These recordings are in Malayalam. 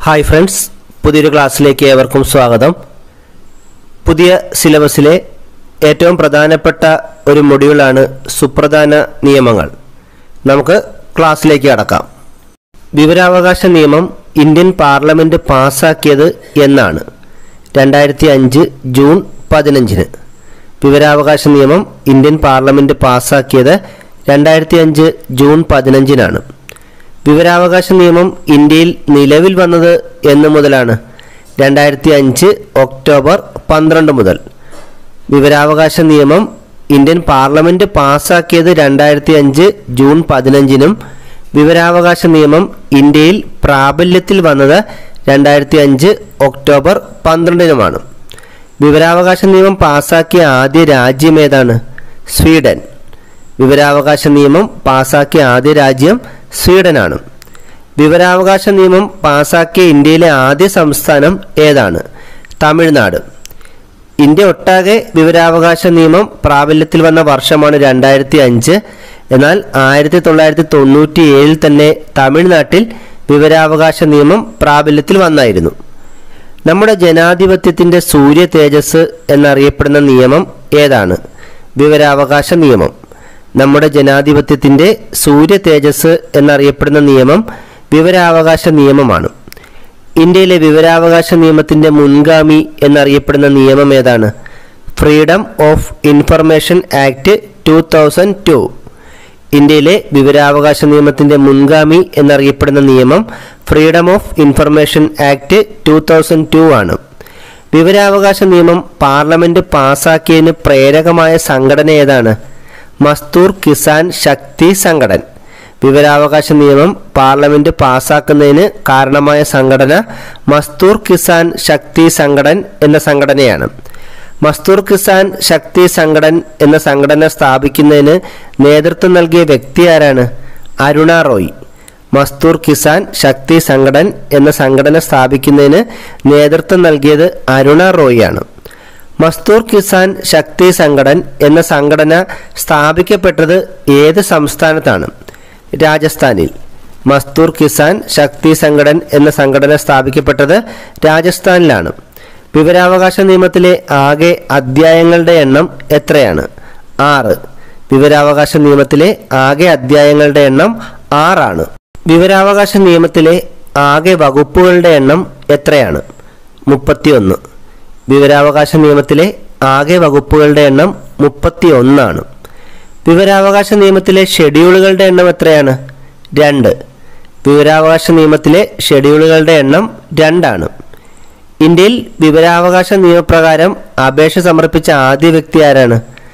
ഹായ് ഫ്രണ്ട്സ് പുതിയൊരു ക്ലാസ്സിലേക്ക് ഏവർക്കും സ്വാഗതം പുതിയ സിലബസിലെ ഏറ്റവും പ്രധാനപ്പെട്ട ഒരു മൊഡ്യൂളാണ് സുപ്രധാന നിയമങ്ങൾ നമുക്ക് ക്ലാസ്സിലേക്ക് കടക്കാം വിവരാവകാശ നിയമം ഇന്ത്യൻ പാർലമെൻറ്റ് പാസ്സാക്കിയത് എന്നാണ് രണ്ടായിരത്തി അഞ്ച് ജൂൺ പതിനഞ്ചിന് വിവരാവകാശ നിയമം ഇന്ത്യൻ പാർലമെൻറ്റ് പാസ്സാക്കിയത് രണ്ടായിരത്തി അഞ്ച് ജൂൺ പതിനഞ്ചിനാണ് വിവരാവകാശ നിയമം ഇന്ത്യയിൽ നിലവിൽ വന്നത് എന്ന് മുതലാണ് രണ്ടായിരത്തി അഞ്ച് ഒക്ടോബർ പന്ത്രണ്ട് മുതൽ വിവരാവകാശ നിയമം ഇന്ത്യൻ പാർലമെൻറ്റ് പാസ്സാക്കിയത് രണ്ടായിരത്തി അഞ്ച് ജൂൺ പതിനഞ്ചിനും വിവരാവകാശ നിയമം ഇന്ത്യയിൽ പ്രാബല്യത്തിൽ വന്നത് രണ്ടായിരത്തി അഞ്ച് ഒക്ടോബർ പന്ത്രണ്ടിനുമാണ് വിവരാവകാശ നിയമം പാസ്സാക്കിയ ആദ്യ രാജ്യം ഏതാണ് സ്വീഡൻ വിവരാവകാശ നിയമം പാസാക്കിയ ആദ്യ രാജ്യം സ്വീഡനാണ് വിവരാവകാശ നിയമം പാസാക്കിയ ഇന്ത്യയിലെ ആദ്യ സംസ്ഥാനം ഏതാണ് തമിഴ്നാട് ഇന്ത്യ ഒട്ടാകെ വിവരാവകാശ നിയമം പ്രാബല്യത്തിൽ വന്ന വർഷമാണ് രണ്ടായിരത്തി അഞ്ച് എന്നാൽ ആയിരത്തി തൊള്ളായിരത്തി തൊണ്ണൂറ്റി ഏഴിൽ തന്നെ തമിഴ്നാട്ടിൽ വിവരാവകാശ നിയമം പ്രാബല്യത്തിൽ വന്നായിരുന്നു നമ്മുടെ ജനാധിപത്യത്തിൻ്റെ സൂര്യ തേജസ് എന്നറിയപ്പെടുന്ന നിയമം ഏതാണ് വിവരാവകാശ നിയമം നമ്മുടെ ജനാധിപത്യത്തിൻ്റെ സൂര്യ തേജസ് എന്നറിയപ്പെടുന്ന നിയമം വിവരാവകാശ നിയമമാണ് ഇന്ത്യയിലെ വിവരാവകാശ നിയമത്തിൻ്റെ മുൻഗാമി എന്നറിയപ്പെടുന്ന നിയമം ഏതാണ് freedom of information act two thousand two ഇന്ത്യയിലെ വിവരാവകാശ നിയമത്തിൻ്റെ മുൻഗാമി എന്നറിയപ്പെടുന്ന നിയമം freedom of information act two thousand two ആണ് വിവരാവകാശ നിയമം പാർലമെൻറ്റ് പാസാക്കിയതിന് പ്രേരകമായ സംഘടന ഏതാണ് മസ്തൂർ കിസാൻ ശക്തി സംഘടൻ വിവരാവകാശ നിയമം പാർലമെൻറ്റ് പാസാക്കുന്നതിന് കാരണമായ സംഘടന മസ്തൂർ കിസാൻ ശക്തി സംഘടൻ എന്ന സംഘടനയാണ് മസ്തൂർ കിസാൻ ശക്തി സംഘടൻ എന്ന സംഘടന സ്ഥാപിക്കുന്നതിന് നേതൃത്വം നൽകിയ വ്യക്തി ആരാണ് അരുണ റോയ് മസ്തൂർ കിസാൻ ശക്തി സംഘടൻ എന്ന സംഘടന സ്ഥാപിക്കുന്നതിന് നേതൃത്വം നൽകിയത് അരുണ റോയ് ആണ് മസ്തൂർ കിസാൻ ശക്തി സംഘടൻ എന്ന സംഘടന സ്ഥാപിക്കപ്പെട്ടത് ഏത് സംസ്ഥാനത്താണ് രാജസ്ഥാനിൽ മസ്തൂർ കിസാൻ ശക്തി സംഘടൻ എന്ന സംഘടന സ്ഥാപിക്കപ്പെട്ടത് രാജസ്ഥാനിലാണ് വിവരാവകാശ നിയമത്തിലെ ആകെ അധ്യായങ്ങളുടെ എണ്ണം എത്രയാണ് ആറ് വിവരാവകാശ നിയമത്തിലെ ആകെ അധ്യായങ്ങളുടെ എണ്ണം ആറാണ് വിവരാവകാശ നിയമത്തിലെ ആകെ വകുപ്പുകളുടെ എണ്ണം എത്രയാണ് മുപ്പത്തിയൊന്ന് വിവരാവകാശ നിയമത്തിലെ ആകെ വകുപ്പുകളുടെ എണ്ണം മുപ്പത്തി ഒന്നാണ് വിവരാവകാശ നിയമത്തിലെ ഷെഡ്യൂളുകളുടെ എണ്ണം എത്രയാണ് രണ്ട് വിവരാവകാശ നിയമത്തിലെ ഷെഡ്യൂളുകളുടെ എണ്ണം രണ്ടാണ് ഇന്ത്യയിൽ വിവരാവകാശ നിയമപ്രകാരം അപേക്ഷ സമർപ്പിച്ച ആദ്യ വ്യക്തി ആരാണ്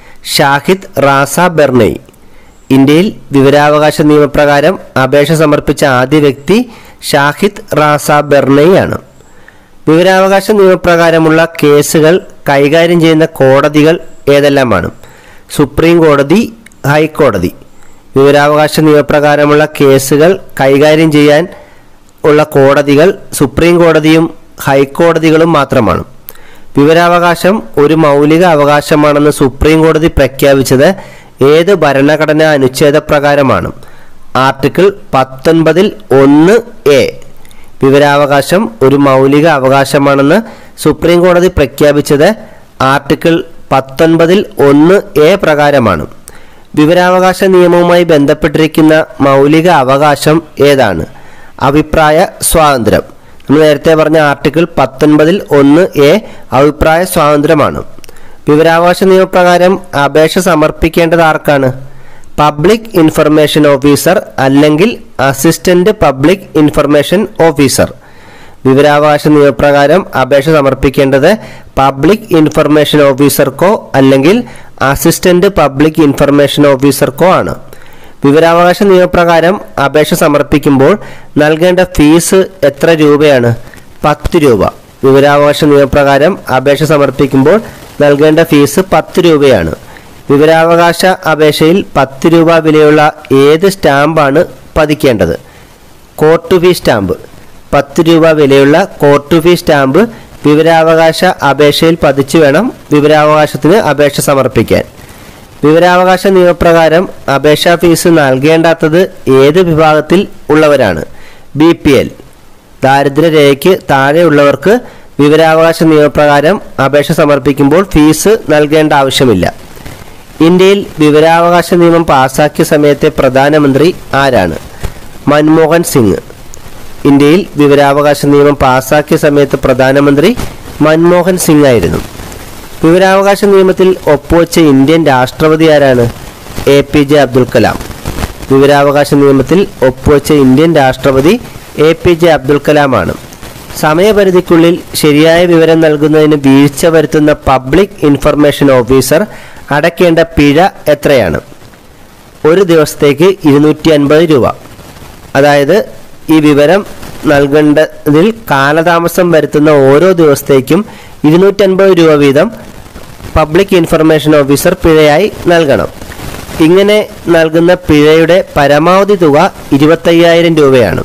ഷാഹിദ് റാസ ബെർണയ് ഇന്ത്യയിൽ വിവരാവകാശ നിയമപ്രകാരം അപേക്ഷ സമർപ്പിച്ച ആദ്യ വ്യക്തി ഷാഹിദ് റാസ ബെർണയ് ആണ് വിവരാവകാശ നിയമപ്രകാരമുള്ള കേസുകൾ കൈകാര്യം ചെയ്യുന്ന കോടതികൾ ഏതെല്ലാമാണ് സുപ്രീം കോടതി ഹൈക്കോടതി വിവരാവകാശ നിയമപ്രകാരമുള്ള കേസുകൾ കൈകാര്യം ചെയ്യാൻ ഉള്ള കോടതികൾ സുപ്രീം കോടതിയും ഹൈക്കോടതികളും മാത്രമാണ് വിവരാവകാശം ഒരു മൗലിക അവകാശമാണെന്ന് സുപ്രീം കോടതി പ്രഖ്യാപിച്ചത് ഏത് ഭരണഘടനാ അനുച്ഛേദ പ്രകാരമാണ് ആർട്ടിക്കിൾ പത്തൊൻപതിൽ ഒന്ന് എ വിവരാവകാശം ഒരു മൗലിക അവകാശമാണെന്ന് സുപ്രീം കോടതി പ്രഖ്യാപിച്ചത് ആർട്ടിക്കിൾ പത്തൊൻപതിൽ ഒന്ന് എ പ്രകാരമാണ് വിവരാവകാശ നിയമവുമായി ബന്ധപ്പെട്ടിരിക്കുന്ന മൗലിക അവകാശം ഏതാണ് അഭിപ്രായ സ്വാതന്ത്ര്യം നമ്മൾ നേരത്തെ പറഞ്ഞ ആർട്ടിക്കിൾ പത്തൊൻപതിൽ ഒന്ന് എ അഭിപ്രായ സ്വാതന്ത്ര്യമാണ് വിവരാവകാശ നിയമപ്രകാരം അപേക്ഷ സമർപ്പിക്കേണ്ടത് ആർക്കാണ് പബ്ലിക് ഇൻഫർമേഷൻ ഓഫീസർ അല്ലെങ്കിൽ അസിസ്റ്റന്റ് പബ്ലിക് ഇൻഫർമേഷൻ ഓഫീസർ വിവരാവകാശ നിയമപ്രകാരം അപേക്ഷ സമർപ്പിക്കേണ്ടത് പബ്ലിക് ഇൻഫർമേഷൻ ഓഫീസർക്കോ അല്ലെങ്കിൽ അസിസ്റ്റന്റ് പബ്ലിക് ഇൻഫർമേഷൻ ഓഫീസർക്കോ ആണ് വിവരാവകാശ നിയമപ്രകാരം അപേക്ഷ സമർപ്പിക്കുമ്പോൾ നൽകേണ്ട ഫീസ് എത്ര രൂപയാണ് പത്ത് രൂപ വിവരാവകാശ നിയമപ്രകാരം അപേക്ഷ സമർപ്പിക്കുമ്പോൾ നൽകേണ്ട ഫീസ് പത്ത് രൂപയാണ് വിവരാവകാശ അപേക്ഷയിൽ പത്ത് രൂപ വിലയുള്ള ഏത് സ്റ്റാമ്പാണ് പതിക്കേണ്ടത് കോർട്ട് ഫീ സ്റ്റാമ്പ് പത്ത് രൂപ വിലയുള്ള കോർട്ട് ഫീ സ്റ്റാമ്പ് വിവരാവകാശ അപേക്ഷയിൽ പതിച്ചു വേണം വിവരാവകാശത്തിന് അപേക്ഷ സമർപ്പിക്കാൻ വിവരാവകാശ നിയമപ്രകാരം അപേക്ഷാ ഫീസ് നൽകേണ്ടാത്തത് ഏത് വിഭാഗത്തിൽ ഉള്ളവരാണ് ബി പി എൽ ദാരിദ്ര്യരേഖയ്ക്ക് താഴെയുള്ളവർക്ക് വിവരാവകാശ നിയമപ്രകാരം അപേക്ഷ സമർപ്പിക്കുമ്പോൾ ഫീസ് നൽകേണ്ട ആവശ്യമില്ല ഇന്ത്യയിൽ വിവരാവകാശ നിയമം പാസാക്കിയ സമയത്തെ പ്രധാനമന്ത്രി ആരാണ് മൻമോഹൻ സിംഗ് ഇന്ത്യയിൽ വിവരാവകാശ നിയമം പാസാക്കിയ സമയത്ത് പ്രധാനമന്ത്രി മൻമോഹൻ സിംഗ് ആയിരുന്നു വിവരാവകാശ നിയമത്തിൽ ഒപ്പുവെച്ച ഇന്ത്യൻ രാഷ്ട്രപതി ആരാണ് A P J Abdul Kalam വിവരാവകാശ നിയമത്തിൽ ഒപ്പുവെച്ച ഇന്ത്യൻ രാഷ്ട്രപതി എ പി ജെ അബ്ദുൽ കലാമാണ് സമയപരിധിക്കുള്ളിൽ ശരിയായ വിവരം നൽകുന്നതിന് വീഴ്ച വരുത്തുന്ന പബ്ലിക് ഇൻഫർമേഷൻ ഓഫീസർ അടയ്ക്കേണ്ട പിഴ എത്രയാണ് ഒരു ദിവസത്തേക്ക് ഇരുന്നൂറ്റി അൻപത് രൂപ അതായത് ഈ വിവരം നൽകേണ്ടതിൽ കാലതാമസം വരുത്തുന്ന ഓരോ ദിവസത്തേക്കും ഇരുന്നൂറ്റൻപത് രൂപ വീതം പബ്ലിക് ഇൻഫർമേഷൻ ഓഫീസർ പിഴയായി നൽകണം ഇങ്ങനെ നൽകുന്ന പിഴയുടെ പരമാവധി തുക ഇരുപത്തയ്യായിരം രൂപയാണ്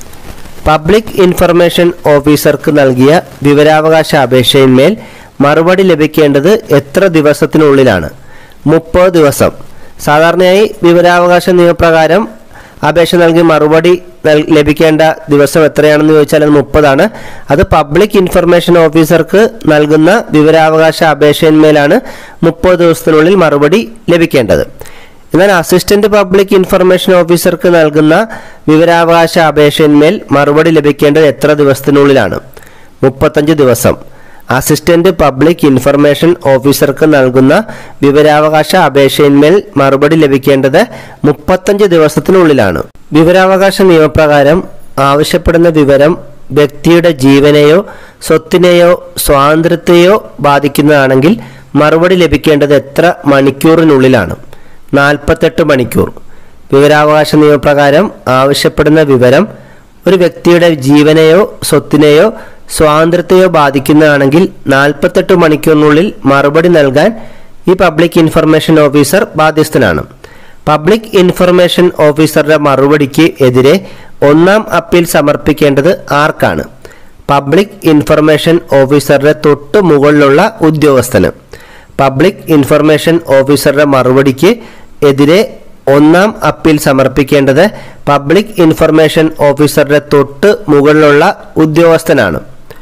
പബ്ലിക് ഇൻഫർമേഷൻ ഓഫീസർക്ക് നൽകിയ വിവരാവകാശ അപേക്ഷയിന്മേൽ മറുപടി ലഭിക്കേണ്ടത് എത്ര ദിവസത്തിനുള്ളിലാണ് മുപ്പത് ദിവസം സാധാരണയായി വിവരാവകാശ നിയമപ്രകാരം അപേക്ഷ നൽകി മറുപടി നൽ- ലഭിക്കേണ്ട ദിവസം എത്രയാണെന്ന് ചോദിച്ചാൽ അത് മുപ്പതാണ് അത് പബ്ലിക് ഇൻഫർമേഷൻ ഓഫീസർക്ക് നൽകുന്ന വിവരാവകാശ അപേക്ഷയിന്മേലാണ് മുപ്പത് ദിവസത്തിനുള്ളിൽ മറുപടി ലഭിക്കേണ്ടത് എന്നാൽ അസിസ്റ്റന്റ് പബ്ലിക് ഇൻഫർമേഷൻ ഓഫീസർക്ക് നൽകുന്ന വിവരാവകാശ അപേക്ഷയിന്മേൽ മറുപടി ലഭിക്കേണ്ടത് എത്ര ദിവസത്തിനുള്ളിലാണ് മുപ്പത്തഞ്ച് ദിവസം അസിസ്റ്റന്റ് പബ്ലിക് ഇൻഫർമേഷൻ ഓഫീസർക്ക് നൽകുന്ന വിവരാവകാശ അപേക്ഷയിന്മേൽ മറുപടി ലഭിക്കേണ്ടത് മുപ്പത്തഞ്ച് ദിവസത്തിനുള്ളിലാണ് വിവരാവകാശ നിയമപ്രകാരം ആവശ്യപ്പെടുന്ന വിവരം വ്യക്തിയുടെ ജീവനെയോ സ്വത്തിനെയോ സ്വാതന്ത്ര്യത്തെയോ ബാധിക്കുന്നതാണെങ്കിൽ മറുപടി ലഭിക്കേണ്ടത് എത്ര മണിക്കൂറിനുള്ളിലാണ് നാൽപ്പത്തെട്ട് മണിക്കൂർ വിവരാവകാശ നിയമപ്രകാരം ആവശ്യപ്പെടുന്ന വിവരം ഒരു വ്യക്തിയുടെ ജീവനെയോ സ്വത്തിനെയോ സ്വാതന്ത്ര്യത്തെയോ ബാധിക്കുന്നതാണെങ്കിൽ നാൽപ്പത്തെട്ട് മണിക്കൂറിനുള്ളിൽ മറുപടി നൽകാൻ ഈ പബ്ലിക് ഇൻഫർമേഷൻ ഓഫീസർ ബാധ്യസ്ഥനാണ് പബ്ലിക് ഇൻഫർമേഷൻ ഓഫീസറുടെ മറുപടിക്ക് എതിരെ ഒന്നാം അപ്പീൽ സമർപ്പിക്കേണ്ടത് ആർക്കാണ് പബ്ലിക് ഇൻഫർമേഷൻ ഓഫീസറുടെ തൊട്ട് മുകളിലുള്ള ഉദ്യോഗസ്ഥന് പബ്ലിക് ഇൻഫർമേഷൻ ഓഫീസറുടെ മറുപടിക്ക് എതിരെ ഒന്നാം അപ്പീൽ സമർപ്പിക്കേണ്ടത് പബ്ലിക് ഇൻഫർമേഷൻ ഓഫീസറുടെ തൊട്ട് മുകളിലുള്ള ഉദ്യോഗസ്ഥനാണ്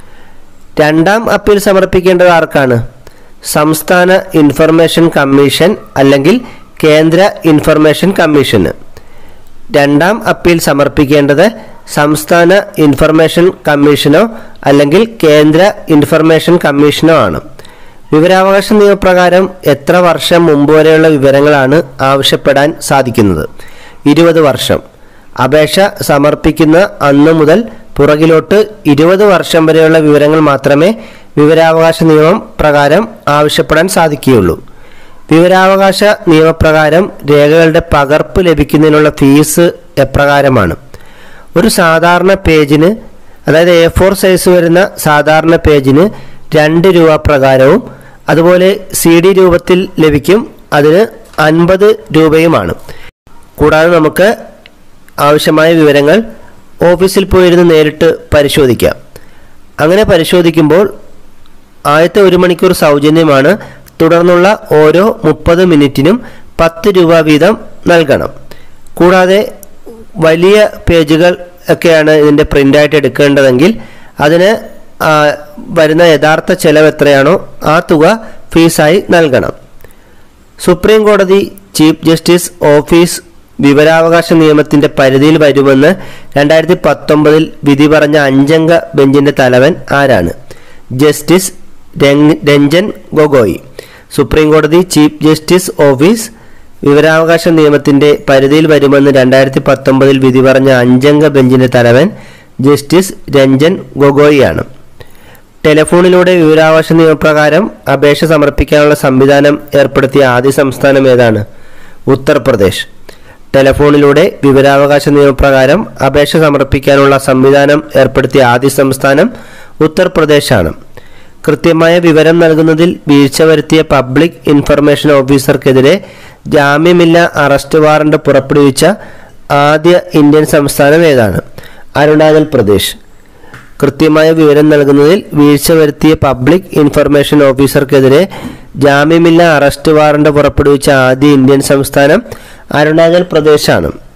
രണ്ടാം അപ്പീൽ സമർപ്പിക്കേണ്ടത് ആർക്കാണ് സംസ്ഥാന ഇൻഫർമേഷൻ കമ്മീഷൻ അല്ലെങ്കിൽ കേന്ദ്ര ഇൻഫർമേഷൻ കമ്മീഷന് രണ്ടാം അപ്പീൽ സമർപ്പിക്കേണ്ടത് സംസ്ഥാന ഇൻഫർമേഷൻ കമ്മീഷനോ അല്ലെങ്കിൽ കേന്ദ്ര ഇൻഫർമേഷൻ കമ്മീഷനോ ആണ് വിവരാവകാശ നിയമപ്രകാരം എത്ര വർഷം മുമ്പ് വരെയുള്ള വിവരങ്ങളാണ് ആവശ്യപ്പെടാൻ സാധിക്കുന്നത് ഇരുപത് വർഷം അപേക്ഷ സമർപ്പിക്കുന്ന അന്നു മുതൽ പുറകിലോട്ട് ഇരുപത് വർഷം വരെയുള്ള വിവരങ്ങൾ മാത്രമേ വിവരാവകാശ നിയമം പ്രകാരം ആവശ്യപ്പെടാൻ സാധിക്കുകയുള്ളൂ വിവരാവകാശ നിയമപ്രകാരം രേഖകളുടെ പകർപ്പ് ലഭിക്കുന്നതിനുള്ള ഫീസ് എപ്രകാരമാണ് ഒരു സാധാരണ പേജിന് അതായത് എ ഫോർ സൈസ് വരുന്ന സാധാരണ പേജിന് രണ്ട് രൂപ പ്രകാരവും അതുപോലെ സി ഡി രൂപത്തിൽ ലഭിക്കും അതിന് അൻപത് രൂപയുമാണ് കൂടാതെ നമുക്ക് ആവശ്യമായ വിവരങ്ങൾ ഓഫീസിൽ പോയിരുന്ന് നേരിട്ട് പരിശോധിക്കാം അങ്ങനെ പരിശോധിക്കുമ്പോൾ ആദ്യത്തെ ഒരു മണിക്കൂർ സൗജന്യമാണ് തുടർന്നുള്ള ഓരോ മുപ്പത് മിനിറ്റിനും പത്ത് രൂപ വീതം നൽകണം കൂടാതെ വലിയ പേജുകൾ ഒക്കെയാണ് ഇതിൻ്റെ പ്രിൻ്റായിട്ട് എടുക്കേണ്ടതെങ്കിൽ അതിന് ആ, വരുന്ന യഥാർത്ഥ ചെലവ് എത്രയാണോ ആ തുക ഫീസായി നൽകണം സുപ്രീം കോടതി ചീഫ് ജസ്റ്റിസ് ഓഫീസ് വിവരാവകാശ നിയമത്തിന്റെ പരിധിയിൽ വരുമെന്ന് രണ്ടായിരത്തി പത്തൊമ്പതിൽ വിധി പറഞ്ഞ അഞ്ചംഗ ബെഞ്ചിന്റെ തലവൻ ആരാണ് ജസ്റ്റിസ് രംഗ്- രഞ്ജൻ ഗൊഗോയ് സുപ്രീം കോടതി ചീഫ് ജസ്റ്റിസ് ഓഫീസ് വിവരാവകാശ നിയമത്തിന്റെ പരിധിയിൽ വരുമെന്ന് രണ്ടായിരത്തി പത്തൊമ്പതിൽ വിധി പറഞ്ഞ അഞ്ചംഗ ബെഞ്ചിന്റെ തലവൻ ജസ്റ്റിസ് രഞ്ജൻ ഗൊഗോയി ആണ് ടെലിഫോണിലൂടെ വിവരാവകാശ നിയമപ്രകാരം അപേക്ഷ സമർപ്പിക്കാനുള്ള സംവിധാനം ഏർപ്പെടുത്തിയ ആദ്യ സംസ്ഥാനം ഏതാണ് ഉത്തർപ്രദേശ് ടെലിഫോണിലൂടെ വിവരാവകാശ നിയമപ്രകാരം അപേക്ഷ സമർപ്പിക്കാനുള്ള സംവിധാനം ഏർപ്പെടുത്തിയ ആദ്യ സംസ്ഥാനം ഉത്തർപ്രദേശാണ് കൃത്യമായ വിവരം നൽകുന്നതിൽ വീഴ്ച വരുത്തിയ പബ്ലിക് ഇൻഫർമേഷൻ ഓഫീസർക്കെതിരെ ജാമ്യമില്ല അറസ്റ്റ് വാറണ്ട് പുറപ്പെടുവിച്ച ആദ്യ ഇന്ത്യൻ സംസ്ഥാനം ഏതാണ് അരുണാചൽ പ്രദേശ് കൃത്യമായ വിവരം നൽകുന്നതിൽ വീഴ്ച വരുത്തിയ പബ്ലിക് ഇൻഫർമേഷൻ ഓഫീസർക്കെതിരെ ജാമ്യമില്ല അറസ്റ്റ് വാറണ്ട് പുറപ്പെടുവിച്ച ആദ്യ ഇന്ത്യൻ സംസ്ഥാനം അരുണാചൽ പ്രദേശാണ്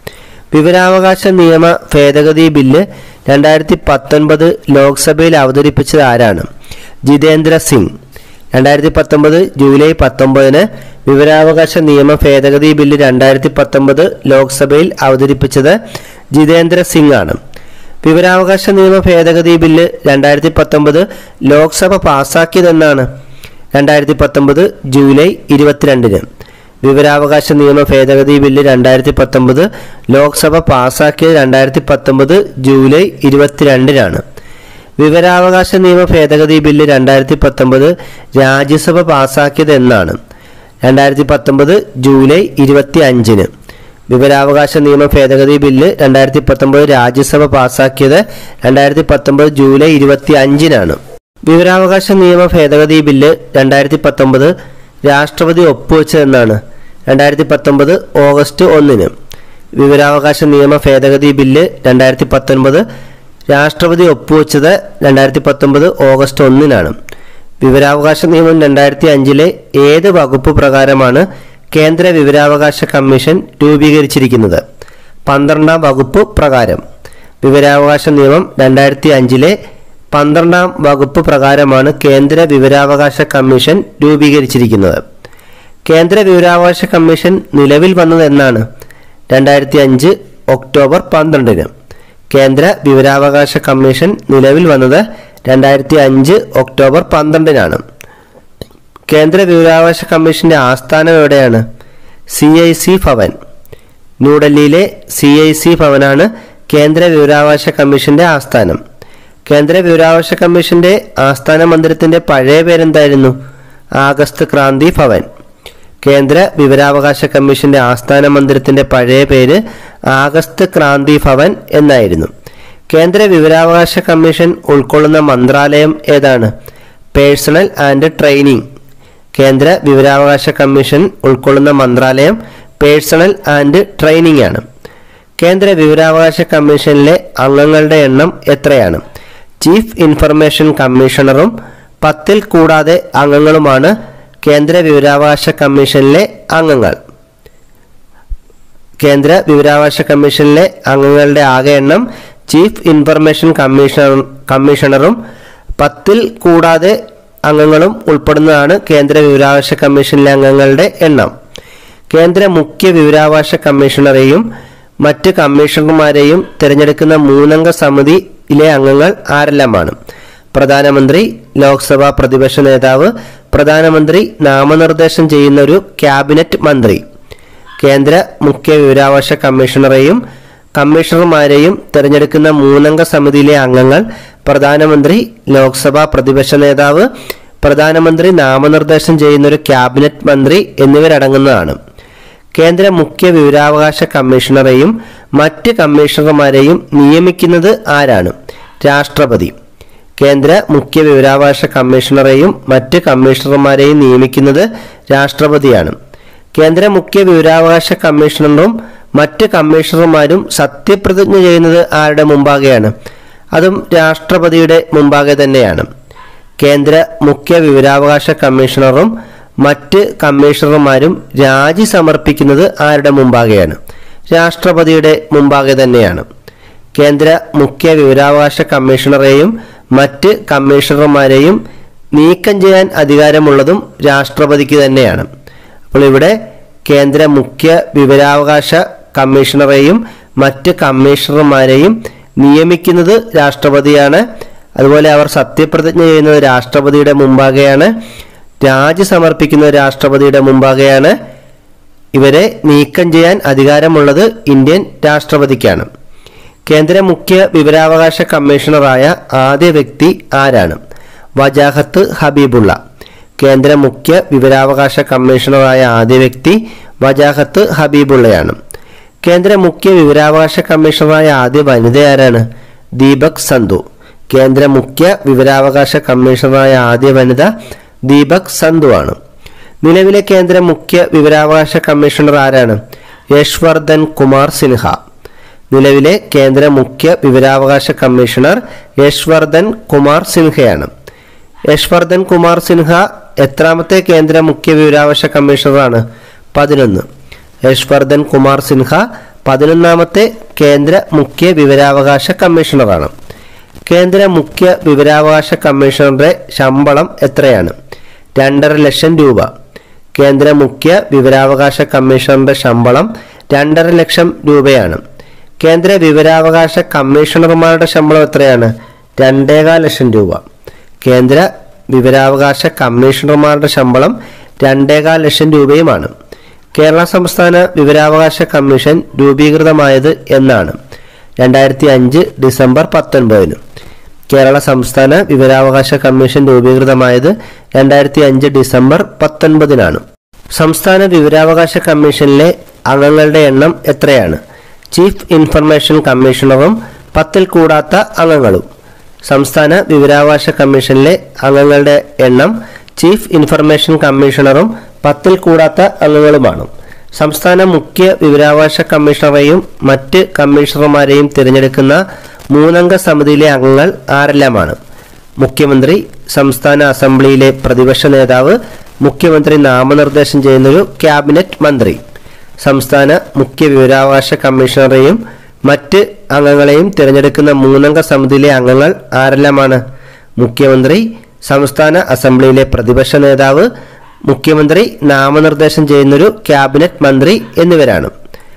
വിവരാവകാശ നിയമ ഭേദഗതി ബില്ല് രണ്ടായിരത്തി പത്തൊൻപത് ലോക്സഭയിൽ അവതരിപ്പിച്ചത് ആരാണ് ജിതേന്ദ്ര സിംഗ് രണ്ടായിരത്തി പത്തൊമ്പത് ജൂലൈ പത്തൊമ്പതിന് വിവരാവകാശ നിയമ ഭേദഗതി ബില്ല് രണ്ടായിരത്തി പത്തൊമ്പത് ലോക്സഭയിൽ അവതരിപ്പിച്ചത് ജിതേന്ദ്ര സിംഗ് ആണ് വിവരാവകാശ നിയമ ഭേദഗതി ബില്ല് രണ്ടായിരത്തി പത്തൊമ്പത് ലോക്സഭ പാസാക്കിയതെന്നാണ് രണ്ടായിരത്തി പത്തൊമ്പത് ജൂലൈ ഇരുപത്തിരണ്ടിന് വിവരാവകാശ നിയമ ഭേദഗതി ബില്ല് രണ്ടായിരത്തി പത്തൊമ്പത് ലോക്സഭ പാസാക്കിയത് രണ്ടായിരത്തി പത്തൊമ്പത് ജൂലൈ ഇരുപത്തിരണ്ടിനാണ് വിവരാവകാശ നിയമ ഭേദഗതി ബില്ല് രണ്ടായിരത്തി പത്തൊമ്പത് രാജ്യസഭ പാസാക്കിയത് എന്നാണ് രണ്ടായിരത്തി പത്തൊമ്പത് ജൂലൈ ഇരുപത്തി അഞ്ചിന് വിവരാവകാശ നിയമ ഭേദഗതി ബില്ല് രണ്ടായിരത്തി പത്തൊമ്പത് രാജ്യസഭ പാസാക്കിയത് രണ്ടായിരത്തി പത്തൊമ്പത് ജൂലൈ ഇരുപത്തി അഞ്ചിനാണ് വിവരാവകാശ നിയമ ഭേദഗതി ബില്ല് രണ്ടായിരത്തി പത്തൊമ്പത് രാഷ്ട്രപതി ഒപ്പുവെച്ചതെന്നാണ് രണ്ടായിരത്തി പത്തൊമ്പത് ഓഗസ്റ്റ് ഒന്നിന് വിവരാവകാശ നിയമ ഭേദഗതി ബില്ല് രണ്ടായിരത്തി പത്തൊൻപത് രാഷ്ട്രപതി ഒപ്പുവെച്ചത് രണ്ടായിരത്തി പത്തൊമ്പത് ഓഗസ്റ്റ് ഒന്നിനാണ് വിവരാവകാശ നിയമം രണ്ടായിരത്തി അഞ്ചിലെ ഏത് വകുപ്പ് പ്രകാരമാണ് കേന്ദ്ര വിവരാവകാശ കമ്മീഷൻ രൂപീകരിച്ചിരിക്കുന്നത് പന്ത്രണ്ടാം വകുപ്പ് പ്രകാരം വിവരാവകാശ നിയമം രണ്ടായിരത്തി അഞ്ചിലെ പന്ത്രണ്ടാം വകുപ്പ് പ്രകാരമാണ് കേന്ദ്ര വിവരാവകാശ കമ്മീഷൻ രൂപീകരിച്ചിരിക്കുന്നത് കേന്ദ്ര വിവരാവകാശ കമ്മീഷൻ നിലവിൽ വന്നത് എന്നാണ് രണ്ടായിരത്തി അഞ്ച് ഒക്ടോബർ പന്ത്രണ്ടിന് കേന്ദ്ര വിവരാവകാശ കമ്മീഷൻ നിലവിൽ വന്നത് രണ്ടായിരത്തി അഞ്ച് ഒക്ടോബർ പന്ത്രണ്ടിനാണ് കേന്ദ്ര വിവരാവകാശ കമ്മീഷന്റെ ആസ്ഥാനം എവിടെയാണ് സി ഐ സി ഭവൻ ന്യൂഡൽഹിയിലെ സി ഐ സി ഭവനാണ് കേന്ദ്ര വിവരാവകാശ കമ്മീഷന്റെ ആസ്ഥാനം കേന്ദ്ര വിവരാവകാശ കമ്മീഷന്റെ ആസ്ഥാന മന്ദിരത്തിന്റെ പഴയ പേരെന്തായിരുന്നു ആഗസ്റ്റ് ക്രാന്തി ഭവൻ കേന്ദ്ര വിവരാവകാശ കമ്മീഷന്റെ ആസ്ഥാന മന്ദിരത്തിന്റെ പഴയ പേര് ആഗസ്റ്റ് ക്രാന്തി ഭവൻ എന്നായിരുന്നു കേന്ദ്ര വിവരാവകാശ കമ്മീഷൻ ഉൾക്കൊള്ളുന്ന മന്ത്രാലയം ഏതാണ് പേഴ്സണൽ ആൻഡ് ട്രെയിനിങ് കേന്ദ്ര വിവരാവകാശ കമ്മീഷൻ ഉൾക്കൊള്ളുന്ന മന്ത്രാലയം പേഴ്സണൽ ആൻഡ് ട്രെയിനിങ് ആണ് കേന്ദ്ര വിവരാവകാശ കമ്മീഷനിലെ അംഗങ്ങളുടെ എണ്ണം എത്രയാണ് ചീഫ് ഇൻഫർമേഷൻ കമ്മീഷണറും പത്തിൽ കൂടാതെ അംഗങ്ങളുമാണ് കേന്ദ്ര വിവരാവകാശ കമ്മീഷനിലെ അംഗങ്ങൾ കേന്ദ്ര വിവരാവകാശ കമ്മീഷനിലെ അംഗങ്ങളുടെ ആകെ എണ്ണം ചീഫ് ഇൻഫർമേഷൻ കമ്മീഷണർ കമ്മീഷണറും പത്തിൽ കൂടാതെ അംഗങ്ങളും ഉൾപ്പെടുന്നതാണ് കേന്ദ്ര വിവരാവകാശ കമ്മീഷനിലെ അംഗങ്ങളുടെ എണ്ണം കേന്ദ്ര മുഖ്യ വിവരാവകാശ കമ്മീഷണറെയും മറ്റ് കമ്മീഷണർമാരെയും തിരഞ്ഞെടുക്കുന്ന മൂന്നംഗ സമിതിയിലെ അംഗങ്ങൾ ആരെല്ലാമാണ് പ്രധാനമന്ത്രി ലോക്സഭാ പ്രതിപക്ഷ നേതാവ് പ്രധാനമന്ത്രി നാമനിർദ്ദേശം ചെയ്യുന്ന ഒരു ക്യാബിനറ്റ് മന്ത്രി കേന്ദ്ര മുഖ്യ വിവരാവകാശ കമ്മീഷണറെയും കമ്മീഷണർമാരെയും തിരഞ്ഞെടുക്കുന്ന മൂന്നംഗ സമിതിയിലെ അംഗങ്ങൾ പ്രധാനമന്ത്രി ലോക്സഭാ പ്രതിപക്ഷ നേതാവ് പ്രധാനമന്ത്രി നാമനിർദ്ദേശം ചെയ്യുന്ന ഒരു ക്യാബിനറ്റ് മന്ത്രി എന്നിവരടങ്ങുന്നതാണ് കേന്ദ്ര മുഖ്യ വിവരാവകാശ കമ്മീഷണറെയും മറ്റ് കമ്മീഷണർമാരെയും നിയമിക്കുന്നത് ആരാണ് രാഷ്ട്രപതി കേന്ദ്ര മുഖ്യ വിവരാവകാശ കമ്മീഷണറെയും മറ്റ് കമ്മീഷണർമാരെയും നിയമിക്കുന്നത് രാഷ്ട്രപതിയാണ് കേന്ദ്ര മുഖ്യ വിവരാവകാശ കമ്മീഷണറും മറ്റ് കമ്മീഷണർമാരും സത്യപ്രതിജ്ഞ ചെയ്യുന്നത് ആരുടെ മുമ്പാകെയാണ് അതും രാഷ്ട്രപതിയുടെ മുമ്പാകെ തന്നെയാണ് കേന്ദ്ര മുഖ്യ വിവരാവകാശ കമ്മീഷണറും മറ്റ് കമ്മീഷണർമാരും രാജി സമർപ്പിക്കുന്നത് ആരുടെ മുമ്പാകെയാണ് രാഷ്ട്രപതിയുടെ മുമ്പാകെ തന്നെയാണ് കേന്ദ്ര മുഖ്യ വിവരാവകാശ കമ്മീഷണറെയും മറ്റ് കമ്മീഷണർമാരെയും നീക്കം ചെയ്യാൻ അധികാരമുള്ളതും രാഷ്ട്രപതിക്ക് തന്നെയാണ് അപ്പോൾ ഇവിടെ കേന്ദ്ര മുഖ്യ വിവരാവകാശ കമ്മീഷണറെയും മറ്റ് കമ്മീഷണർമാരെയും നിയമിക്കുന്നത് രാഷ്ട്രപതിയാണ് അതുപോലെ അവർ സത്യപ്രതിജ്ഞ ചെയ്യുന്നത് രാഷ്ട്രപതിയുടെ മുമ്പാകെയാണ് രാജി സമർപ്പിക്കുന്നത് രാഷ്ട്രപതിയുടെ മുമ്പാകെയാണ് ഇവരെ നീക്കം ചെയ്യാൻ അധികാരമുള്ളത് ഇന്ത്യൻ രാഷ്ട്രപതിക്കാണ് കേന്ദ്ര മുഖ്യ വിവരാവകാശ കമ്മീഷണറായ ആദ്യ വ്യക്തി ആരാണ് വജാഹത്ത് ഹബീബുള്ള കേന്ദ്ര മുഖ്യ വിവരാവകാശ കമ്മീഷണറായ ആദ്യ വ്യക്തി വജാഹത്ത് ഹബീബുള്ളയാണ് കേന്ദ്ര മുഖ്യ വിവരാവകാശ കമ്മീഷണറായ ആദ്യ വനിത ആരാണ് ദീപക് സന്ധു കേന്ദ്ര മുഖ്യ വിവരാവകാശ കമ്മീഷണറായ ആദ്യ വനിത ദീപക് സന്ധു ആണ് നിലവിലെ കേന്ദ്ര മുഖ്യ വിവരാവകാശ കമ്മീഷണർ ആരാണ് യശ്വർദ്ധൻ കുമാർ സിൻഹ നിലവിലെ കേന്ദ്ര മുഖ്യ വിവരാവകാശ കമ്മീഷണർ യശ്വർദ്ധൻ കുമാർ സിൻഹയാണ് യശ്വർദ്ധൻ കുമാർ സിൻഹ എത്രാമത്തെ കേന്ദ്ര മുഖ്യ വിവരാവകാശ കമ്മീഷണറാണ് പതിനൊന്ന് യശ്വർദ്ധൻ കുമാർ സിൻഹ പതിനൊന്നാമത്തെ കേന്ദ്ര മുഖ്യ വിവരാവകാശ കമ്മീഷണറാണ് കേന്ദ്ര മുഖ്യ വിവരാവകാശ കമ്മീഷണറുടെ ശമ്പളം എത്രയാണ് രണ്ടര ലക്ഷം രൂപ കേന്ദ്ര മുഖ്യ വിവരാവകാശ കമ്മീഷണറുടെ ശമ്പളം രണ്ടര ലക്ഷം രൂപയാണ് കേന്ദ്ര വിവരാവകാശ കമ്മീഷണർമാരുടെ ശമ്പളം എത്രയാണ് രണ്ടേകാൽ ലക്ഷം രൂപ കേന്ദ്ര വിവരാവകാശ കമ്മീഷണർമാരുടെ ശമ്പളം രണ്ടേകാൽ ലക്ഷം രൂപയുമാണ് കേരള സംസ്ഥാന വിവരാവകാശ കമ്മീഷൻ രൂപീകൃതമായത് എന്നാണ് രണ്ടായിരത്തി അഞ്ച് ഡിസംബർ പത്തൊൻപതിന് കേരള സംസ്ഥാന വിവരാവകാശ കമ്മീഷൻ രൂപീകൃതമായത് രണ്ടായിരത്തി അഞ്ച് ഡിസംബർ പത്തൊൻപതിനാണ് സംസ്ഥാന വിവരാവകാശ കമ്മീഷനിലെ അംഗങ്ങളുടെ എണ്ണം എത്രയാണ് ചീഫ് ഇൻഫർമേഷൻ കമ്മീഷണറും പത്തിൽ കൂടാത്ത അംഗങ്ങളും സംസ്ഥാന വിവരാവകാശ കമ്മീഷനിലെ അംഗങ്ങളുടെ എണ്ണം ചീഫ് ഇൻഫർമേഷൻ കമ്മീഷണറും പത്തിൽ കൂടാത്ത അംഗങ്ങളുമാണ് സംസ്ഥാന മുഖ്യ വിവരാവകാശ കമ്മീഷണറെയും മറ്റ് കമ്മീഷണർമാരെയും തിരഞ്ഞെടുക്കുന്ന മൂന്നംഗ സമിതിയിലെ അംഗങ്ങൾ ആരെല്ലാമാണ് മുഖ്യമന്ത്രി സംസ്ഥാന അസംബ്ലിയിലെ പ്രതിപക്ഷ നേതാവ് മുഖ്യമന്ത്രി നാമനിർദ്ദേശം ചെയ്യുന്നൊരു ക്യാബിനറ്റ് മന്ത്രി സംസ്ഥാന മുഖ്യ വിവരാവകാശ കമ്മീഷണറെയും മറ്റ് അംഗങ്ങളെയും തിരഞ്ഞെടുക്കുന്ന മൂന്നംഗ സമിതിയിലെ അംഗങ്ങൾ ആരെല്ലാമാണ് മുഖ്യമന്ത്രി സംസ്ഥാന അസംബ്ലിയിലെ പ്രതിപക്ഷ നേതാവ് മുഖ്യമന്ത്രി നാമനിർദ്ദേശം ചെയ്യുന്നൊരു ക്യാബിനറ്റ് മന്ത്രി എന്നിവരാണ്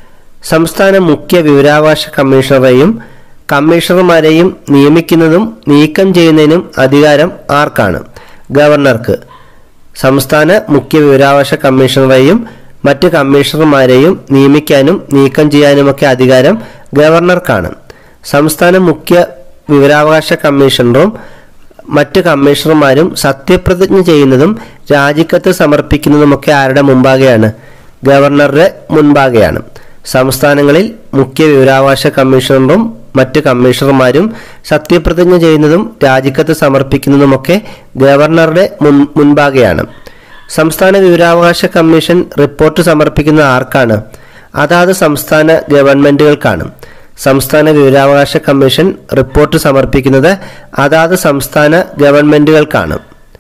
സംസ്ഥാന മുഖ്യ വിവരാവകാശ കമ്മീഷണറെയും കമ്മീഷണർമാരെയും നിയമിക്കുന്നതും നീക്കം ചെയ്യുന്നതിനും അധികാരം ആർക്കാണ് ഗവർണർക്ക് സംസ്ഥാന മുഖ്യ വിവരാവകാശ കമ്മീഷണറെയും മറ്റ് കമ്മീഷണർമാരെയും നിയമിക്കാനും നീക്കം ചെയ്യാനുമൊക്കെ അധികാരം ഗവർണർക്കാണ് സംസ്ഥാന മുഖ്യ വിവരാവകാശ കമ്മീഷണറും മറ്റ് കമ്മീഷണർമാരും സത്യപ്രതിജ്ഞ ചെയ്യുന്നതും രാജിക്കത്ത് സമർപ്പിക്കുന്നതുമൊക്കെ ആരുടെ മുമ്പാകെയാണ് ഗവർണറുടെ മുൻപാകെയാണ് സംസ്ഥാനങ്ങളിൽ മുഖ്യ വിവരാവകാശ കമ്മീഷണറും മറ്റ് കമ്മീഷണർമാരും സത്യപ്രതിജ്ഞ ചെയ്യുന്നതും രാജിക്കത്ത് സമർപ്പിക്കുന്നതുമൊക്കെ ഗവർണറുടെ മുൻ മുൻപാകെയാണ് സംസ്ഥാന വിവരാവകാശ കമ്മീഷൻ റിപ്പോർട്ട് സമർപ്പിക്കുന്ന ആർക്കാണ് അതാത് സംസ്ഥാന ഗവൺമെന്റുകൾക്കാണ് സംസ്ഥാന വിവരാവകാശ കമ്മീഷൻ റിപ്പോർട്ട് സമർപ്പിക്കുന്നത് അതാത് സംസ്ഥാന ഗവൺമെന്റുകൾക്കാണ്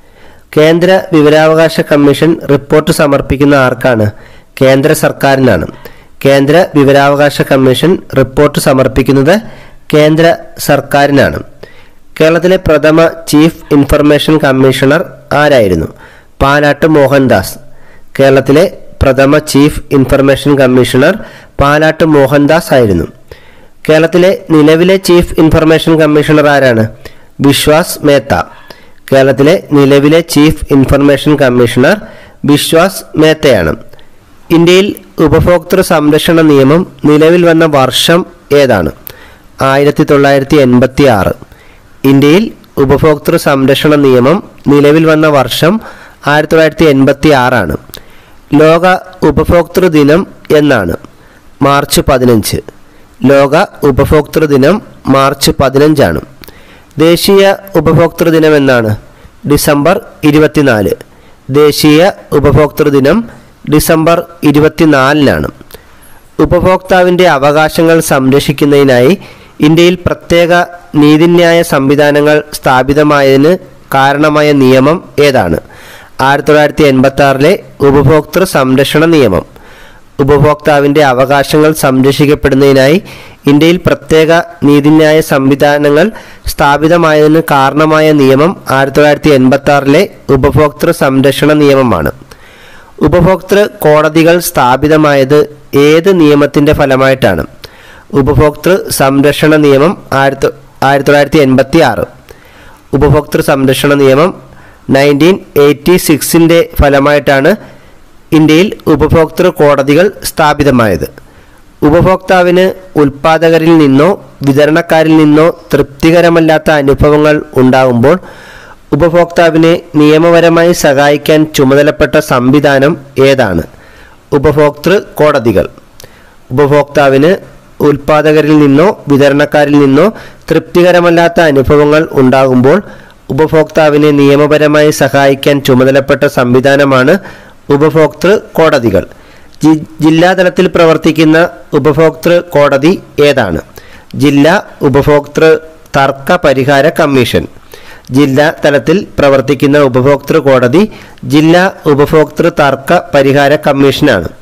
കേന്ദ്ര വിവരാവകാശ കമ്മീഷൻ റിപ്പോർട്ട് സമർപ്പിക്കുന്ന ആർക്കാണ് കേന്ദ്ര സർക്കാരിനാണ് കേന്ദ്ര വിവരാവകാശ കമ്മീഷൻ റിപ്പോർട്ട് സമർപ്പിക്കുന്നത് കേന്ദ്ര സർക്കാരിനാണ് കേരളത്തിലെ പ്രഥമ ചീഫ് ഇൻഫർമേഷൻ കമ്മീഷണർ ആരായിരുന്നു പാലാട്ട് മോഹൻദാസ് കേരളത്തിലെ പ്രഥമ chief information commissioner Palat Mohandas ആയിരുന്നു കേരളത്തിലെ നിലവിലെ ചീഫ് ഇൻഫർമേഷൻ കമ്മീഷണർ ആരാണ് വിശ്വാസ് മേത്ത കേരളത്തിലെ നിലവിലെ ചീഫ് ഇൻഫർമേഷൻ കമ്മീഷണർ വിശ്വാസ് മേത്തയാണ് ഇന്ത്യയിൽ ഉപഭോക്തൃ സംരക്ഷണ നിയമം നിലവിൽ വന്ന വർഷം ഏതാണ് ആയിരത്തി തൊള്ളായിരത്തി എൺപത്തി ആറ് ഇന്ത്യയിൽ ഉപഭോക്തൃ സംരക്ഷണ നിയമം നിലവിൽ വന്ന വർഷം ആയിരത്തി തൊള്ളായിരത്തി എൺപത്തി ആറാണ് ലോക ഉപഭോക്തൃ ദിനം എന്നാണ് മാർച്ച് പതിനഞ്ച് ലോക ഉപഭോക്തൃ ദിനം മാർച്ച് പതിനഞ്ചാണ് ദേശീയ ഉപഭോക്തൃ ദിനം എന്നാണ് ഡിസംബർ ഇരുപത്തിനാല് ദേശീയ ഉപഭോക്തൃ ദിനം ഡിസംബർ ഇരുപത്തിനാലിനാണ് ഉപഭോക്താവിൻ്റെ അവകാശങ്ങൾ സംരക്ഷിക്കുന്നതിനായി ഇന്ത്യയിൽ പ്രത്യേക നീതിന്യായ സംവിധാനങ്ങൾ സ്ഥാപിതമായതിന് കാരണമായ നിയമം ഏതാണ് ആയിരത്തി തൊള്ളായിരത്തി എൺപത്തി ആറിലെ ഉപഭോക്തൃ സംരക്ഷണ നിയമം ഉപഭോക്താവിൻ്റെ അവകാശങ്ങൾ സംരക്ഷിക്കപ്പെടുന്നതിനായി ഇന്ത്യയിൽ പ്രത്യേക നീതിന്യായ സംവിധാനങ്ങൾ സ്ഥാപിതമായതിന് കാരണമായ നിയമം ആയിരത്തി തൊള്ളായിരത്തി എൺപത്തി ആറിലെ ഉപഭോക്തൃ സംരക്ഷണ നിയമമാണ് ഉപഭോക്തൃ കോടതികൾ സ്ഥാപിതമായത് ഏത് നിയമത്തിൻ്റെ ഫലമായിട്ടാണ് ഉപഭോക്തൃ സംരക്ഷണ നിയമം ആയിരത്തി ആയിരത്തി തൊള്ളായിരത്തി എൺപത്തി ആറ് ഉപഭോക്തൃ സംരക്ഷണ നിയമം നയൻറ്റീൻ എയ്റ്റി സിക്സിൻ്റെ ഫലമായിട്ടാണ് ഇന്ത്യയിൽ ഉപഭോക്തൃ കോടതികൾ സ്ഥാപിതമായത് ഉപഭോക്താവിന് ഉൽപ്പാദകരിൽ നിന്നോ വിതരണക്കാരിൽ നിന്നോ തൃപ്തികരമല്ലാത്ത അനുഭവങ്ങൾ ഉണ്ടാകുമ്പോൾ ഉപഭോക്താവിനെ നിയമപരമായി സഹായിക്കാൻ ചുമതലപ്പെട്ട സംവിധാനം ഏതാണ് ഉപഭോക്തൃ കോടതികൾ ഉപഭോക്താവിന് ഉൽപ്പാദകരിൽ നിന്നോ വിതരണക്കാരിൽ നിന്നോ തൃപ്തികരമല്ലാത്ത അനുഭവങ്ങൾ ഉണ്ടാകുമ്പോൾ ഉപഭോക്താവിനെ നിയമപരമായി സഹായിക്കാൻ ചുമതലപ്പെട്ട സംവിധാനമാണ് ഉപഭോക്തൃ കോടതികൾ ജി- ജില്ലാതലത്തിൽ പ്രവർത്തിക്കുന്ന ഉപഭോക്തൃ കോടതി ഏതാണ് ജില്ലാ ഉപഭോക്തൃ തർക്ക പരിഹാര കമ്മീഷൻ ജില്ലാ തലത്തിൽ പ്രവർത്തിക്കുന്ന ഉപഭോക്തൃ കോടതി ജില്ലാ ഉപഭോക്തൃ തർക്ക പരിഹാര കമ്മീഷനാണ്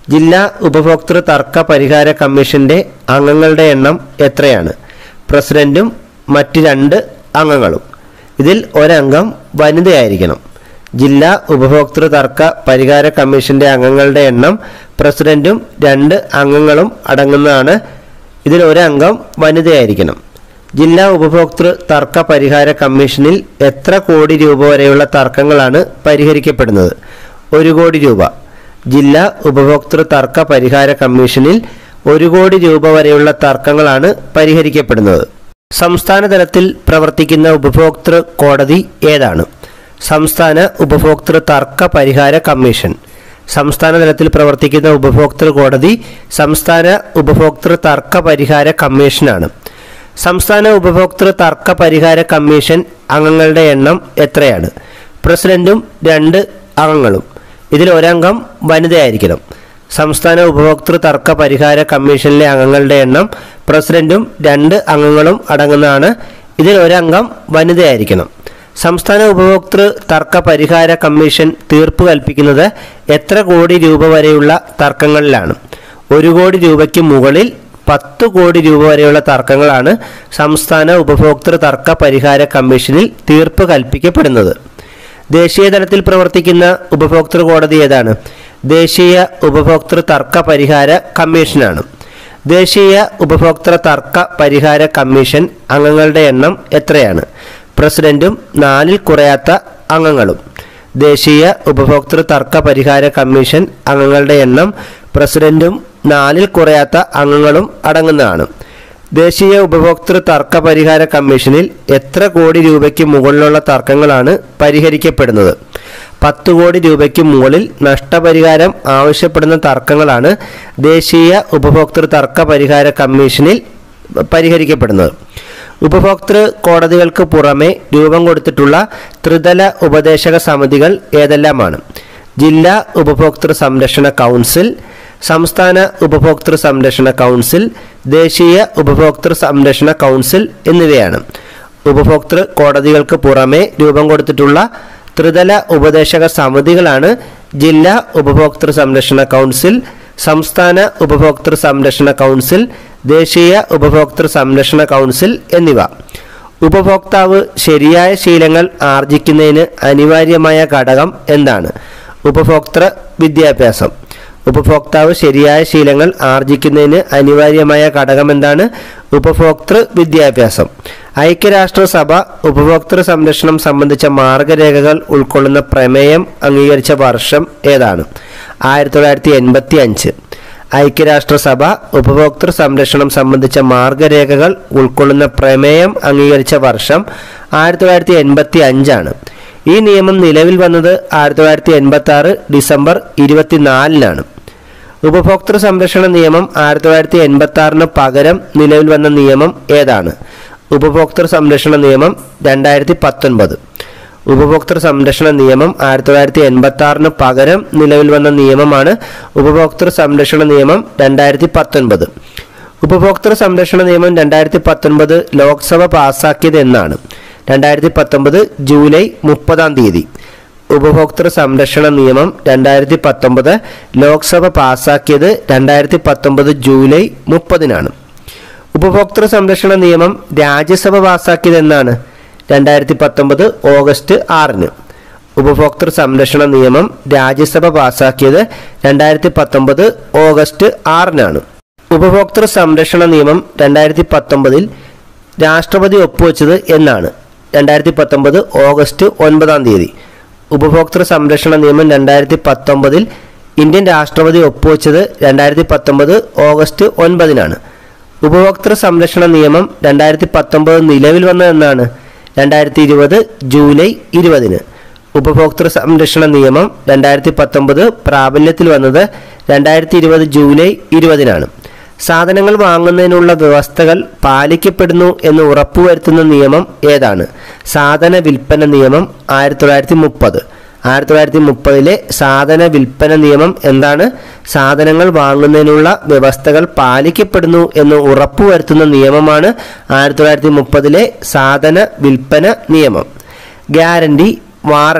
ജില്ലാ ഉപഭോക്തൃ തർക്ക പരിഹാര കമ്മീഷന്റെ അംഗങ്ങളുടെ എണ്ണം എത്രയാണ് പ്രസിഡന്റും മറ്റ് രണ്ട് അംഗങ്ങളും ഇതിൽ ഒരംഗം വനിതയായിരിക്കണം ജില്ലാ ഉപഭോക്തൃ തർക്ക പരിഹാര കമ്മീഷന്റെ അംഗങ്ങളുടെ എണ്ണം പ്രസിഡന്റും രണ്ട് അംഗങ്ങളും അടങ്ങുന്നതാണ് ഇതിൽ ഒരംഗം വനിതയായിരിക്കണം ജില്ലാ ഉപഭോക്തൃ തർക്ക പരിഹാര കമ്മീഷനിൽ എത്ര കോടി രൂപ വരെയുള്ള തർക്കങ്ങളാണ് പരിഹരിക്കപ്പെടുന്നത് ഒരു കോടി രൂപ ജില്ലാ ഉപഭോക്തൃ തർക്ക പരിഹാര കമ്മീഷനിൽ ഒരു കോടി രൂപ വരെയുള്ള തർക്കങ്ങളാണ് പരിഹരിക്കപ്പെടുന്നത് സംസ്ഥാന തലത്തിൽ പ്രവർത്തിക്കുന്ന ഉപഭോക്തൃ കോടതി ഏതാണ് സംസ്ഥാന ഉപഭോക്തൃ തർക്ക പരിഹാര കമ്മീഷൻ സംസ്ഥാന തലത്തിൽ പ്രവർത്തിക്കുന്ന ഉപഭോക്തൃ കോടതി സംസ്ഥാന ഉപഭോക്തൃ തർക്ക പരിഹാര കമ്മീഷനാണ് സംസ്ഥാന ഉപഭോക്തൃ തർക്ക പരിഹാര കമ്മീഷൻ അംഗങ്ങളുടെ എണ്ണം എത്രയാണ് പ്രസിഡന്റും രണ്ട് അംഗങ്ങളും ഇതിൽ ഒരംഗം വനിതയായിരിക്കണം സംസ്ഥാന ഉപഭോക്തൃ തർക്ക പരിഹാര കമ്മീഷനിലെ അംഗങ്ങളുടെ എണ്ണം പ്രസിഡന്റും രണ്ട് അംഗങ്ങളും അടങ്ങുന്നതാണ് ഇതിൽ ഒരംഗം വനിതയായിരിക്കണം സംസ്ഥാന ഉപഭോക്തൃ തർക്ക പരിഹാര കമ്മീഷൻ തീർപ്പ് കൽപ്പിക്കുന്നത് എത്ര കോടി രൂപ വരെയുള്ള തർക്കങ്ങളിലാണ് ഒരു കോടി രൂപയ്ക്ക് മുകളിൽ പത്ത് കോടി രൂപ വരെയുള്ള തർക്കങ്ങളാണ് സംസ്ഥാന ഉപഭോക്തൃ തർക്ക പരിഹാര കമ്മീഷനിൽ തീർപ്പ് കൽപ്പിക്കപ്പെടുന്നത് ദേശീയ തലത്തിൽ പ്രവർത്തിക്കുന്ന ഉപഭോക്തൃ കോടതി ഏതാണ് ദേശീയ ഉപഭോക്തൃ തർക്ക പരിഹാര കമ്മീഷനാണ് ദേശീയ ഉപഭോക്തൃ തർക്ക പരിഹാര കമ്മീഷൻ അംഗങ്ങളുടെ എണ്ണം എത്രയാണ് പ്രസിഡന്റും നാലിൽ കുറയാത്ത അംഗങ്ങളും ദേശീയ ഉപഭോക്തൃ തർക്ക പരിഹാര കമ്മീഷൻ അംഗങ്ങളുടെ എണ്ണം പ്രസിഡന്റും നാലിൽ കുറയാത്ത അംഗങ്ങളും അടങ്ങുന്നതാണ് ദേശീയ ഉപഭോക്തൃ തർക്ക പരിഹാര കമ്മീഷനിൽ എത്ര കോടി രൂപയ്ക്ക് മുകളിലുള്ള തർക്കങ്ങളാണ് പരിഹരിക്കപ്പെടുന്നത് പത്ത് കോടി രൂപയ്ക്ക് മുകളിൽ നഷ്ടപരിഹാരം ആവശ്യപ്പെടുന്ന തർക്കങ്ങളാണ് ദേശീയ ഉപഭോക്തൃ തർക്ക പരിഹാര കമ്മീഷനിൽ പരിഹരിക്കപ്പെടുന്നത് ഉപഭോക്തൃ കോടതികൾക്ക് പുറമെ രൂപം കൊടുത്തിട്ടുള്ള ത്രിതല ഉപദേശക സമിതികൾ ഏതെല്ലാമാണ് ജില്ലാ ഉപഭോക്തൃ സംരക്ഷണ കൗൺസിൽ സംസ്ഥാന ഉപഭോക്തൃ സംരക്ഷണ കൗൺസിൽ ദേശീയ ഉപഭോക്തൃ സംരക്ഷണ കൗൺസിൽ എന്നിവയാണ് ഉപഭോക്തൃ കോടതികൾക്ക് പുറമെ രൂപം കൊടുത്തിട്ടുള്ള ത്രിതല ഉപദേശക സമിതികളാണ് ജില്ലാ ഉപഭോക്തൃ സംരക്ഷണ കൗൺസിൽ സംസ്ഥാന ഉപഭോക്തൃ സംരക്ഷണ കൗൺസിൽ ദേശീയ ഉപഭോക്തൃ സംരക്ഷണ കൗൺസിൽ എന്നിവ ഉപഭോക്താവ് ശരിയായ ശീലങ്ങൾ ആർജിക്കുന്നതിന് അനിവാര്യമായ ഘടകം എന്താണ് ഉപഭോക്തൃ വിദ്യാഭ്യാസം ഉപഭോക്താവ് ശരിയായ ശീലങ്ങൾ ആർജിക്കുന്നതിന് അനിവാര്യമായ ഘടകം എന്താണ് ഉപഭോക്തൃ വിദ്യാഭ്യാസം ഐക്യരാഷ്ട്രസഭ ഉപഭോക്തൃ സംരക്ഷണം സംബന്ധിച്ച മാർഗരേഖകൾ ഉൾക്കൊള്ളുന്ന പ്രമേയം അംഗീകരിച്ച വർഷം ഏതാണ് ആയിരത്തി തൊള്ളായിരത്തി എൺപത്തി അഞ്ച് ഐക്യരാഷ്ട്രസഭ ഉപഭോക്തൃ സംരക്ഷണം സംബന്ധിച്ച മാർഗരേഖകൾ ഉൾക്കൊള്ളുന്ന പ്രമേയം അംഗീകരിച്ച വർഷം ആയിരത്തി തൊള്ളായിരത്തി എൺപത്തി അഞ്ചാണ് ഈ നിയമം നിലവിൽ വന്നത് ആയിരത്തി തൊള്ളായിരത്തി എൺപത്തി ആറ് ഡിസംബർ ഇരുപത്തിനാലിനാണ് ഉപഭോക്തൃ സംരക്ഷണ നിയമം ആയിരത്തി തൊള്ളായിരത്തി എൺപത്തി ആറിന് പകരം നിലവിൽ വന്ന നിയമം ഏതാണ് ഉപഭോക്തൃ സംരക്ഷണ നിയമം രണ്ടായിരത്തി പത്തൊൻപത് ഉപഭോക്തൃ സംരക്ഷണ നിയമം ആയിരത്തി തൊള്ളായിരത്തി എൺപത്തി ആറിന് പകരം നിലവിൽ വന്ന നിയമമാണ് ഉപഭോക്തൃ സംരക്ഷണ നിയമം രണ്ടായിരത്തി പത്തൊൻപത് ഉപഭോക്തൃ സംരക്ഷണ നിയമം രണ്ടായിരത്തി പത്തൊൻപത് ലോക്സഭ പാസാക്കിയത് എന്നാണ് രണ്ടായിരത്തി പത്തൊമ്പത് ജൂലൈ മുപ്പതാം തീയതി ഉപഭോക്തൃ സംരക്ഷണ നിയമം രണ്ടായിരത്തി പത്തൊമ്പത് ലോക്സഭ പാസാക്കിയത് രണ്ടായിരത്തി പത്തൊമ്പത് ജൂലൈ മുപ്പതിനാണ് ഉപഭോക്തൃ സംരക്ഷണ നിയമം രാജ്യസഭ പാസാക്കിയത് എന്നാണ് രണ്ടായിരത്തി പത്തൊമ്പത് ഓഗസ്റ്റ് ആറിന് ഉപഭോക്തൃ സംരക്ഷണ നിയമം രാജ്യസഭ പാസാക്കിയത് രണ്ടായിരത്തി പത്തൊമ്പത് ഓഗസ്റ്റ് ആറിനാണ് ഉപഭോക്തൃ സംരക്ഷണ നിയമം രണ്ടായിരത്തി പത്തൊമ്പതിൽ രാഷ്ട്രപതി ഒപ്പുവെച്ചത് എന്നാണ് രണ്ടായിരത്തി പത്തൊമ്പത് ഓഗസ്റ്റ് ഒൻപതാം തീയതി ഉപഭോക്തൃ സംരക്ഷണ നിയമം രണ്ടായിരത്തി പത്തൊമ്പതിൽ ഇന്ത്യൻ രാഷ്ട്രപതി ഒപ്പുവെച്ചത് രണ്ടായിരത്തി പത്തൊമ്പത് ഓഗസ്റ്റ് ഒൻപതിനാണ് ഉപഭോക്തൃ സംരക്ഷണ നിയമം രണ്ടായിരത്തി പത്തൊമ്പത് നിലവിൽ വന്നതെന്നാണ് രണ്ടായിരത്തി ഇരുപത് ജൂലൈ ഇരുപതിന് ഉപഭോക്തൃ സംരക്ഷണ നിയമം രണ്ടായിരത്തി പത്തൊമ്പത് പ്രാബല്യത്തിൽ വന്നത് രണ്ടായിരത്തി ഇരുപത് ജൂലൈ ഇരുപതിനാണ് സാധനങ്ങൾ വാങ്ങുന്നതിനുള്ള വ്യവസ്ഥകൾ പാലിക്കപ്പെടുന്നു എന്ന് ഉറപ്പുവരുത്തുന്ന നിയമം ഏതാണ് സാധന വിൽപ്പന നിയമം ആയിരത്തി തൊള്ളായിരത്തി മുപ്പത് ആയിരത്തി തൊള്ളായിരത്തി മുപ്പതിലെ സാധന വിൽപ്പന നിയമം എന്താണ് സാധനങ്ങൾ വാങ്ങുന്നതിനുള്ള വ്യവസ്ഥകൾ പാലിക്കപ്പെടുന്നു എന്ന് ഉറപ്പുവരുത്തുന്ന നിയമമാണ് ആയിരത്തി തൊള്ളായിരത്തി മുപ്പതിലെ സാധന വിൽപ്പന നിയമം ഗ്യാരണ്ടി വാറണ്ടി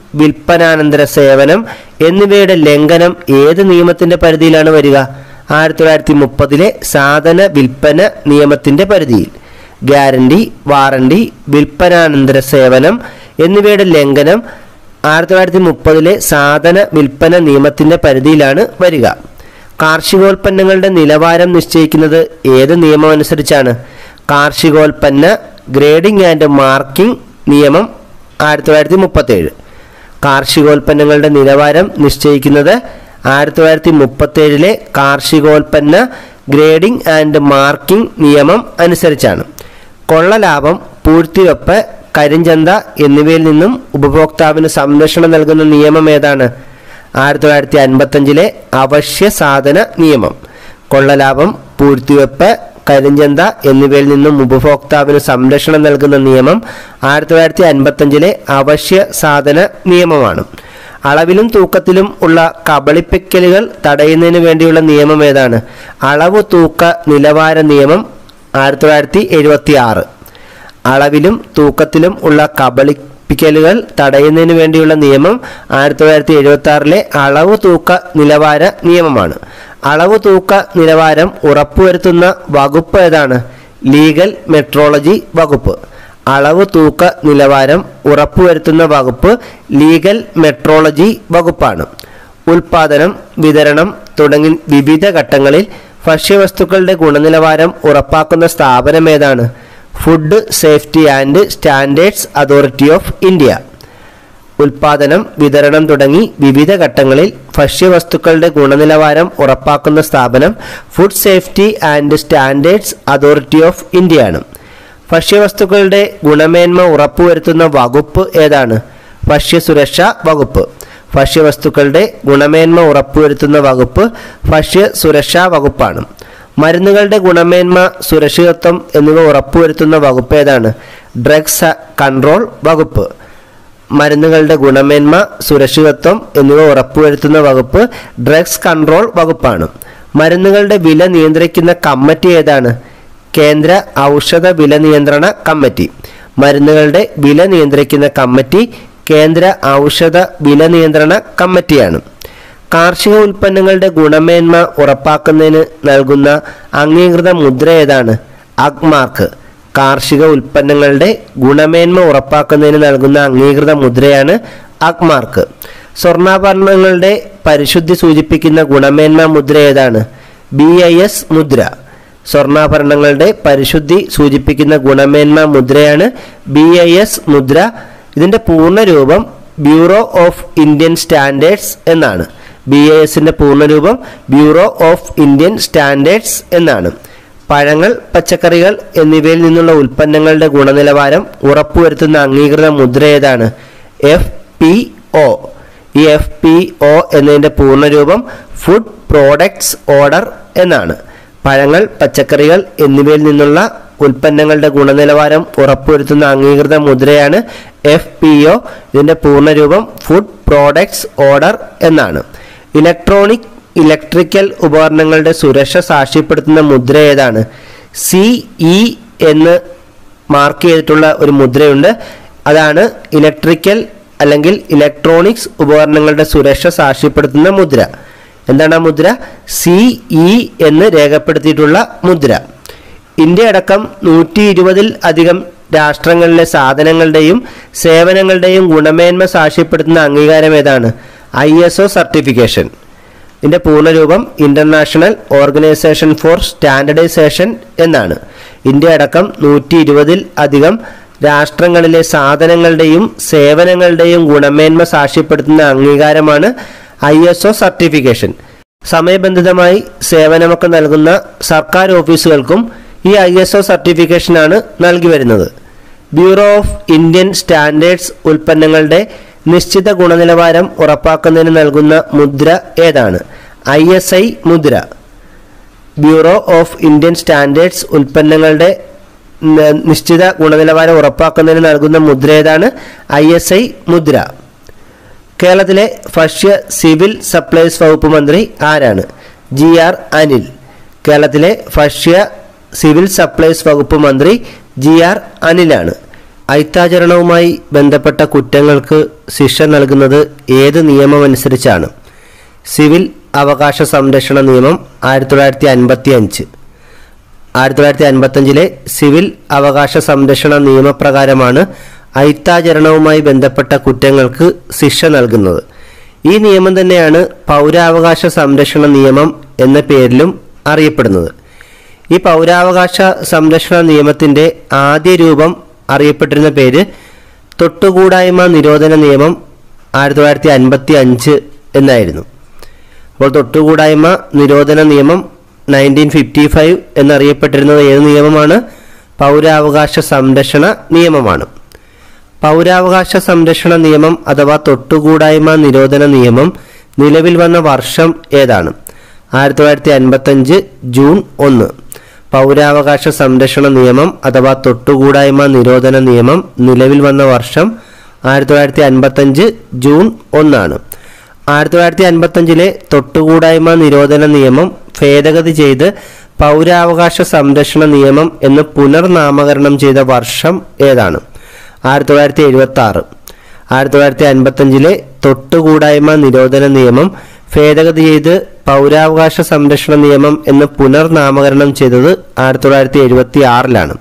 വിൽപ്പനാനന്തര സേവനം എന്നിവയുടെ ലംഘനം ഏത് നിയമത്തിന്റെ പരിധിയിലാണ് വരിക ആയിരത്തി തൊള്ളായിരത്തി മുപ്പതിലെ സാധന വിൽപ്പന നിയമത്തിന്റെ പരിധിയിൽ ഗ്യാരണ്ടി വാറണ്ടി വിൽപ്പനാനന്തര സേവനം എന്നിവയുടെ ലംഘനം ആയിരത്തി തൊള്ളായിരത്തി മുപ്പതിലെ സാധന വിൽപ്പന നിയമത്തിന്റെ പരിധിയിലാണ് വരിക കാർഷികോൽപ്പന്നങ്ങളുടെ നിലവാരം നിശ്ചയിക്കുന്നത് ഏത് നിയമം അനുസരിച്ചാണ് കാർഷികോൽപ്പന്ന ഗ്രേഡിംഗ് ആൻഡ് മാർക്കിംഗ് നിയമം ആയിരത്തി തൊള്ളായിരത്തി മുപ്പത്തേഴ് കാർഷികോൽപ്പന്നങ്ങളുടെ നിലവാരം നിശ്ചയിക്കുന്നത് ആയിരത്തി തൊള്ളായിരത്തി മുപ്പത്തേഴിലെ കാർഷികോൽപ്പന്ന ഗ്രേഡിംഗ് ആൻഡ് മാർക്കിംഗ് നിയമം അനുസരിച്ചാണ് കൊള്ളലാഭം പൂഴ്ത്തിവെപ്പ് കരിഞ്ചന്ത എന്നിവയിൽ നിന്നും ഉപഭോക്താവിന് സംരക്ഷണം നൽകുന്ന നിയമം ഏതാണ് ആയിരത്തി തൊള്ളായിരത്തി അൻപത്തഞ്ചിലെ അവശ്യ സാധന നിയമം കൊള്ളലാഭം പൂഴ്ത്തിവെപ്പ് കരിഞ്ചന്ത എന്നിവയിൽ നിന്നും ഉപഭോക്താവിന് സംരക്ഷണം നൽകുന്ന നിയമം ആയിരത്തി തൊള്ളായിരത്തി അൻപത്തഞ്ചിലെ അവശ്യ സാധന നിയമമാണ് അളവിലും തൂക്കത്തിലും ഉള്ള കബളിപ്പിക്കലുകൾ തടയുന്നതിന് വേണ്ടിയുള്ള നിയമം ഏതാണ് അളവ് തൂക്ക നിലവാര നിയമം ആയിരത്തി തൊള്ളായിരത്തി എഴുപത്തി ആറ് അളവിലും തൂക്കത്തിലും ഉള്ള കബളിപ്പിക്കലുകൾ തടയുന്നതിന് വേണ്ടിയുള്ള നിയമം ആയിരത്തി തൊള്ളായിരത്തി എഴുപത്തി ആറിലെ അളവ് തൂക്ക നിലവാര നിയമമാണ് അളവ് തൂക്ക നിലവാരം ഉറപ്പുവരുത്തുന്ന വകുപ്പ് ഏതാണ് ലീഗൽ മെട്രോളജി വകുപ്പ് അളവ് തൂക്ക നിലവാരം ഉറപ്പുവരുത്തുന്ന വകുപ്പ് ലീഗൽ മെട്രോളജി വകുപ്പാണ് ഉൽപാദനം വിതരണം തുടങ്ങി വിവിധ ഘട്ടങ്ങളിൽ ഭക്ഷ്യവസ്തുക്കളുടെ ഗുണനിലവാരം ഉറപ്പാക്കുന്ന സ്ഥാപനം ഏതാണ് food safety and standards authority of India ഉൽപാദനം വിതരണം തുടങ്ങി വിവിധ ഘട്ടങ്ങളിൽ ഭക്ഷ്യവസ്തുക്കളുടെ ഗുണനിലവാരം ഉറപ്പാക്കുന്ന സ്ഥാപനം food safety and standards authority of ഇന്ത്യയാണ് ഭക്ഷ്യവസ്തുക്കളുടെ ഗുണമേന്മ ഉറപ്പുവരുത്തുന്ന വകുപ്പ് ഏതാണ് ഭക്ഷ്യസുരക്ഷാ വകുപ്പ് ഭക്ഷ്യവസ്തുക്കളുടെ ഗുണമേന്മ ഉറപ്പുവരുത്തുന്ന വകുപ്പ് ഭക്ഷ്യ സുരക്ഷാ വകുപ്പാണ് മരുന്നുകളുടെ ഗുണമേന്മ സുരക്ഷിതത്വം എന്നിവ ഉറപ്പുവരുത്തുന്ന വകുപ്പ് ഏതാണ് ഡ്രഗ്സ് കൺട്രോൾ വകുപ്പ് മരുന്നുകളുടെ ഗുണമേന്മ സുരക്ഷിതത്വം എന്നിവ ഉറപ്പുവരുത്തുന്ന വകുപ്പ് ഡ്രഗ്സ് കൺട്രോൾ വകുപ്പാണ് മരുന്നുകളുടെ വില നിയന്ത്രിക്കുന്ന കമ്മിറ്റി ഏതാണ് കേന്ദ്ര ഔഷധ വില നിയന്ത്രണ കമ്മിറ്റി മരുന്നുകളുടെ വില നിയന്ത്രിക്കുന്ന കമ്മിറ്റി കേന്ദ്ര ഔഷധ വില നിയന്ത്രണ കമ്മിറ്റിയാണ് കാർഷിക ഉൽപ്പന്നങ്ങളുടെ ഗുണമേന്മ ഉറപ്പാക്കുന്നതിന് നൽകുന്ന അംഗീകൃത മുദ്ര ഏതാണ് അഗ്മാർക്ക് കാർഷിക ഉൽപ്പന്നങ്ങളുടെ ഗുണമേന്മ ഉറപ്പാക്കുന്നതിന് നൽകുന്ന അംഗീകൃത മുദ്രയാണ് അഗ്മാർക്ക് സ്വർണ്ണാഭരണങ്ങളുടെ പരിശുദ്ധി സൂചിപ്പിക്കുന്ന ഗുണമേന്മ മുദ്ര ഏതാണ് ബി ഐ എസ് മുദ്ര സ്വർണ്ണാഭരണങ്ങളുടെ പരിശുദ്ധി സൂചിപ്പിക്കുന്ന ഗുണമേന്മ മുദ്രയാണ് ബി ഐ എസ് മുദ്ര ഇതിൻ്റെ പൂർണ്ണരൂപം ബ്യൂറോ ഓഫ് ഇന്ത്യൻ സ്റ്റാൻഡേർഡ്സ് എന്നാണ് ബി ഐ എസിൻ്റെ പൂർണ്ണരൂപം ബ്യൂറോ ഓഫ് ഇന്ത്യൻ സ്റ്റാൻഡേർഡ്സ് എന്നാണ് പഴങ്ങൾ പച്ചക്കറികൾ എന്നിവയിൽ നിന്നുള്ള ഉൽപ്പന്നങ്ങളുടെ ഗുണനിലവാരം ഉറപ്പുവരുത്തുന്ന അംഗീകൃത മുദ്ര ഏതാണ് എഫ് പി ഒ ഈ എഫ് പി ഒ എന്നതിൻ്റെ പൂർണ്ണരൂപം ഫുഡ് പ്രോഡക്ട്സ് ഓർഡർ എന്നാണ് പഴങ്ങൾ പച്ചക്കറികൾ എന്നിവയിൽ നിന്നുള്ള ഉൽപ്പന്നങ്ങളുടെ ഗുണനിലവാരം ഉറപ്പുവരുത്തുന്ന അംഗീകൃത മുദ്രയാണ് എഫ് പി ഒ ഇതിൻ്റെ പൂർണ്ണരൂപം ഫുഡ് പ്രോഡക്ട്സ് ഓർഡർ എന്നാണ് ഇലക്ട്രോണിക് ഇലക്ട്രിക്കൽ ഉപകരണങ്ങളുടെ സുരക്ഷ സാക്ഷ്യപ്പെടുത്തുന്ന മുദ്ര ഏതാണ് സി ഇ എന്ന് മാർക്ക് ചെയ്തിട്ടുള്ള ഒരു മുദ്രയുണ്ട് അതാണ് ഇലക്ട്രിക്കൽ അല്ലെങ്കിൽ ഇലക്ട്രോണിക്സ് ഉപകരണങ്ങളുടെ സുരക്ഷ സാക്ഷ്യപ്പെടുത്തുന്ന മുദ്ര എന്താണ് ആ മുദ്ര സി ഇ എന്ന് രേഖപ്പെടുത്തിയിട്ടുള്ള മുദ്ര ഇന്ത്യ അടക്കം നൂറ്റി ഇരുപതിൽ അധികം രാഷ്ട്രങ്ങളിലെ സാധനങ്ങളുടെയും സേവനങ്ങളുടെയും ഗുണമേന്മ സാക്ഷ്യപ്പെടുത്തുന്ന അംഗീകാരം ഏതാണ് ഐ എസ് ഒ സർട്ടിഫിക്കേഷൻ ഇതിൻ്റെ പൂർണ്ണരൂപം ഇൻ്റർനാഷണൽ ഓർഗനൈസേഷൻ ഫോർ സ്റ്റാൻഡർഡൈസേഷൻ എന്നാണ് ഇന്ത്യ അടക്കം നൂറ്റി ഇരുപതിൽ അധികം രാഷ്ട്രങ്ങളിലെ സാധനങ്ങളുടെയും സേവനങ്ങളുടെയും ഗുണമേന്മ സാക്ഷ്യപ്പെടുത്തുന്ന അംഗീകാരമാണ് ഐ എസ് ഒ സർട്ടിഫിക്കേഷൻ സമയബന്ധിതമായി സേവനമൊക്കെ നൽകുന്ന സർക്കാർ ഓഫീസുകൾക്കും ഈ ഐ എസ് ഒ സർട്ടിഫിക്കേഷനാണ് നൽകി വരുന്നത് ബ്യൂറോ ഓഫ് ഇന്ത്യൻ സ്റ്റാൻഡേർഡ്സ് ഉൽപ്പന്നങ്ങളുടെ നിശ്ചിത ഗുണനിലവാരം ഉറപ്പാക്കുന്നതിന് നൽകുന്ന മുദ്ര ഏതാണ് ഐ എസ് ഐ മുദ്ര ബ്യൂറോ ഓഫ് ഇന്ത്യൻ സ്റ്റാൻഡേർഡ്സ് ഉൽപ്പന്നങ്ങളുടെ ന- നിശ്ചിത ഗുണനിലവാരം ഉറപ്പാക്കുന്നതിന് നൽകുന്ന മുദ്ര ഏതാണ് ഐ എസ് ഐ മുദ്ര കേരളത്തിലെ ഭക്ഷ്യ സിവിൽ സപ്ലൈസ് വകുപ്പ് മന്ത്രി ആരാണ് ജി ആർ അനിൽ കേരളത്തിലെ ഭക്ഷ്യ സിവിൽ സപ്ലൈസ് വകുപ്പ് മന്ത്രി ജി ആർ അനിലാണ് ഐത്താചരണവുമായി ബന്ധപ്പെട്ട കുറ്റങ്ങൾക്ക് ശിക്ഷ നൽകുന്നത് ഏത് നിയമമനുസരിച്ചാണ് സിവിൽ അവകാശ സംരക്ഷണ നിയമം ആയിരത്തി തൊള്ളായിരത്തി അൻപത്തി അഞ്ച് ആയിരത്തി തൊള്ളായിരത്തി അൻപത്തഞ്ചിലെ സിവിൽ അവകാശ സംരക്ഷണ നിയമപ്രകാരമാണ് ഐത്താചരണവുമായി ബന്ധപ്പെട്ട കുറ്റങ്ങൾക്ക് ശിക്ഷ നൽകുന്നത് ഈ നിയമം തന്നെയാണ് പൗരാവകാശ സംരക്ഷണ നിയമം എന്ന പേരിലും അറിയപ്പെടുന്നത് ഈ പൗരാവകാശ സംരക്ഷണ നിയമത്തിൻ്റെ ആദ്യ രൂപം അറിയപ്പെട്ടിരുന്ന പേര് തൊട്ടുകൂടായ്മ നിരോധന നിയമം ആയിരത്തി തൊള്ളായിരത്തി അൻപത്തി അഞ്ച് എന്നായിരുന്നു അപ്പോൾ തൊട്ടുകൂടായ്മ നിരോധന നിയമം നയൻറ്റീൻ ഫിഫ്റ്റി ഫൈവ് എന്നറിയപ്പെട്ടിരുന്നത് ഏത് നിയമമാണ് പൗരാവകാശ സംരക്ഷണ നിയമമാണ് പൗരാവകാശ സംരക്ഷണ നിയമം അഥവാ തൊട്ടുകൂടായ്മ നിരോധന നിയമം നിലവിൽ വന്ന വർഷം ഏതാണ് ആയിരത്തി തൊള്ളായിരത്തി അൻപത്തഞ്ച് ജൂൺ ഒന്ന് പൗരാവകാശ സംരക്ഷണ നിയമം അഥവാ തൊട്ടുകൂടായ്മ നിരോധന നിയമം നിലവിൽ വന്ന വർഷം ആയിരത്തി തൊള്ളായിരത്തി അൻപത്തഞ്ച് ജൂൺ ഒന്നാണ് ആയിരത്തി തൊള്ളായിരത്തി അൻപത്തഞ്ചിലെ തൊട്ടുകൂടായ്മ നിരോധന നിയമം ഭേദഗതി ചെയ്ത് പൗരാവകാശ സംരക്ഷണ നിയമം എന്ന് പുനർനാമകരണം ചെയ്ത വർഷം ഏതാണ് ആയിരത്തി തൊള്ളായിരത്തി എഴുപത്തി ആറ് ആയിരത്തി തൊള്ളായിരത്തി അൻപത്തഞ്ചിലെ തൊട്ടുകൂടായ്മ നിരോധന നിയമം ഭേദഗതി ചെയ്ത് പൗരാവകാശ സംരക്ഷണ നിയമം എന്ന് പുനർനാമകരണം ചെയ്തത് ആയിരത്തി തൊള്ളായിരത്തി എഴുപത്തി ആറിലാണ്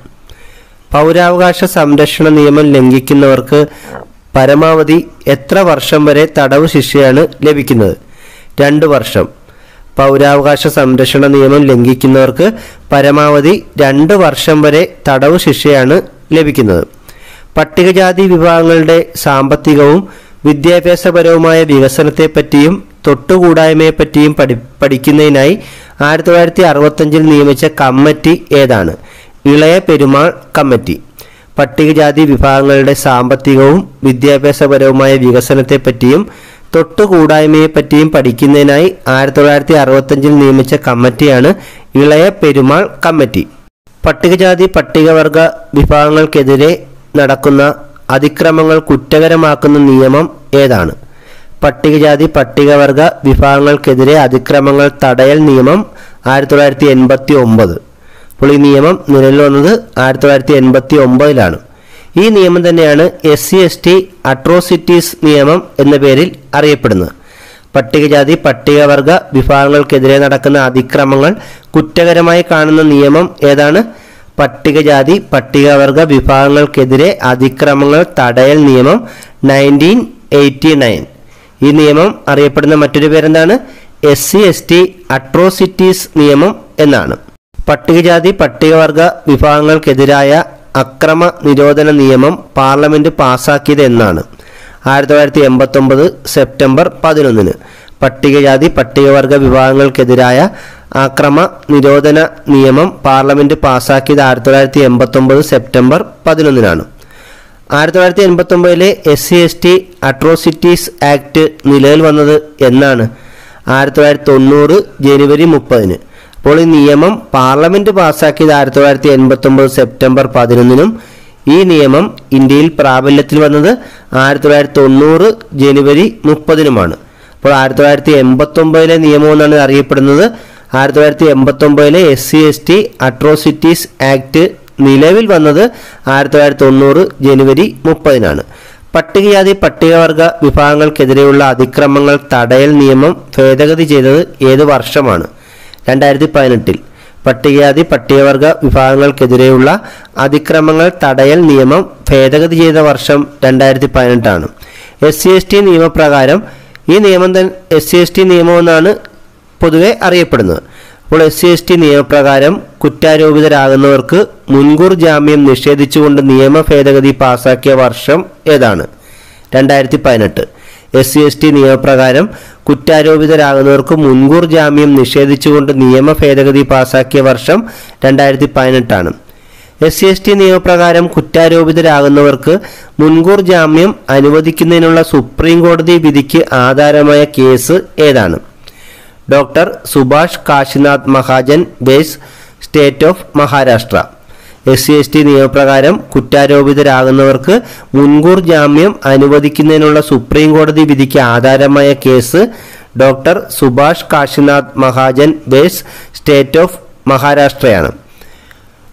പൗരാവകാശ സംരക്ഷണ നിയമം ലംഘിക്കുന്നവർക്ക് പരമാവധി എത്ര വർഷം വരെ തടവ് ശിക്ഷയാണ് ലഭിക്കുന്നത് രണ്ട് വർഷം പൗരാവകാശ സംരക്ഷണ നിയമം ലംഘിക്കുന്നവർക്ക് പരമാവധി രണ്ട് വർഷം വരെ തടവ് ശിക്ഷയാണ് ലഭിക്കുന്നത് പട്ടികജാതി വിഭാഗങ്ങളുടെ സാമ്പത്തികവും വിദ്യാഭ്യാസപരവുമായ വികസനത്തെപ്പറ്റിയും തൊട്ടുകൂടായ്മയെപ്പറ്റിയും പഠി പഠിക്കുന്നതിനായി ആയിരത്തി തൊള്ളായിരത്തി അറുപത്തഞ്ചിൽ നിയമിച്ച കമ്മിറ്റി ഏതാണ് ഇളയ പെരുമാൾ കമ്മിറ്റി പട്ടികജാതി വിഭാഗങ്ങളുടെ സാമ്പത്തികവും വിദ്യാഭ്യാസപരവുമായ വികസനത്തെപ്പറ്റിയും തൊട്ടുകൂടായ്മയെപ്പറ്റിയും പഠിക്കുന്നതിനായി ആയിരത്തി തൊള്ളായിരത്തി അറുപത്തഞ്ചിൽ നിയമിച്ച കമ്മിറ്റിയാണ് ഇളയ പെരുമാൾ കമ്മിറ്റി പട്ടികജാതി പട്ടികവർഗ വിഭാഗങ്ങൾക്കെതിരെ നടക്കുന്ന അതിക്രമങ്ങൾ കുറ്റകരമാക്കുന്ന നിയമം ഏതാണ് പട്ടികജാതി പട്ടികവർഗ വിഭാഗങ്ങൾക്കെതിരെ അതിക്രമങ്ങൾ തടയൽ നിയമം ആയിരത്തി തൊള്ളായിരത്തി എൺപത്തി ഒമ്പത് അപ്പോൾ ഈ നിയമം നിലവിൽ വന്നത് ആയിരത്തി തൊള്ളായിരത്തി എൺപത്തി ഒമ്പതിലാണ് ഈ നിയമം തന്നെയാണ് S C S T atrocities നിയമം എന്ന പേരിൽ അറിയപ്പെടുന്നത് പട്ടികജാതി പട്ടികവർഗ വിഭാഗങ്ങൾക്കെതിരെ നടക്കുന്ന അതിക്രമങ്ങൾ കുറ്റകരമായി കാണുന്ന നിയമം ഏതാണ് പട്ടികജാതി പട്ടികവർഗ വിഭാഗങ്ങൾക്കെതിരെ അതിക്രമങ്ങൾ തടയൽ നിയമം നയൻറ്റീൻ എയ്റ്റി നയൻ ഈ നിയമം അറിയപ്പെടുന്ന മറ്റൊരു പേരെന്താണ് S C S T atrocities നിയമം എന്നാണ് പട്ടികജാതി പട്ടികവർഗ വിഭാഗങ്ങൾക്കെതിരായ അക്രമ നിരോധന നിയമം പാർലമെന്റ് പാസാക്കിയത് എന്നാണ് ആയിരത്തി തൊള്ളായിരത്തി എൺപത്തൊമ്പത് സെപ്റ്റംബർ പതിനൊന്നിന് പട്ടികജാതി പട്ടികവർഗ വിഭാഗങ്ങൾക്കെതിരായ ആക്രമ നിരോധന നിയമം പാർലമെന്റ് പാസാക്കിയത് ആയിരത്തി തൊള്ളായിരത്തി എൺപത്തൊമ്പത് സെപ്റ്റംബർ പതിനൊന്നിനാണ് ആയിരത്തി തൊള്ളായിരത്തി എൺപത്തൊമ്പതിലെ S C S T atrocities act നിലവിൽ വന്നത് എന്നാണ് ആയിരത്തി തൊള്ളായിരത്തി തൊണ്ണൂറ് ജനുവരി മുപ്പതിന് അപ്പോൾ ഈ നിയമം പാർലമെന്റ് പാസാക്കിയത് ആയിരത്തി തൊള്ളായിരത്തി എൺപത്തൊമ്പത് സെപ്റ്റംബർ പതിനൊന്നിനും ഈ നിയമം ഇന്ത്യയിൽ പ്രാബല്യത്തിൽ വന്നത് ആയിരത്തി തൊള്ളായിരത്തി തൊണ്ണൂറ് ജനുവരി മുപ്പതിനുമാണ് അപ്പോൾ ആയിരത്തി തൊള്ളായിരത്തി എൺപത്തൊമ്പതിലെ നിയമം എന്നാണ് ഇത് അറിയപ്പെടുന്നത് ആയിരത്തി തൊള്ളായിരത്തി എൺപത്തൊമ്പതിലെ S C S T atrocities act നിലവിൽ വന്നത് ആയിരത്തി തൊള്ളായിരത്തി തൊണ്ണൂറ് ജനുവരി മുപ്പതിനാണ് പട്ടികജാതി പട്ടികവർഗ വിഭാഗങ്ങൾക്കെതിരെയുള്ള അതിക്രമങ്ങൾ തടയൽ നിയമം ഭേദഗതി ചെയ്തത് ഏത് വർഷമാണ് രണ്ടായിരത്തി പതിനെട്ടിൽ പട്ടികജാതി പട്ടികവർഗ വിഭാഗങ്ങൾക്കെതിരെയുള്ള അതിക്രമങ്ങൾ തടയൽ നിയമം ഭേദഗതി ചെയ്ത വർഷം രണ്ടായിരത്തി പതിനെട്ടാണ് എസ് സി എസ് ടി നിയമപ്രകാരം ഈ നിയമം തന്നെ എസ് സി എസ് ടി നിയമം എന്നാണ് പൊതുവെ അറിയപ്പെടുന്നത് അപ്പോൾ എസ് സി എസ് ടി നിയമപ്രകാരം കുറ്റാരോപിതരാകുന്നവർക്ക് മുൻകൂർ ജാമ്യം നിഷേധിച്ചുകൊണ്ട് നിയമ ഭേദഗതി പാസാക്കിയ വർഷം ഏതാണ് രണ്ടായിരത്തി പതിനെട്ട് എസ് സി എസ് ടി നിയമപ്രകാരം കുറ്റാരോപിതരാകുന്നവർക്ക് മുൻകൂർ ജാമ്യം നിഷേധിച്ചുകൊണ്ട് നിയമ ഭേദഗതി പാസാക്കിയ വർഷം രണ്ടായിരത്തി പതിനെട്ടാണ് എസ് സി എസ് ടി നിയമപ്രകാരം കുറ്റാരോപിതരാകുന്നവർക്ക് മുൻകൂർ ജാമ്യം അനുവദിക്കുന്നതിനുള്ള സുപ്രീം കോടതി വിധിക്ക് ആധാരമായ കേസ് ഏതാണ് doctor Subhash Kashinath Mahajan versus state of Maharashtra S C S T നിയമപ്രകാരം കുറ്റാരോപിതരാകുന്നവർക്ക് മുൻകൂർ ജാമ്യം അനുവദിക്കുന്നതിനുള്ള സുപ്രീം കോടതി വിധിക്ക് ആധാരമായ case doctor Subhash Kashinath Mahajan versus state of മഹാരാഷ്ട്രയാണ്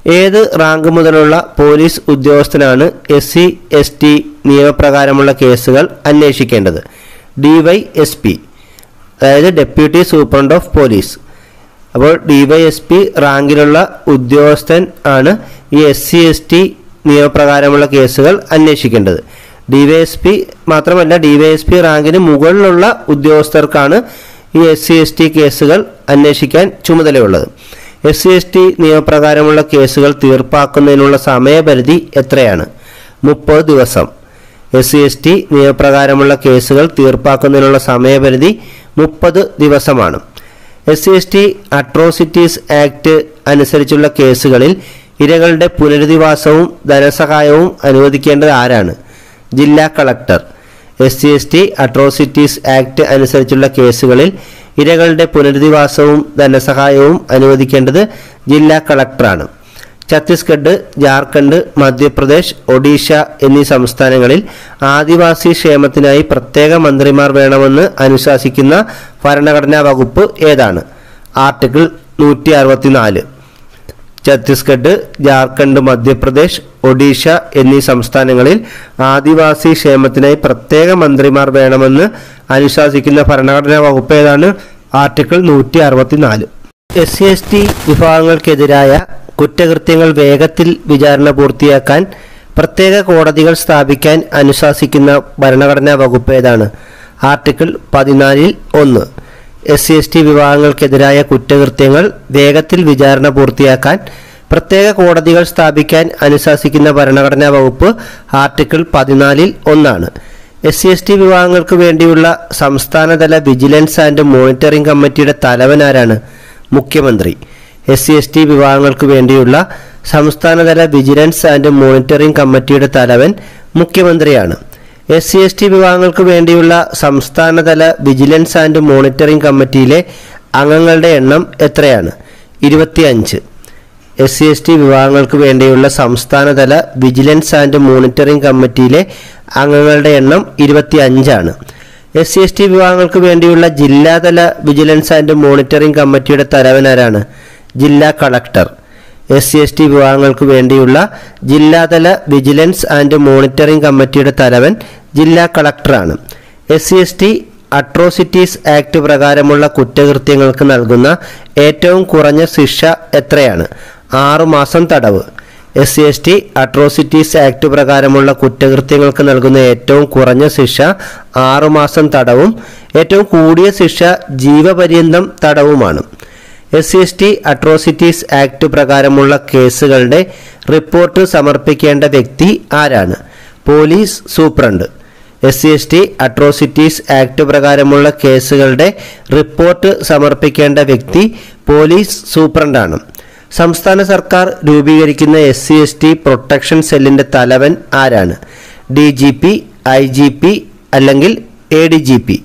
ഏത് റാങ്ക് മുതലുള്ള പോലീസ് ഉദ്യോഗസ്ഥനാണ് എസ് സി എസ് ടി നിയമപ്രകാരമുള്ള കേസുകൾ അന്വേഷിക്കേണ്ടത് ഡി വൈ എസ് പി അതായത് ഡെപ്യൂട്ടി സൂപ്രണ്ട് ഓഫ് പോലീസ് അപ്പോൾ ഡിവൈഎസ്പി റാങ്കിലുള്ള ഉദ്യോഗസ്ഥൻ ആണ് ഈ എസ് സി എസ് ടി നിയമപ്രകാരമുള്ള കേസുകൾ അന്വേഷിക്കേണ്ടത് ഡിവൈഎസ്പി മാത്രമല്ല ഡിവൈഎസ്പി റാങ്കിന് മുകളിലുള്ള ഉദ്യോഗസ്ഥർക്കാണ് ഈ എസ് സി എസ് ടി കേസുകൾ അന്വേഷിക്കാൻ ചുമതലയുള്ളത് എസ് സി എസ് ടി നിയമപ്രകാരമുള്ള കേസുകൾ തീർപ്പാക്കുന്നതിനുള്ള സമയപരിധി എത്രയാണ് മുപ്പത് ദിവസം എസ് സി എസ് ടി നിയമപ്രകാരമുള്ള കേസുകൾ തീർപ്പാക്കുന്നതിനുള്ള സമയപരിധി മുപ്പത് ദിവസമാണ് S C S T atrocities act അനുസരിച്ചുള്ള കേസുകളിൽ ഇരകളുടെ പുനരധിവാസവും ധനസഹായവും അനുവദിക്കേണ്ടത് ആരാണ് ജില്ലാ collector S C S T atrocities act അനുസരിച്ചുള്ള കേസുകളിൽ ഇരകളുടെ പുനരധിവാസവും ധനസഹായവും അനുവദിക്കേണ്ടത് ജില്ലാ കളക്ടറാണ് ഛത്തീസ്ഗഡ് ജാർഖണ്ഡ് മധ്യപ്രദേശ് ഒഡീഷ എന്നീ സംസ്ഥാനങ്ങളിൽ ആദിവാസി ക്ഷേമത്തിനായി പ്രത്യേക മന്ത്രിമാർ വേണമെന്ന് അനുശാസിക്കുന്ന ഭരണഘടനാ വകുപ്പ് ഏതാണ് ആർട്ടിക്കിൾ നൂറ്റി അറുപത്തിനാല് ഛത്തീസ്ഗഡ് ജാർഖണ്ഡ് മധ്യപ്രദേശ് ഒഡീഷ എന്നീ സംസ്ഥാനങ്ങളിൽ ആദിവാസി ക്ഷേമത്തിനായി പ്രത്യേക മന്ത്രിമാർ വേണമെന്ന് അനുശാസിക്കുന്ന ഭരണഘടനാ വകുപ്പ് ഏതാണ് ആർട്ടിക്കിൾ നൂറ്റി അറുപത്തിനാല് എസ് സി എസ് ടി വിഭാഗങ്ങൾക്കെതിരായ കുറ്റകൃത്യങ്ങൾ വേഗത്തിൽ വിചാരണ പൂർത്തിയാക്കാൻ പ്രത്യേക കോടതികൾ സ്ഥാപിക്കാൻ അനുശാസിക്കുന്ന ഭരണഘടനാ വകുപ്പ് ഏതാണ് ആർട്ടിക്കിൾ പതിനാലിൽ ഒന്ന് എസ് സി എസ് ടി വിഭാഗങ്ങൾക്കെതിരായ കുറ്റകൃത്യങ്ങൾ വേഗത്തിൽ വിചാരണ പൂർത്തിയാക്കാൻ പ്രത്യേക കോടതികൾ സ്ഥാപിക്കാൻ അനുശാസിക്കുന്ന ഭരണഘടനാ വകുപ്പ് ആർട്ടിക്കിൾ പതിനാലിൽ ഒന്നാണ് എസ് സി എസ് ടി വിഭാഗങ്ങൾക്ക് വേണ്ടിയുള്ള സംസ്ഥാനതല വിജിലൻസ് ആൻഡ് മോണിറ്ററിംഗ് കമ്മിറ്റിയുടെ തലവനാരാണ് മുഖ്യമന്ത്രി എസ് സി എസ് ടി വിഭാഗങ്ങൾക്ക് വേണ്ടിയുള്ള സംസ്ഥാനതല വിജിലൻസ് ആൻഡ് മോണിറ്ററിംഗ് കമ്മിറ്റിയുടെ തലവൻ മുഖ്യമന്ത്രിയാണ് എസ് സി എസ് ടി വിഭാഗങ്ങൾക്ക് വേണ്ടിയുള്ള സംസ്ഥാനതല വിജിലൻസ് ആൻഡ് മോണിറ്ററിംഗ് കമ്മിറ്റിയിലെ അംഗങ്ങളുടെ എണ്ണം എത്രയാണ് ഇരുപത്തിയഞ്ച് എസ് സി എസ് ടി വിഭാഗങ്ങൾക്ക് വേണ്ടിയുള്ള സംസ്ഥാനതല വിജിലൻസ് ആൻഡ് മോണിറ്ററിംഗ് കമ്മിറ്റിയിലെ അംഗങ്ങളുടെ എണ്ണം ഇരുപത്തി അഞ്ചാണ് എസ് സി എസ് ടി വിഭാഗങ്ങൾക്ക് വേണ്ടിയുള്ള ജില്ലാതല വിജിലൻസ് ആൻഡ് മോണിറ്ററിംഗ് കമ്മിറ്റിയുടെ തലവനാരാണ് ജില്ലാ collector S C S T വിഭാഗങ്ങൾക്ക് വേണ്ടിയുള്ള ജില്ലാതല വിജിലൻസ് ആൻഡ് മോണിറ്ററിംഗ് കമ്മിറ്റിയുടെ തലവൻ ജില്ലാ കളക്ടറാണ് S C S T atrocities act പ്രകാരമുള്ള കുറ്റകൃത്യങ്ങൾക്ക് നൽകുന്ന ഏറ്റവും കുറഞ്ഞ ശിക്ഷ എത്രയാണ് ആറുമാസം തടവ് S C S T atrocities act പ്രകാരമുള്ള കുറ്റകൃത്യങ്ങൾക്ക് നൽകുന്ന ഏറ്റവും കുറഞ്ഞ ശിക്ഷ ആറുമാസം തടവും ഏറ്റവും കൂടിയ ശിക്ഷ ജീവപര്യന്തം തടവുമാണ് S C S T atrocities act പ്രകാരമുള്ള കേസുകളുടെ റിപ്പോർട്ട് സമർപ്പിക്കേണ്ട വ്യക്തി ആരാണ് police superintendent S C S T atrocities act പ്രകാരമുള്ള കേസുകളുടെ റിപ്പോർട്ട് സമർപ്പിക്കേണ്ട വ്യക്തി പോലീസ് സൂപ്രണ്ടാണ് സംസ്ഥാന സർക്കാർ രൂപീകരിക്കുന്ന S C S T protection സെല്ലിന്റെ തലവൻ ആരാണ് D G P I G P അല്ലെങ്കിൽ എ ഡി ജി പി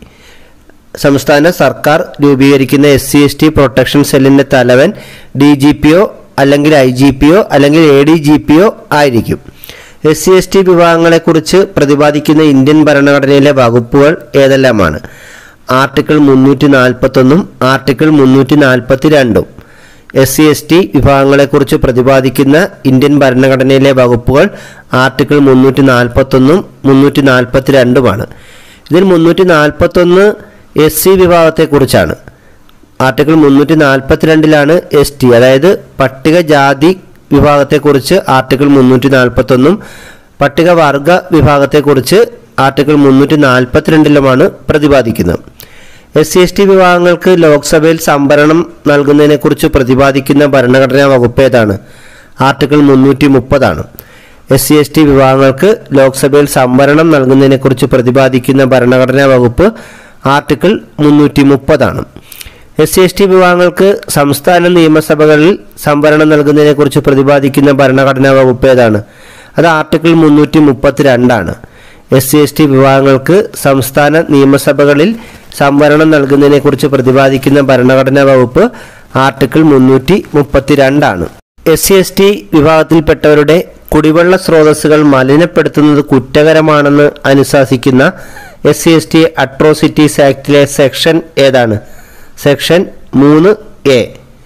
സംസ്ഥാന സർക്കാർ രൂപീകരിക്കുന്ന S C S T protection സെല്ലിന്റെ തലവൻ ഡി ജി പിയോ അല്ലെങ്കിൽ ഐ ജി പിയോ അല്ലെങ്കിൽ എ ഡി ജി പിയോ ആയിരിക്കും എസ് സി എസ് ടി വിഭാഗങ്ങളെക്കുറിച്ച് പ്രതിപാദിക്കുന്ന ഇന്ത്യൻ ഭരണഘടനയിലെ വകുപ്പുകൾ ഏതെല്ലാമാണ് ആർട്ടിക്കിൾ മുന്നൂറ്റി നാൽപ്പത്തൊന്നും ആർട്ടിക്കിൾ മുന്നൂറ്റി നാൽപ്പത്തി രണ്ടും എസ് സി എസ് ടി വിഭാഗങ്ങളെക്കുറിച്ച് പ്രതിപാദിക്കുന്ന ഇന്ത്യൻ ഭരണഘടനയിലെ വകുപ്പുകൾ ആർട്ടിക്കിൾ മുന്നൂറ്റി നാൽപ്പത്തൊന്നും മുന്നൂറ്റി നാൽപ്പത്തി രണ്ടുമാണ് ഇതിൽ മുന്നൂറ്റി നാൽപ്പത്തൊന്ന് എസ് സി വിഭാഗത്തെക്കുറിച്ചാണ് ആർട്ടിക്കിൾ മുന്നൂറ്റി നാൽപ്പത്തിരണ്ടിലാണ് എസ് ടി അതായത് പട്ടികജാതി വിഭാഗത്തെക്കുറിച്ച് ആർട്ടിക്കിൾ മുന്നൂറ്റി നാൽപ്പത്തൊന്നും പട്ടികവർഗ വിഭാഗത്തെക്കുറിച്ച് ആർട്ടിക്കിൾ മുന്നൂറ്റി നാൽപ്പത്തിരണ്ടിലുമാണ് പ്രതിപാദിക്കുന്നത് എസ് സി എസ് ടി വിഭാഗങ്ങൾക്ക് ലോക്സഭയിൽ സംവരണം നൽകുന്നതിനെക്കുറിച്ച് പ്രതിപാദിക്കുന്ന ഭരണഘടനാ വകുപ്പ് ഏതാണ് ആർട്ടിക്കിൾ മുന്നൂറ്റി മുപ്പതാണ് എസ് സി എസ് ടി വിഭാഗങ്ങൾക്ക് ലോക്സഭയിൽ സംവരണം നൽകുന്നതിനെക്കുറിച്ച് പ്രതിപാദിക്കുന്ന ഭരണഘടനാ വകുപ്പ് ആർട്ടിക്കിൾ മുന്നൂറ്റി മുപ്പതാണ് എസ് സി എസ് ടി വിഭാഗങ്ങൾക്ക് സംസ്ഥാന നിയമസഭകളിൽ സംവരണം നൽകുന്നതിനെക്കുറിച്ച് പ്രതിപാദിക്കുന്ന ഭരണഘടനാ വകുപ്പ് ഏതാണ് അത് ആർട്ടിക്കിൾ മുന്നൂറ്റി മുപ്പത്തി രണ്ടാണ് എസ് സി എസ് ടി വിഭാഗങ്ങൾക്ക് സംസ്ഥാന നിയമസഭകളിൽ സംവരണം നൽകുന്നതിനെക്കുറിച്ച് പ്രതിപാദിക്കുന്ന ഭരണഘടനാ വകുപ്പ് ആർട്ടിക്കിൾ മുന്നൂറ്റി മുപ്പത്തിരണ്ടാണ് എസ് സി എസ് ടി വിഭാഗത്തിൽപ്പെട്ടവരുടെ കുടിവെള്ള സ്രോതസ്സുകൾ മലിനപ്പെടുത്തുന്നത് കുറ്റകരമാണെന്ന് അനുശാസിക്കുന്ന S C S T atrocities ആക്ടിലെ സെക്ഷൻ ഏതാണ് സെക്ഷൻ മൂന്ന് A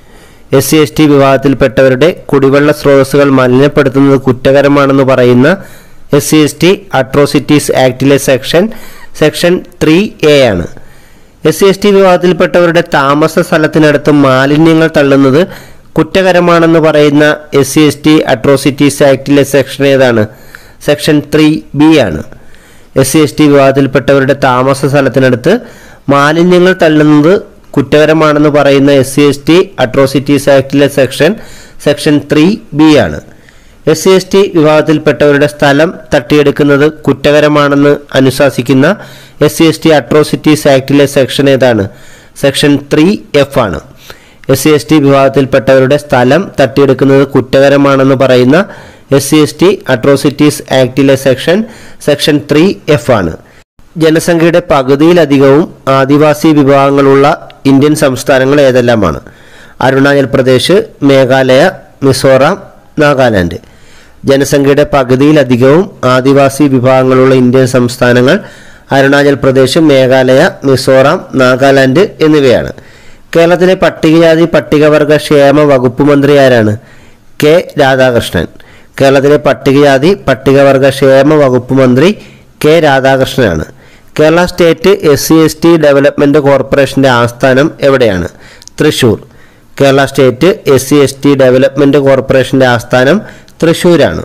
S C S T വിഭാഗത്തിൽപ്പെട്ടവരുടെ കുടിവെള്ള സ്രോതസ്സുകൾ മലിനപ്പെടുത്തുന്നത് കുറ്റകരമാണെന്ന് പറയുന്ന S C S T atrocities ആക്ടിലെ സെക്ഷൻ സെക്ഷൻ ത്രീ എ ആണ് എസ് സി എസ് ടി വിഭാഗത്തിൽപ്പെട്ടവരുടെ താമസ സ്ഥലത്തിനടുത്ത് മാലിന്യങ്ങൾ തള്ളുന്നത് കുറ്റകരമാണെന്ന് പറയുന്ന S C S T atrocities ആക്ടിലെ സെക്ഷൻ ഏതാണ് സെക്ഷൻ ത്രീ ബി ആണ് എസ് സി എസ് ടി വിഭാഗത്തിൽപ്പെട്ടവരുടെ താമസ സ്ഥലത്തിനടുത്ത് മാലിന്യങ്ങൾ തള്ളുന്നത് കുറ്റകരമാണെന്ന് പറയുന്ന S C S T atrocities ആക്ടിലെ സെക്ഷൻ സെക്ഷൻ ത്രീ ബി ആണ് എസ് സി എസ് ടി വിഭാഗത്തിൽപ്പെട്ടവരുടെ സ്ഥലം തട്ടിയെടുക്കുന്നത് കുറ്റകരമാണെന്ന് അനുശാസിക്കുന്ന S C S T atrocities ആക്ടിലെ സെക്ഷൻ ഏതാണ് സെക്ഷൻ ത്രീ എഫ് ആണ് എസ് സി എസ് ടി വിഭാഗത്തിൽപ്പെട്ടവരുടെ സ്ഥലം തട്ടിയെടുക്കുന്നത് കുറ്റകരമാണെന്ന് പറയുന്ന S C S T atrocities ആക്ടിലെ സെക്ഷൻ സെക്ഷൻ ത്രീ എഫ് ആണ് ജനസംഖ്യയുടെ പകുതിയിലധികവും ആദിവാസി വിഭാഗങ്ങളുള്ള ഇന്ത്യൻ സംസ്ഥാനങ്ങൾ ഏതെല്ലാമാണ് അരുണാചൽ പ്രദേശ് മേഘാലയ മിസോറാം നാഗാലാൻഡ് ജനസംഖ്യയുടെ പകുതിയിലധികവും ആദിവാസി വിഭാഗങ്ങളുള്ള ഇന്ത്യൻ സംസ്ഥാനങ്ങൾ അരുണാചൽ പ്രദേശ് മേഘാലയ മിസോറാം നാഗാലാൻഡ് എന്നിവയാണ് കേരളത്തിലെ പട്ടികജാതി പട്ടികവർഗ ക്ഷേമ വകുപ്പ് മന്ത്രി ആരാണ് കെ രാധാകൃഷ്ണൻ കേരളത്തിലെ പട്ടികജാതി പട്ടികവർഗ ക്ഷേമ വകുപ്പ് മന്ത്രി കെ രാധാകൃഷ്ണനാണ് Kerala state S C S T development കോർപ്പറേഷൻ്റെ ആസ്ഥാനം എവിടെയാണ് Thrissur Kerala state S C S T development കോർപ്പറേഷൻ്റെ ആസ്ഥാനം തൃശ്ശൂരാണ്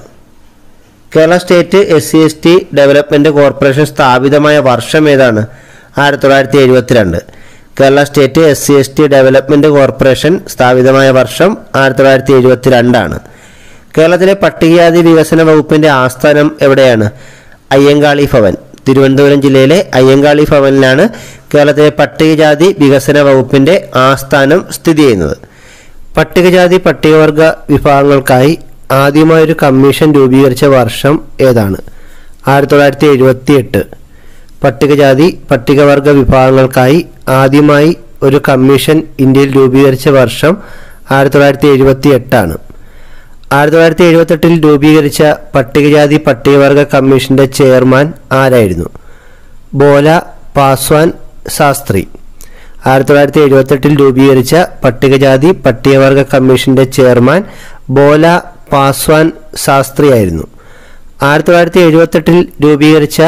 Kerala state S C S T development corporation സ്ഥാപിതമായ വർഷം ഏതാണ് ആയിരത്തി തൊള്ളായിരത്തി എഴുപത്തിരണ്ട് Kerala state S C S T development corporation സ്ഥാപിതമായ വർഷം ആയിരത്തി തൊള്ളായിരത്തി എഴുപത്തിരണ്ടാണ് കേരളത്തിലെ പട്ടികജാതി വികസന വകുപ്പിൻ്റെ ആസ്ഥാനം എവിടെയാണ് അയ്യങ്കാളി ഭവൻ തിരുവനന്തപുരം ജില്ലയിലെ അയ്യങ്കാളി ഭവനിലാണ് കേരളത്തിലെ പട്ടികജാതി വികസന വകുപ്പിൻ്റെ ആസ്ഥാനം സ്ഥിതി ചെയ്യുന്നത് പട്ടികജാതി പട്ടികവർഗ വിഭാഗങ്ങൾക്കായി ആദ്യമായൊരു കമ്മീഷൻ രൂപീകരിച്ച വർഷം ഏതാണ് ആയിരത്തി തൊള്ളായിരത്തി എഴുപത്തി എട്ട് പട്ടികജാതി പട്ടികവർഗ വിഭാഗങ്ങൾക്കായി ആദ്യമായി ഒരു കമ്മീഷൻ ഇന്ത്യയിൽ രൂപീകരിച്ച വർഷം ആയിരത്തി തൊള്ളായിരത്തി എഴുപത്തി എട്ടാണ് ആയിരത്തി തൊള്ളായിരത്തി എഴുപത്തെട്ടിൽ രൂപീകരിച്ച പട്ടികജാതി പട്ടികവർഗ കമ്മീഷന്റെ ചെയർമാൻ ആരായിരുന്നു ബോല പാസ്വാൻ ശാസ്ത്രി ആയിരത്തി തൊള്ളായിരത്തി എഴുപത്തെട്ടിൽ രൂപീകരിച്ച പട്ടികജാതി പട്ടികവർഗ കമ്മീഷന്റെ ചെയർമാൻ ബോല പാസ്വാൻ ശാസ്ത്രിയായിരുന്നു ആയിരത്തി തൊള്ളായിരത്തി എഴുപത്തെട്ടിൽ രൂപീകരിച്ച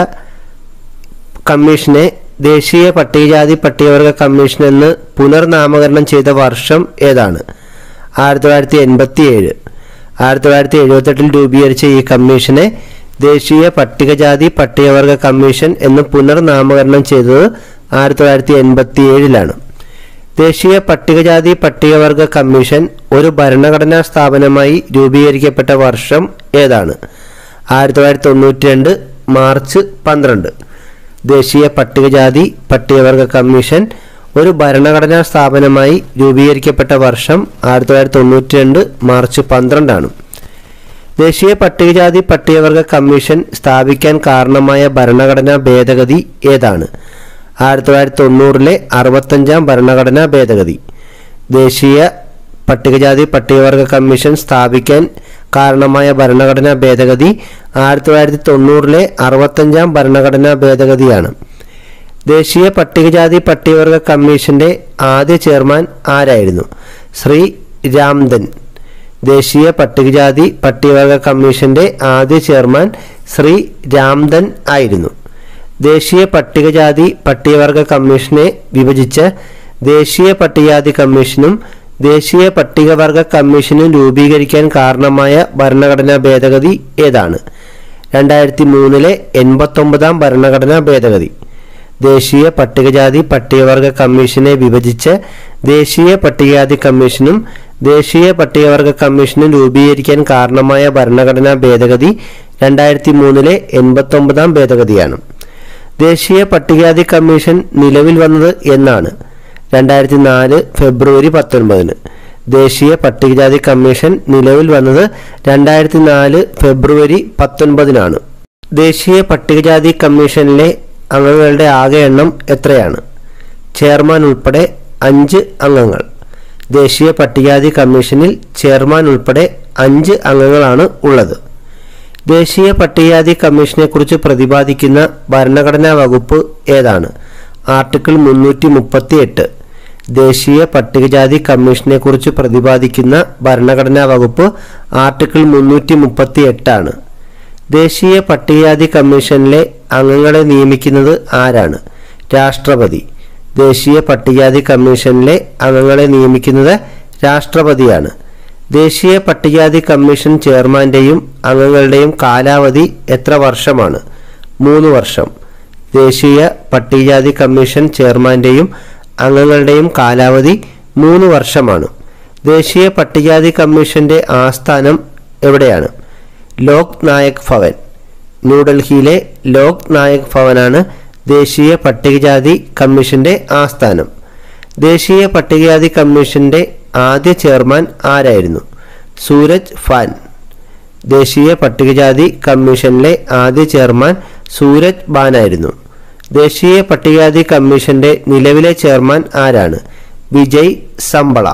കമ്മീഷനെ ദേശീയ പട്ടികജാതി പട്ടികവർഗ കമ്മീഷൻ എന്ന് പുനർനാമകരണം ചെയ്ത വർഷം ഏതാണ് ആയിരത്തി തൊള്ളായിരത്തി എൺപത്തി ഏഴ് ആയിരത്തി തൊള്ളായിരത്തി എഴുപത്തെട്ടിൽ രൂപീകരിച്ച ഈ കമ്മീഷനെ ദേശീയ പട്ടികജാതി പട്ടികവർഗ കമ്മീഷൻ എന്ന് പുനർനാമകരണം ചെയ്തത് ആയിരത്തി തൊള്ളായിരത്തി എൺപത്തി ഏഴിലാണ് ദേശീയ പട്ടികജാതി പട്ടികവർഗ കമ്മീഷൻ ഒരു ഭരണഘടനാ സ്ഥാപനമായി രൂപീകരിക്കപ്പെട്ട വർഷം ഏതാണ് ആയിരത്തി തൊള്ളായിരത്തി തൊണ്ണൂറ്റി രണ്ട് മാർച്ച് പന്ത്രണ്ട് ദേശീയ പട്ടികജാതി പട്ടികവർഗ കമ്മീഷൻ ഒരു ഭരണഘടനാ സ്ഥാപനമായി രൂപീകരിക്കപ്പെട്ട വർഷം ആയിരത്തി തൊള്ളായിരത്തി തൊണ്ണൂറ്റി രണ്ട് മാർച്ച് പന്ത്രണ്ടാണ് ദേശീയ പട്ടികജാതി പട്ടികവർഗ കമ്മീഷൻ സ്ഥാപിക്കാൻ കാരണമായ ഭരണഘടനാ ഭേദഗതി ഏതാണ് ആയിരത്തി തൊള്ളായിരത്തി തൊണ്ണൂറിലെ അറുപത്തഞ്ചാം ഭരണഘടനാ ഭേദഗതി ദേശീയ പട്ടികജാതി പട്ടികവർഗ കമ്മീഷൻ സ്ഥാപിക്കാൻ കാരണമായ ഭരണഘടനാ ഭേദഗതി ആയിരത്തി തൊള്ളായിരത്തി തൊണ്ണൂറിലെ അറുപത്തഞ്ചാം ഭരണഘടനാ ഭേദഗതിയാണ് ദേശീയ പട്ടികജാതി പട്ടികവർഗ കമ്മീഷന്റെ ആദ്യ ചെയർമാൻ ആരായിരുന്നു ശ്രീ രാംദൻ ദേശീയ പട്ടികജാതി പട്ടികവർഗ കമ്മീഷന്റെ ആദ്യ ചെയർമാൻ ശ്രീ രാംദൻ ആയിരുന്നു ദേശീയ പട്ടികജാതി പട്ടികവർഗ കമ്മീഷനെ വിഭജിച്ച് ദേശീയ പട്ടികജാതി കമ്മീഷനും ദേശീയ പട്ടികവർഗ കമ്മീഷനും രൂപീകരിക്കാൻ കാരണമായ ഭരണഘടനാ ഭേദഗതി ഏതാണ് രണ്ടായിരത്തി മൂന്നിലെ എൺപത്തൊമ്പതാം ഭരണഘടനാ ഭേദഗതി ദേശീയ പട്ടികജാതി പട്ടികവർഗ കമ്മീഷനെ വിഭജിച്ച് ദേശീയ പട്ടികജാതി കമ്മീഷനും ദേശീയ പട്ടികവർഗ കമ്മീഷനും രൂപീകരിക്കാൻ കാരണമായ ഭരണഘടനാ ഭേദഗതി രണ്ടായിരത്തി മൂന്നിലെ എൺപത്തൊമ്പതാം ഭേദഗതിയാണ് ദേശീയ പട്ടികജാതി കമ്മീഷൻ നിലവിൽ വന്നത് എന്നാണ് രണ്ടായിരത്തി നാല് ഫെബ്രുവരി പത്തൊൻപതിന് ദേശീയ പട്ടികജാതി കമ്മീഷൻ നിലവിൽ വന്നത് രണ്ടായിരത്തി നാല് ഫെബ്രുവരി പത്തൊൻപതിനാണ് ദേശീയ പട്ടികജാതി കമ്മീഷനിലെ അംഗങ്ങളുടെ ആകെ എണ്ണം എത്രയാണ് ചെയർമാൻ ഉൾപ്പെടെ അഞ്ച് അംഗങ്ങൾ ദേശീയ പട്ടികജാതി കമ്മീഷനിൽ ചെയർമാൻ ഉൾപ്പെടെ അഞ്ച് അംഗങ്ങളാണ് ഉള്ളത് ദേശീയ പട്ടികജാതി കമ്മീഷനെക്കുറിച്ച് പ്രതിപാദിക്കുന്ന ഭരണഘടനാ വകുപ്പ് ഏതാണ് ആർട്ടിക്കിൾ മുന്നൂറ്റി മുപ്പത്തി എട്ട് ദേശീയ പട്ടികജാതി കമ്മീഷനെ കുറിച്ച് പ്രതിപാദിക്കുന്ന ഭരണഘടനാ വകുപ്പ് ആർട്ടിക്കിൾ മുന്നൂറ്റി മുപ്പത്തി എട്ടാണ് ദേശീയ പട്ടികജാതി കമ്മീഷനിലെ അംഗങ്ങളെ നിയമിക്കുന്നത് ആരാണ് രാഷ്ട്രപതി ദേശീയ പട്ടികജാതി കമ്മീഷനിലെ അംഗങ്ങളെ നിയമിക്കുന്നത് രാഷ്ട്രപതിയാണ് ദേശീയ പട്ടികജാതി കമ്മീഷൻ ചെയർമാന്റെയും അംഗങ്ങളുടെയും കാലാവധി എത്ര വർഷമാണ് മൂന്ന് വർഷം ദേശീയ പട്ടികജാതി കമ്മീഷൻ ചെയർമാന്റെയും അംഗങ്ങളുടെയും കാലാവധി മൂന്ന് വർഷമാണ് ദേശീയ പട്ടികജാതി കമ്മീഷന്റെ ആസ്ഥാനം എവിടെയാണ് ലോക് നായക് ഭവൻ ന്യൂഡൽഹിയിലെ ലോക് നായക് ഭവനാണ് ദേശീയ പട്ടികജാതി കമ്മീഷന്റെ ആസ്ഥാനം ദേശീയ പട്ടികജാതി കമ്മീഷന്റെ ആദ്യ ചെയർമാൻ ആരായിരുന്നു സൂരജ് ഫാൻ ദേശീയ പട്ടികജാതി കമ്മീഷനിലെ ആദ്യ ചെയർമാൻ സൂരജ് ബാനായിരുന്നു ദേശീയ പട്ടികജാതി കമ്മീഷന്റെ നിലവിലെ ചെയർമാൻ ആരാണ് വിജയ് സമ്പള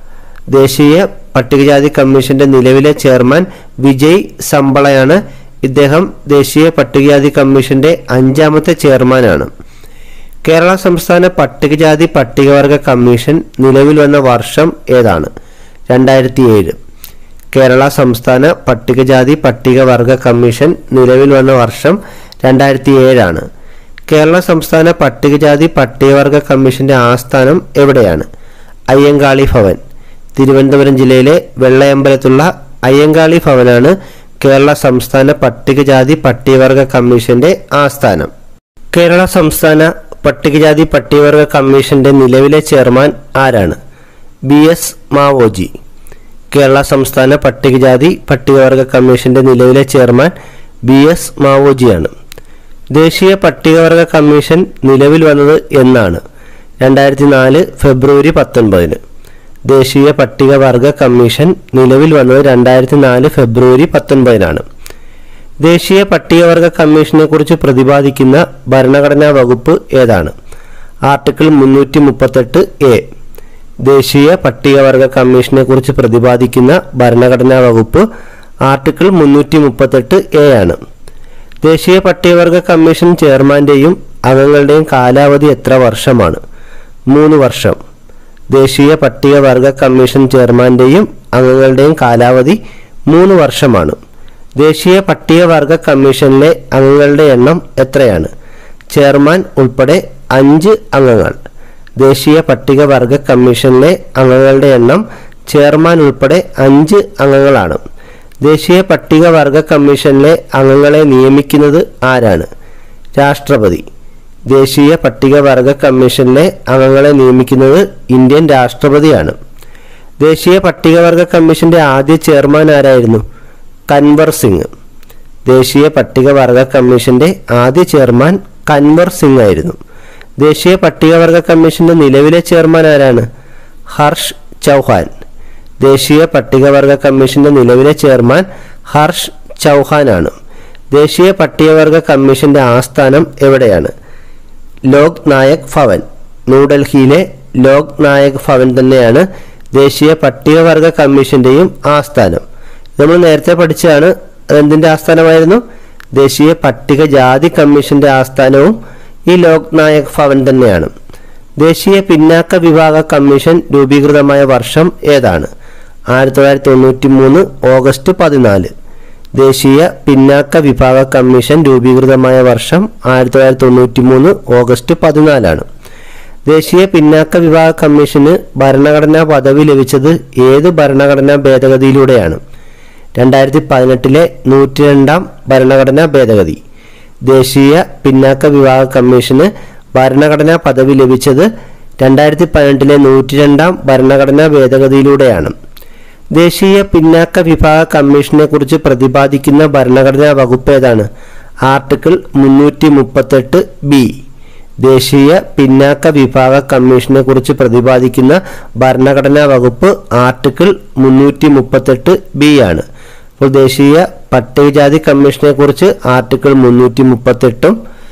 ദേശീയ പട്ടികജാതി കമ്മീഷന്റെ നിലവിലെ ചെയർമാൻ വിജയ് സമ്പളയാണ് ഇദ്ദേഹം ദേശീയ പട്ടികജാതി കമ്മീഷന്റെ അഞ്ചാമത്തെ ചെയർമാനാണ് കേരള സംസ്ഥാന പട്ടികജാതി പട്ടികവർഗ കമ്മീഷൻ നിലവിൽ വന്ന വർഷം ഏതാണ് രണ്ടായിരത്തി ഏഴ് കേരള സംസ്ഥാന പട്ടികജാതി പട്ടികവർഗ കമ്മീഷൻ നിലവിൽ വന്ന വർഷം രണ്ടായിരത്തി ഏഴാണ് കേരള സംസ്ഥാന പട്ടികജാതി പട്ടികവർഗ കമ്മീഷന്റെ ആസ്ഥാനം എവിടെയാണ് അയ്യങ്കാളി ഭവൻ തിരുവനന്തപുരം ജില്ലയിലെ വെള്ളയമ്പലത്തുള്ള അയ്യങ്കാളി ഭവനാണ് കേരള സംസ്ഥാന പട്ടികജാതി പട്ടികവർഗ കമ്മീഷന്റെ ആസ്ഥാനം കേരള സംസ്ഥാന പട്ടികജാതി പട്ടികവർഗ കമ്മീഷന്റെ നിലവിലെ ചെയർമാൻ ആരാണ് ബി എസ് മാവോജി കേരള സംസ്ഥാന പട്ടികജാതി പട്ടികവർഗ കമ്മീഷന്റെ നിലവിലെ ചെയർമാൻ ബി എസ് മാവോജിയാണ് ദേശീയ പട്ടികവർഗ കമ്മീഷൻ നിലവിൽ വന്നത് എന്നാണ് രണ്ടായിരത്തി നാല് ഫെബ്രുവരി പത്തൊൻപതിന് ദേശീയ പട്ടികവർഗ കമ്മീഷൻ നിലവിൽ വന്നത് രണ്ടായിരത്തി നാല് ഫെബ്രുവരി പത്തൊൻപതിനാണ് ദേശീയ പട്ടികവർഗ കമ്മീഷനെ കുറിച്ച് പ്രതിപാദിക്കുന്ന ഭരണഘടനാ വകുപ്പ് ഏതാണ് ആർട്ടിക്കിൾ മുന്നൂറ്റി മുപ്പത്തെട്ട് എ ദേശീയ പട്ടികവർഗ കമ്മീഷനെ കുറിച്ച് പ്രതിപാദിക്കുന്ന ഭരണഘടനാ വകുപ്പ് ആർട്ടിക്കിൾ മുന്നൂറ്റി മുപ്പത്തെട്ട് എ ആണ് ദേശീയ പട്ടികവർഗ കമ്മീഷൻ ചെയർമാന്റെയും അംഗങ്ങളുടെയും കാലാവധി എത്ര വർഷമാണ് മൂന്ന് വർഷം ദേശീയ പട്ടികവർഗ കമ്മീഷൻ ചെയർമാന്റെയും അംഗങ്ങളുടെയും കാലാവധി മൂന്ന് വർഷമാണ് ദേശീയ പട്ടികവർഗ കമ്മീഷനിലെ അംഗങ്ങളുടെ എണ്ണം എത്രയാണ് ചെയർമാൻ ഉൾപ്പെടെ അഞ്ച് അംഗങ്ങൾ ദേശീയ പട്ടികവർഗ കമ്മീഷനിലെ അംഗങ്ങളുടെ എണ്ണം ചെയർമാൻ ഉൾപ്പെടെ അഞ്ച് അംഗങ്ങളാണ് ദേശീയ പട്ടികവർഗ കമ്മീഷനിലെ അംഗങ്ങളെ നിയമിക്കുന്നത് ആരാണ് രാഷ്ട്രപതി ദേശീയ പട്ടികവർഗ കമ്മീഷനിലെ അംഗങ്ങളെ നിയമിക്കുന്നത് ഇന്ത്യൻ രാഷ്ട്രപതിയാണ് ദേശീയ പട്ടികവർഗ കമ്മീഷന്റെ ആദ്യ ചെയർമാൻ ആരായിരുന്നു കൻവർ സിംഗ് ദേശീയ പട്ടികവർഗ കമ്മീഷന്റെ ആദ്യ ചെയർമാൻ കൻവർ സിംഗ് ആയിരുന്നു ദേശീയ പട്ടികവർഗ കമ്മീഷന്റെ നിലവിലെ ചെയർമാൻ ആരാണ് ഹർഷ് ചൗഹാൻ ദേശീയ പട്ടികവർഗ കമ്മീഷന്റെ നിലവിലെ ചെയർമാൻ ഹർഷ് ചൗഹാനാണ് ദേശീയ പട്ടികവർഗ കമ്മീഷന്റെ ആസ്ഥാനം എവിടെയാണ് ലോക് നായക് ഭവൻ ന്യൂഡൽഹിയിലെ ലോക് നായക് ഭവൻ തന്നെയാണ് ദേശീയ പട്ടികവർഗ കമ്മീഷന്റെയും ആസ്ഥാനം നമ്മൾ നേരത്തെ പഠിച്ചതാണ് അതെന്തിന്റെ ആസ്ഥാനമായിരുന്നു ദേശീയ പട്ടികജാതി കമ്മീഷന്റെ ആസ്ഥാനവും ഈ ലോക് നായക് ഭവൻ തന്നെയാണ് ദേശീയ പിന്നാക്ക വിഭാഗ കമ്മീഷൻ രൂപീകൃതമായ വർഷം ഏതാണ് ആയിരത്തി തൊള്ളായിരത്തി തൊണ്ണൂറ്റി മൂന്ന് ഓഗസ്റ്റ് പതിനാല് ദേശീയ പിന്നാക്ക വിഭാഗ കമ്മീഷൻ രൂപീകൃതമായ വർഷം ആയിരത്തി തൊള്ളായിരത്തി തൊണ്ണൂറ്റി മൂന്ന് ഓഗസ്റ്റ് പതിനാലാണ് ദേശീയ പിന്നാക്ക വിഭാഗ കമ്മീഷന് ഭരണഘടനാ പദവി ലഭിച്ചത് ഏത് ഭരണഘടനാ ഭേദഗതിയിലൂടെയാണ് രണ്ടായിരത്തി പതിനെട്ടിലെ നൂറ്റി രണ്ടാം ഭരണഘടനാ ഭേദഗതി ദേശീയ പിന്നാക്ക വിഭാഗ കമ്മീഷന് ഭരണഘടനാ പദവി ലഭിച്ചത് രണ്ടായിരത്തി പതിനെട്ടിലെ നൂറ്റി രണ്ടാം ഭരണഘടനാ ഭേദഗതിയിലൂടെയാണ് ദേശീയ പിന്നാക്ക വിഭാഗ കമ്മീഷനെ കുറിച്ച് പ്രതിപാദിക്കുന്ന ഭരണഘടനാ വകുപ്പ് ഏതാണ് ആർട്ടിക്കിൾ മുന്നൂറ്റി മുപ്പത്തെട്ട് ബി ദേശീയ പിന്നാക്ക വിഭാഗ കമ്മീഷനെ കുറിച്ച് പ്രതിപാദിക്കുന്ന ഭരണഘടനാ വകുപ്പ് ആർട്ടിക്കിൾ മുന്നൂറ്റി മുപ്പത്തെട്ട് ബി ആണ് അപ്പോൾ ദേശീയ പട്ടികജാതി കമ്മീഷനെ കുറിച്ച് ആർട്ടിക്കിൾ മുന്നൂറ്റി മുപ്പത്തെട്ടും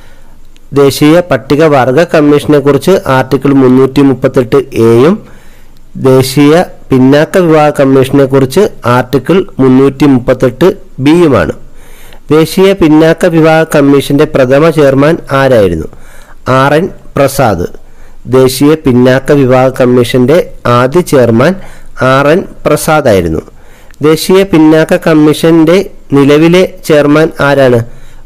ദേശീയ പട്ടികവർഗ കമ്മീഷനെ കുറിച്ച് ആർട്ടിക്കിൾ മുന്നൂറ്റി മുപ്പത്തെട്ട് എയും ദേശീയ പിന്നാക്ക വിഭാഗ കമ്മീഷനെ കുറിച്ച് ആർട്ടിക്കിൾ മുന്നൂറ്റി മുപ്പത്തെട്ട് ബിയുമാണ് ദേശീയ പിന്നാക്ക വിഭാഗ കമ്മീഷന്റെ പ്രഥമ ചെയർമാൻ ആരായിരുന്നു ആർ എൻ പ്രസാദ് ദേശീയ പിന്നാക്ക വിഭാഗ കമ്മീഷന്റെ ആദ്യ ചെയർമാൻ ആർ എൻ പ്രസാദ് ആയിരുന്നു ദേശീയ പിന്നാക്ക കമ്മീഷന്റെ നിലവിലെ ചെയർമാൻ ആരാണ്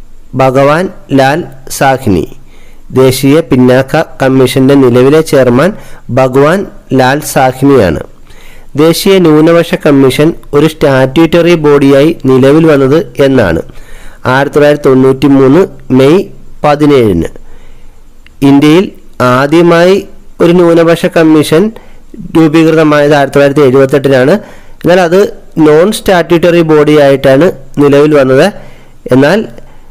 ഭഗവാൻ ലാൽ സാഹ്നി ദേശീയ പിന്നാക്ക കമ്മീഷന്റെ നിലവിലെ ചെയർമാൻ ഭഗവാൻ ലാൽ സാഹ്നിയാണ് ദേശീയ ന്യൂനപക്ഷ കമ്മീഷൻ ഒരു സ്റ്റാറ്റ്യൂട്ടറി ബോഡിയായി നിലവിൽ വന്നത് എന്നാണ് ആയിരത്തി തൊള്ളായിരത്തി തൊണ്ണൂറ്റി മൂന്ന് മെയ് പതിനേഴിന് ഇന്ത്യയിൽ ആദ്യമായി ഒരു ന്യൂനപക്ഷ കമ്മീഷൻ രൂപീകൃതമായത് ആയിരത്തി തൊള്ളായിരത്തി എഴുപത്തെട്ടിനാണ് എന്നാൽ അത് നോൺ സ്റ്റാറ്റ്യൂട്ടറി ബോഡി ആയിട്ടാണ് നിലവിൽ വന്നത് എന്നാൽ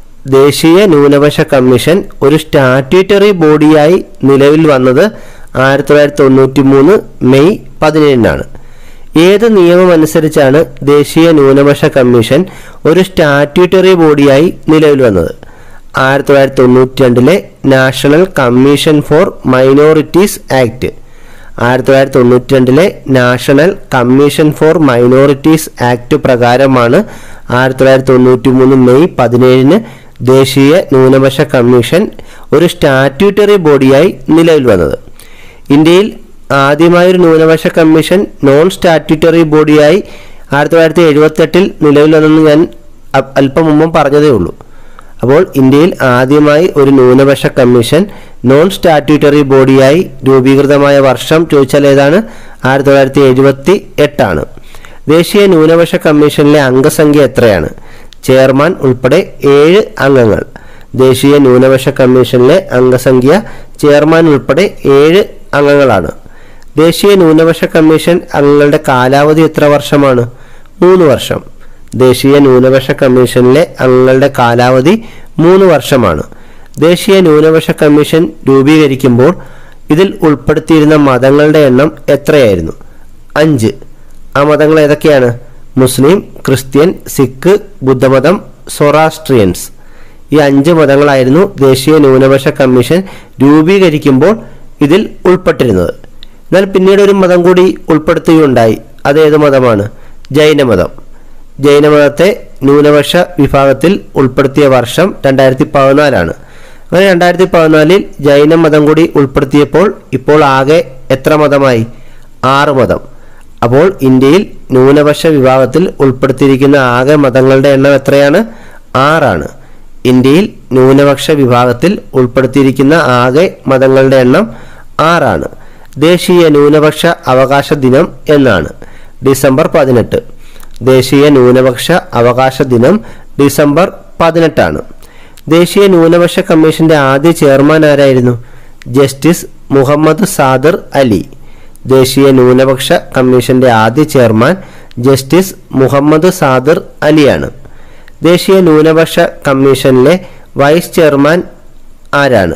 ദേശീയ ന്യൂനപക്ഷ കമ്മീഷൻ ഒരു സ്റ്റാറ്റ്യൂട്ടറി ബോഡിയായി നിലവിൽ വന്നത് ആയിരത്തി തൊള്ളായിരത്തി തൊണ്ണൂറ്റി മൂന്ന് മെയ് പതിനേഴിനാണ് ഏത് നിയമം അനുസരിച്ചാണ് ദേശീയ ന്യൂനപക്ഷ കമ്മീഷൻ ഒരു സ്റ്റാറ്റ്യൂട്ടറി ബോഡിയായി നിലവിൽ വന്നത് ആയിരത്തി തൊള്ളായിരത്തി തൊണ്ണൂറ്റി രണ്ടിലെ national commission for minorities act ആയിരത്തി തൊള്ളായിരത്തി തൊണ്ണൂറ്റി രണ്ടിലെ national commission for minorities act പ്രകാരമാണ് ആയിരത്തി തൊള്ളായിരത്തി തൊണ്ണൂറ്റി മൂന്ന് മെയ് പതിനേഴിന് ദേശീയ ന്യൂനപക്ഷ കമ്മീഷൻ ഒരു സ്റ്റാറ്റ്യൂട്ടറി ബോഡിയായി നിലവിൽ വന്നത് ഇന്ത്യയിൽ ആദ്യമായൊരു ന്യൂനപക്ഷ കമ്മീഷൻ നോൺ സ്റ്റാറ്റ്യൂട്ടറി ബോഡിയായി ആയിരത്തി തൊള്ളായിരത്തി എഴുപത്തെട്ടിൽ നിലവിൽ വന്നെന്ന് ഞാൻ അ- അല്പം മുമ്പ് പറഞ്ഞതേ ഉള്ളൂ അപ്പോൾ ഇന്ത്യയിൽ ആദ്യമായി ഒരു ന്യൂനപക്ഷ കമ്മീഷൻ നോൺ സ്റ്റാറ്റ്യൂട്ടറി ബോഡിയായി രൂപീകൃതമായ വർഷം ചോദിച്ചാൽ ഏതാണ് ആയിരത്തി തൊള്ളായിരത്തി എഴുപത്തി എട്ടാണ് ദേശീയ ന്യൂനപക്ഷ കമ്മീഷനിലെ അംഗസംഖ്യ എത്രയാണ് ചെയർമാൻ ഉൾപ്പെടെ ഏഴ് അംഗങ്ങൾ ദേശീയ ന്യൂനപക്ഷ കമ്മീഷനിലെ അംഗസംഖ്യ ചെയർമാൻ ഉൾപ്പെടെ ഏഴ് അംഗങ്ങളാണ് ദേശീയ ന്യൂനപക്ഷ കമ്മീഷൻ അംഗങ്ങളുടെ കാലാവധി എത്ര വർഷമാണ് മൂന്ന് വർഷം ദേശീയ ന്യൂനപക്ഷ കമ്മീഷനിലെ അംഗങ്ങളുടെ കാലാവധി മൂന്ന് വർഷമാണ് ദേശീയ ന്യൂനപക്ഷ കമ്മീഷൻ രൂപീകരിക്കുമ്പോൾ ഇതിൽ ഉൾപ്പെടുത്തിയിരുന്ന മതങ്ങളുടെ എണ്ണം എത്രയായിരുന്നു അഞ്ച് ആ മതങ്ങൾ ഏതൊക്കെയാണ് മുസ്ലിം ക്രിസ്ത്യൻ സിഖ് ബുദ്ധമതം സൊറാസ്ട്രിയൻസ് ഈ അഞ്ച് മതങ്ങളായിരുന്നു ദേശീയ ന്യൂനപക്ഷ കമ്മീഷൻ രൂപീകരിക്കുമ്പോൾ ഇതിൽ ഉൾപ്പെട്ടിരുന്നത് എന്നാൽ പിന്നീട് ഒരു മതം കൂടി ഉൾപ്പെടുത്തുകയുണ്ടായി അത് ഏത് മതമാണ് ജൈനമതം ജൈനമതത്തെ ന്യൂനപക്ഷ വിഭാഗത്തിൽ ഉൾപ്പെടുത്തിയ വർഷം രണ്ടായിരത്തി പതിനാലാണ് അങ്ങനെ രണ്ടായിരത്തി പതിനാലിൽ ജൈന മതം കൂടി ഉൾപ്പെടുത്തിയപ്പോൾ ഇപ്പോൾ ആകെ എത്ര മതമായി ആറ് മതം അപ്പോൾ ഇന്ത്യയിൽ ന്യൂനപക്ഷ വിഭാഗത്തിൽ ഉൾപ്പെടുത്തിയിരിക്കുന്ന ആകെ മതങ്ങളുടെ എണ്ണം എത്രയാണ് ആറാണ് ഇന്ത്യയിൽ ന്യൂനപക്ഷ വിഭാഗത്തിൽ ഉൾപ്പെടുത്തിയിരിക്കുന്ന ആകെ മതങ്ങളുടെ എണ്ണം ആറാണ് ദേശീയ ന്യൂനപക്ഷ അവകാശ ദിനം എന്നാണ് ഡിസംബർ പതിനെട്ട് ദേശീയ ന്യൂനപക്ഷ അവകാശ ദിനം ഡിസംബർ പതിനെട്ടാണ് ദേശീയ ന്യൂനപക്ഷ കമ്മീഷന്റെ ആദ്യ ചെയർമാൻ ആരായിരുന്നു ജസ്റ്റിസ് മുഹമ്മദ് സാദിർ അലി ദേശീയ ന്യൂനപക്ഷ കമ്മീഷന്റെ ആദ്യ ചെയർമാൻ ജസ്റ്റിസ് മുഹമ്മദ് സാദിർ അലിയാണ് ദേശീയ ന്യൂനപക്ഷ കമ്മീഷനിലെ വൈസ് ചെയർമാൻ ആരാണ്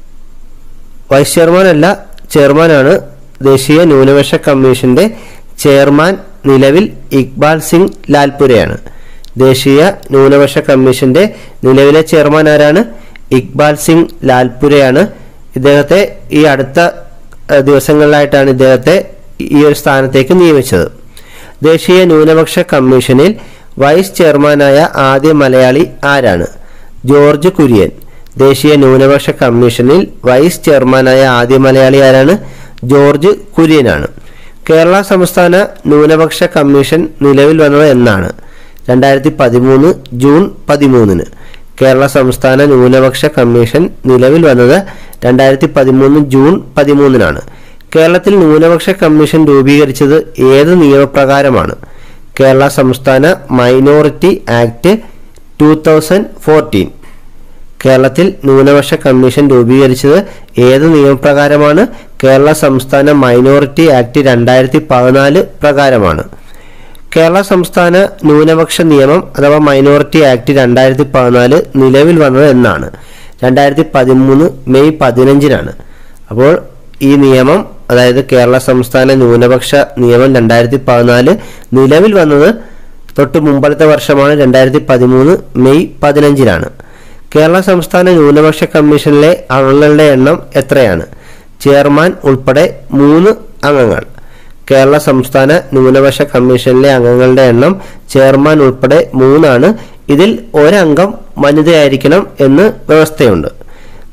വൈസ് ചെയർമാൻ അല്ല ചെയർമാനാണ് ദേശീയ ന്യൂനപക്ഷ കമ്മീഷന്റെ ചെയർമാൻ നിലവിൽ ഇക്ബാൽ സിംഗ് ലാൽപുരയാണ് ദേശീയ ന്യൂനപക്ഷ കമ്മീഷന്റെ നിലവിലെ ചെയർമാൻ ആരാണ് ഇക്ബാൽ സിംഗ് ലാൽപുരയാണ് ഇദ്ദേഹത്തെ ഈ അടുത്ത ഏഹ്, ദിവസങ്ങളിലായിട്ടാണ് ഇദ്ദേഹത്തെ ഈ ഒരു സ്ഥാനത്തേക്ക് നിയമിച്ചത് ദേശീയ ന്യൂനപക്ഷ കമ്മീഷനിൽ വൈസ് ചെയർമാനായ ആദ്യ മലയാളി ആരാണ് ജോർജ് കുര്യൻ ദേശീയ ന്യൂനപക്ഷ കമ്മീഷനിൽ വൈസ് ചെയർമാനായ ആദ്യ മലയാളി ആരാണ് ജോർജ് കുര്യനാണ് കേരള സംസ്ഥാന ന്യൂനപക്ഷ കമ്മീഷൻ നിലവിൽ വന്നത് എന്നാണ് രണ്ടായിരത്തി പതിമൂന്ന് ജൂൺ പതിമൂന്നിന് കേരള സംസ്ഥാന ന്യൂനപക്ഷ കമ്മീഷൻ നിലവിൽ വന്നത് രണ്ടായിരത്തി പതിമൂന്ന് ജൂൺ പതിമൂന്നിനാണ് കേരളത്തിൽ ന്യൂനപക്ഷ കമ്മീഷൻ രൂപീകരിച്ചത് ഏത് നിയമപ്രകാരമാണ് കേരള സംസ്ഥാന minority act two thousand fourteen കേരളത്തിൽ ന്യൂനപക്ഷ കമ്മീഷൻ രൂപീകരിച്ചത് ഏത് നിയമപ്രകാരമാണ് കേരള സംസ്ഥാന മൈനോറിറ്റി ആക്ട് രണ്ടായിരത്തി പതിനാല് പ്രകാരമാണ് കേരള സംസ്ഥാന ന്യൂനപക്ഷ നിയമം അഥവാ മൈനോറിറ്റി ആക്ട് രണ്ടായിരത്തി പതിനാല് നിലവിൽ വന്നത് എന്നാണ് രണ്ടായിരത്തി പതിമൂന്ന് മെയ് പതിനഞ്ചിനാണ് അപ്പോൾ ഈ നിയമം അതായത് കേരള സംസ്ഥാന ന്യൂനപക്ഷ നിയമം രണ്ടായിരത്തി പതിനാല് നിലവിൽ വന്നത് തൊട്ട് മുമ്പത്തെ വർഷമാണ് രണ്ടായിരത്തി പതിമൂന്ന് മെയ് പതിനഞ്ചിനാണ് കേരള സംസ്ഥാന ന്യൂനപക്ഷ കമ്മീഷനിലെ അംഗങ്ങളുടെ എണ്ണം എത്രയാണ് ചെയർമാൻ ഉൾപ്പെടെ മൂന്ന് അംഗങ്ങൾ കേരള സംസ്ഥാന ന്യൂനപക്ഷ കമ്മീഷനിലെ അംഗങ്ങളുടെ എണ്ണം ചെയർമാൻ ഉൾപ്പെടെ മൂന്നാണ് ഇതിൽ ഒരംഗം വനിതയായിരിക്കണം എന്ന് വ്യവസ്ഥയുണ്ട്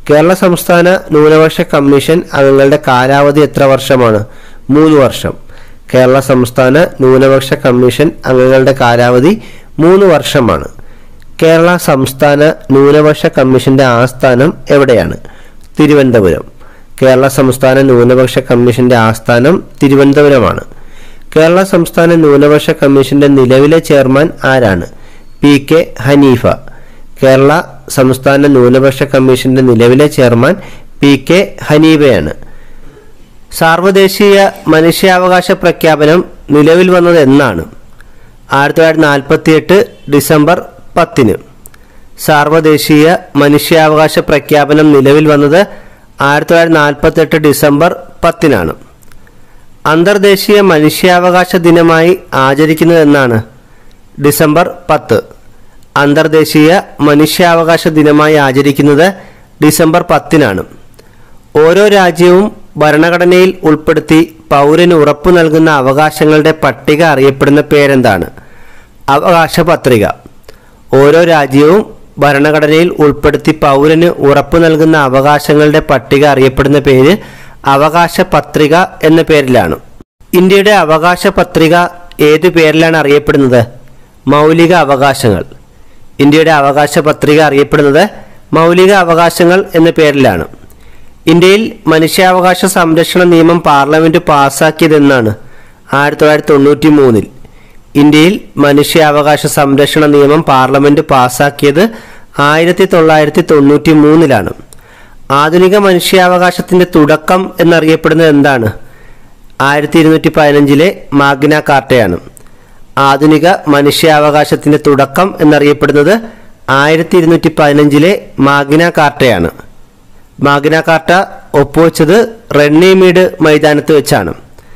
കേരള സംസ്ഥാന ന്യൂനപക്ഷ കമ്മീഷൻ അംഗങ്ങളുടെ കാലാവധി എത്ര വർഷമാണ് മൂന്ന് വർഷം കേരള സംസ്ഥാന ന്യൂനപക്ഷ കമ്മീഷൻ അംഗങ്ങളുടെ കാലാവധി മൂന്ന് വർഷമാണ് കേരള സംസ്ഥാന ന്യൂനപക്ഷ കമ്മീഷന്റെ ആസ്ഥാനം എവിടെയാണ് തിരുവനന്തപുരം കേരള സംസ്ഥാന ന്യൂനപക്ഷ കമ്മീഷന്റെ ആസ്ഥാനം തിരുവനന്തപുരമാണ് കേരള സംസ്ഥാന ന്യൂനപക്ഷ കമ്മീഷന്റെ നിലവിലെ ചെയർമാൻ ആരാണ് പി കെ ഹനീഫ കേരള സംസ്ഥാന ന്യൂനപക്ഷ കമ്മീഷന്റെ നിലവിലെ ചെയർമാൻ പി കെ ഹനീഫയാണ് സാർവദേശീയ മനുഷ്യാവകാശ പ്രഖ്യാപനം നിലവിൽ വന്നത് എന്നാണ് ആയിരത്തി തൊള്ളായിരത്തി നാൽപ്പത്തി എട്ട് ഡിസംബർ പത്തിന് സാർവദേശീയ മനുഷ്യാവകാശ പ്രഖ്യാപനം നിലവിൽ വന്നത് ആയിരത്തി തൊള്ളായിരത്തി നാൽപ്പത്തി എട്ട് ഡിസംബർ പത്തിനാണ് അന്തർദേശീയ മനുഷ്യാവകാശ ദിനമായി ആചരിക്കുന്നത് എന്നാണ് ഡിസംബർ പത്ത് അന്തർദേശീയ മനുഷ്യാവകാശ ദിനമായി ആചരിക്കുന്നത് ഡിസംബർ പത്തിനാണ് ഓരോ രാജ്യവും ഭരണഘടനയിൽ ഉൾപ്പെടുത്തി പൗരന് ഉറപ്പു നൽകുന്ന അവകാശങ്ങളുടെ പട്ടിക അറിയപ്പെടുന്ന പേരെന്താണ് അവകാശ പത്രിക ഓരോ രാജ്യവും ഭരണഘടനയിൽ ഉൾപ്പെടുത്തി പൗരന് ഉറപ്പു നൽകുന്ന അവകാശങ്ങളുടെ പട്ടിക അറിയപ്പെടുന്ന പേര് അവകാശ പത്രിക എന്ന പേരിലാണ് ഇന്ത്യയുടെ അവകാശ പത്രിക ഏത് പേരിലാണ് അറിയപ്പെടുന്നത് മൗലിക അവകാശങ്ങൾ ഇന്ത്യയുടെ അവകാശ പത്രിക അറിയപ്പെടുന്നത് മൗലിക അവകാശങ്ങൾ എന്ന പേരിലാണ് ഇന്ത്യയിൽ മനുഷ്യാവകാശ സംരക്ഷണ നിയമം പാർലമെന്റ് പാസാക്കിയതെന്നാണ് ആയിരത്തി തൊള്ളായിരത്തി തൊണ്ണൂറ്റി മൂന്നിൽ ഇന്ത്യയിൽ മനുഷ്യാവകാശ സംരക്ഷണ നിയമം പാർലമെന്റ് പാസാക്കിയത് ആയിരത്തി തൊള്ളായിരത്തി തൊണ്ണൂറ്റി മൂന്നിലാണ് ആധുനിക മനുഷ്യാവകാശത്തിന്റെ തുടക്കം എന്നറിയപ്പെടുന്നത് എന്താണ് ആയിരത്തി ഇരുന്നൂറ്റി പതിനഞ്ചിലെ മാഗ്ന കാർട്ടയാണ് ആധുനിക മനുഷ്യാവകാശത്തിന്റെ തുടക്കം എന്നറിയപ്പെടുന്നത് ആയിരത്തി ഇരുന്നൂറ്റി പതിനഞ്ചിലെ മാഗ്ന കാർട്ടയാണ് മാഗ്ന കാർട്ട ഒപ്പുവെച്ചത് റെണ്ണിമീഡ് മൈതാനത്ത് വെച്ചാണ്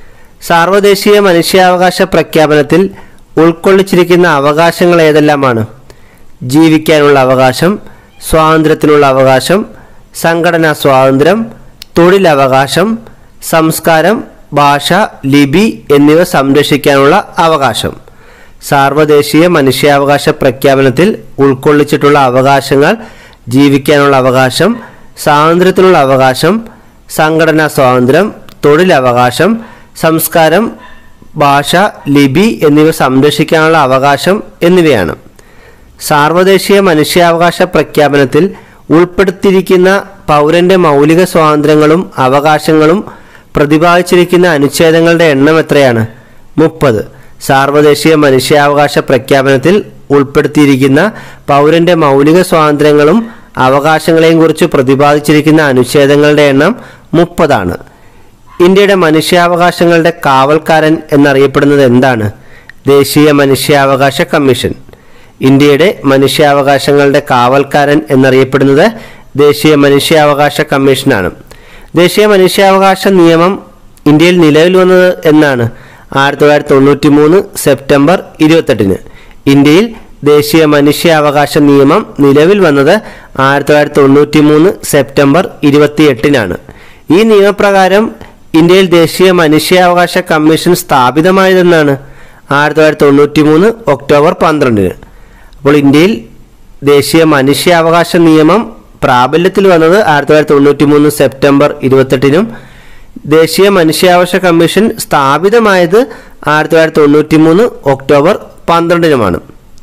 സാർവദേശീയ മനുഷ്യാവകാശ പ്രഖ്യാപനത്തിൽ ഉൾക്കൊള്ളിച്ചിരിക്കുന്ന അവകാശങ്ങൾ ഏതെല്ലാമാണ് ജീവിക്കാനുള്ള അവകാശം സ്വാതന്ത്ര്യത്തിനുള്ള അവകാശം സംഘടനാ സ്വാതന്ത്ര്യം തൊഴിലവകാശം സംസ്കാരം ഭാഷ ലിപി എന്നിവ സംരക്ഷിക്കാനുള്ള അവകാശം സാർവദേശീയ മനുഷ്യാവകാശ പ്രഖ്യാപനത്തിൽ ഉൾക്കൊള്ളിച്ചിട്ടുള്ള അവകാശങ്ങൾ ജീവിക്കാനുള്ള അവകാശം സ്വാതന്ത്ര്യത്തിനുള്ള അവകാശം സംഘടനാ സ്വാതന്ത്ര്യം തൊഴിലവകാശം സംസ്കാരം ഭാഷ ലിപി എന്നിവ സംരക്ഷിക്കാനുള്ള അവകാശം എന്നിവയാണ് സാർവദേശീയ മനുഷ്യാവകാശ പ്രഖ്യാപനത്തിൽ ഉൾപ്പെടുത്തിയിരിക്കുന്ന പൗരന്റെ മൗലിക സ്വാതന്ത്ര്യങ്ങളും അവകാശങ്ങളും പ്രതിപാദിച്ചിരിക്കുന്ന അനുച്ഛേദങ്ങളുടെ എണ്ണം എത്രയാണ് മുപ്പത് സാർവദേശീയ മനുഷ്യാവകാശ പ്രഖ്യാപനത്തിൽ ഉൾപ്പെടുത്തിയിരിക്കുന്ന പൗരന്റെ മൗലിക സ്വാതന്ത്ര്യങ്ങളും അവകാശങ്ങളെയും കുറിച്ച് പ്രതിപാദിച്ചിരിക്കുന്ന അനുച്ഛേദങ്ങളുടെ എണ്ണം മുപ്പതാണ് ഇന്ത്യയുടെ മനുഷ്യാവകാശങ്ങളുടെ കാവൽക്കാരൻ എന്നറിയപ്പെടുന്നത് എന്താണ് ദേശീയ മനുഷ്യാവകാശ കമ്മീഷൻ ഇന്ത്യയുടെ മനുഷ്യാവകാശങ്ങളുടെ കാവൽക്കാരൻ എന്നറിയപ്പെടുന്നത് ദേശീയ മനുഷ്യാവകാശ കമ്മീഷനാണ് ദേശീയ മനുഷ്യാവകാശ നിയമം ഇന്ത്യയിൽ നിലവിൽ വന്നത് എന്നാണ് ആയിരത്തി തൊള്ളായിരത്തി തൊണ്ണൂറ്റി മൂന്ന് സെപ്റ്റംബർ ഇരുപത്തെട്ടിന് ഇന്ത്യയിൽ ദേശീയ മനുഷ്യാവകാശ നിയമം നിലവിൽ വന്നത് ആയിരത്തി തൊള്ളായിരത്തി തൊണ്ണൂറ്റി മൂന്ന് സെപ്റ്റംബർ ഇരുപത്തിയെട്ടിനാണ് ഈ നിയമപ്രകാരം ഇന്ത്യയിൽ ദേശീയ മനുഷ്യാവകാശ കമ്മീഷൻ സ്ഥാപിതമായതെന്നാണ് ആയിരത്തി തൊള്ളായിരത്തി തൊണ്ണൂറ്റി മൂന്ന് ഒക്ടോബർ പന്ത്രണ്ടിന് അപ്പോൾ ഇന്ത്യയിൽ ദേശീയ മനുഷ്യാവകാശ നിയമം പ്രാബല്യത്തിൽ വന്നത് ആയിരത്തി തൊള്ളായിരത്തി തൊണ്ണൂറ്റി മൂന്ന് സെപ്റ്റംബർ ഇരുപത്തെട്ടിനും ദേശീയ മനുഷ്യാവകാശ കമ്മീഷൻ സ്ഥാപിതമായത് ആയിരത്തി തൊള്ളായിരത്തി തൊണ്ണൂറ്റി മൂന്ന് ഒക്ടോബർ പന്ത്രണ്ടിനുമാണ്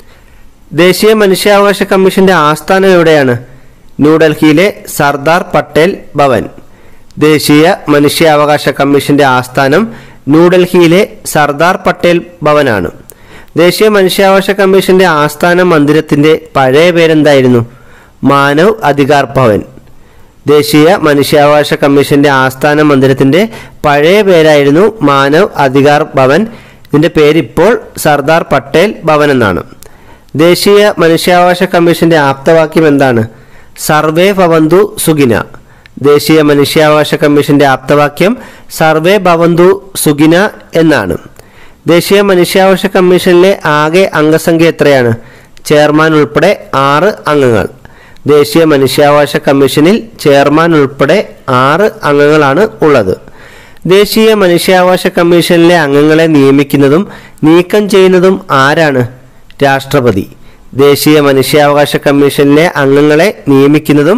ദേശീയ മനുഷ്യാവകാശ കമ്മീഷന്റെ ആസ്ഥാനം എവിടെയാണ് ന്യൂഡൽഹിയിലെ സർദാർ പട്ടേൽ ഭവൻ ദേശീയ മനുഷ്യാവകാശ കമ്മീഷന്റെ ആസ്ഥാനം ന്യൂഡൽഹിയിലെ സർദാർ പട്ടേൽ ഭവനാണ് ദേശീയ മനുഷ്യാവകാശ കമ്മീഷന്റെ ആസ്ഥാന മന്ദിരത്തിന്റെ പഴയ പേരെന്തായിരുന്നു മാനവ് അധികാർ ഭവൻ ദേശീയ മനുഷ്യാവകാശ കമ്മീഷന്റെ ആസ്ഥാന മന്ദിരത്തിന്റെ പഴയ പേരായിരുന്നു മാനവ് അധികാർ ഭവൻ ഇതിന്റെ പേരിപ്പോൾ സർദാർ പട്ടേൽ ഭവൻ എന്നാണ് ദേശീയ മനുഷ്യാവകാശ കമ്മീഷന്റെ ആപ്തവാക്യം എന്താണ് സർവേ ഭവന്തു സുഖിന ദേശീയ മനുഷ്യാവകാശ കമ്മീഷന്റെ ആപ്തവാക്യം സർവേ ഭവന്തു സുഖിന എന്നാണ് ദേശീയ മനുഷ്യാവകാശ കമ്മീഷനിലെ ആകെ അംഗസംഖ്യ എത്രയാണ് ചെയർമാൻ ഉൾപ്പെടെ ആറ് അംഗങ്ങൾ ദേശീയ മനുഷ്യാവകാശ കമ്മീഷനിൽ ചെയർമാൻ ഉൾപ്പെടെ ആറ് അംഗങ്ങളാണ് ഉള്ളത് ദേശീയ മനുഷ്യാവകാശ കമ്മീഷനിലെ അംഗങ്ങളെ നിയമിക്കുന്നതും നീക്കം ചെയ്യുന്നതും ആരാണ് രാഷ്ട്രപതി ദേശീയ മനുഷ്യാവകാശ കമ്മീഷനിലെ അംഗങ്ങളെ നിയമിക്കുന്നതും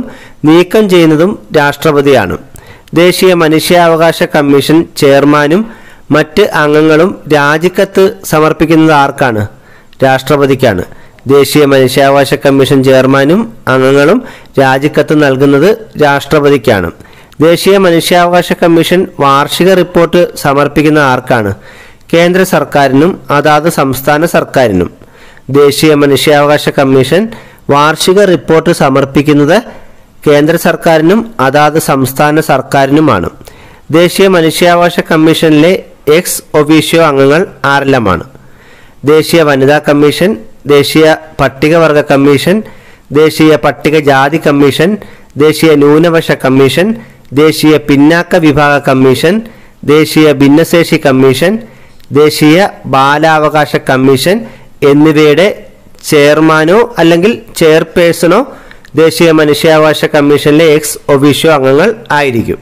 നീക്കം ചെയ്യുന്നതും രാഷ്ട്രപതിയാണ് ദേശീയ മനുഷ്യാവകാശ കമ്മീഷൻ ചെയർമാനും മറ്റ് അംഗങ്ങളും രാജിക്കത്ത് സമർപ്പിക്കുന്നത് ആർക്കാണ് രാഷ്ട്രപതിക്കാണ് ദേശീയ മനുഷ്യാവകാശ കമ്മീഷൻ ചെയർമാനും അംഗങ്ങളും രാജിക്കത്ത് നൽകുന്നത് രാഷ്ട്രപതിക്കാണ് ദേശീയ മനുഷ്യാവകാശ കമ്മീഷൻ വാർഷിക റിപ്പോർട്ട് സമർപ്പിക്കുന്ന ആർക്കാണ് കേന്ദ്ര സർക്കാരിനും അതാത് സംസ്ഥാന സർക്കാരിനും ദേശീയ മനുഷ്യാവകാശ കമ്മീഷൻ വാർഷിക റിപ്പോർട്ട് സമർപ്പിക്കുന്നത് കേന്ദ്ര സർക്കാരിനും അതാത് സംസ്ഥാന സർക്കാരിനുമാണ് ദേശീയ മനുഷ്യാവകാശ കമ്മീഷനിലെ എക്സ് ഒഫീഷ്യോ അംഗങ്ങൾ ആരെല്ലാമാണ് ദേശീയ വനിതാ കമ്മീഷൻ ദേശീയ പട്ടികവർഗ കമ്മീഷൻ ദേശീയ പട്ടികജാതി കമ്മീഷൻ ദേശീയ ന്യൂനപക്ഷ കമ്മീഷൻ ദേശീയ പിന്നാക്ക വിഭാഗ കമ്മീഷൻ ദേശീയ ഭിന്നശേഷി കമ്മീഷൻ ദേശീയ ബാലാവകാശ കമ്മീഷൻ എന്നിവയുടെ ചെയർമാനോ അല്ലെങ്കിൽ ചെയർപേഴ്സണോ ദേശീയ മനുഷ്യാവകാശ കമ്മീഷനിലെ എക്സ് ഒഫീഷ്യോ അംഗങ്ങൾ ആയിരിക്കും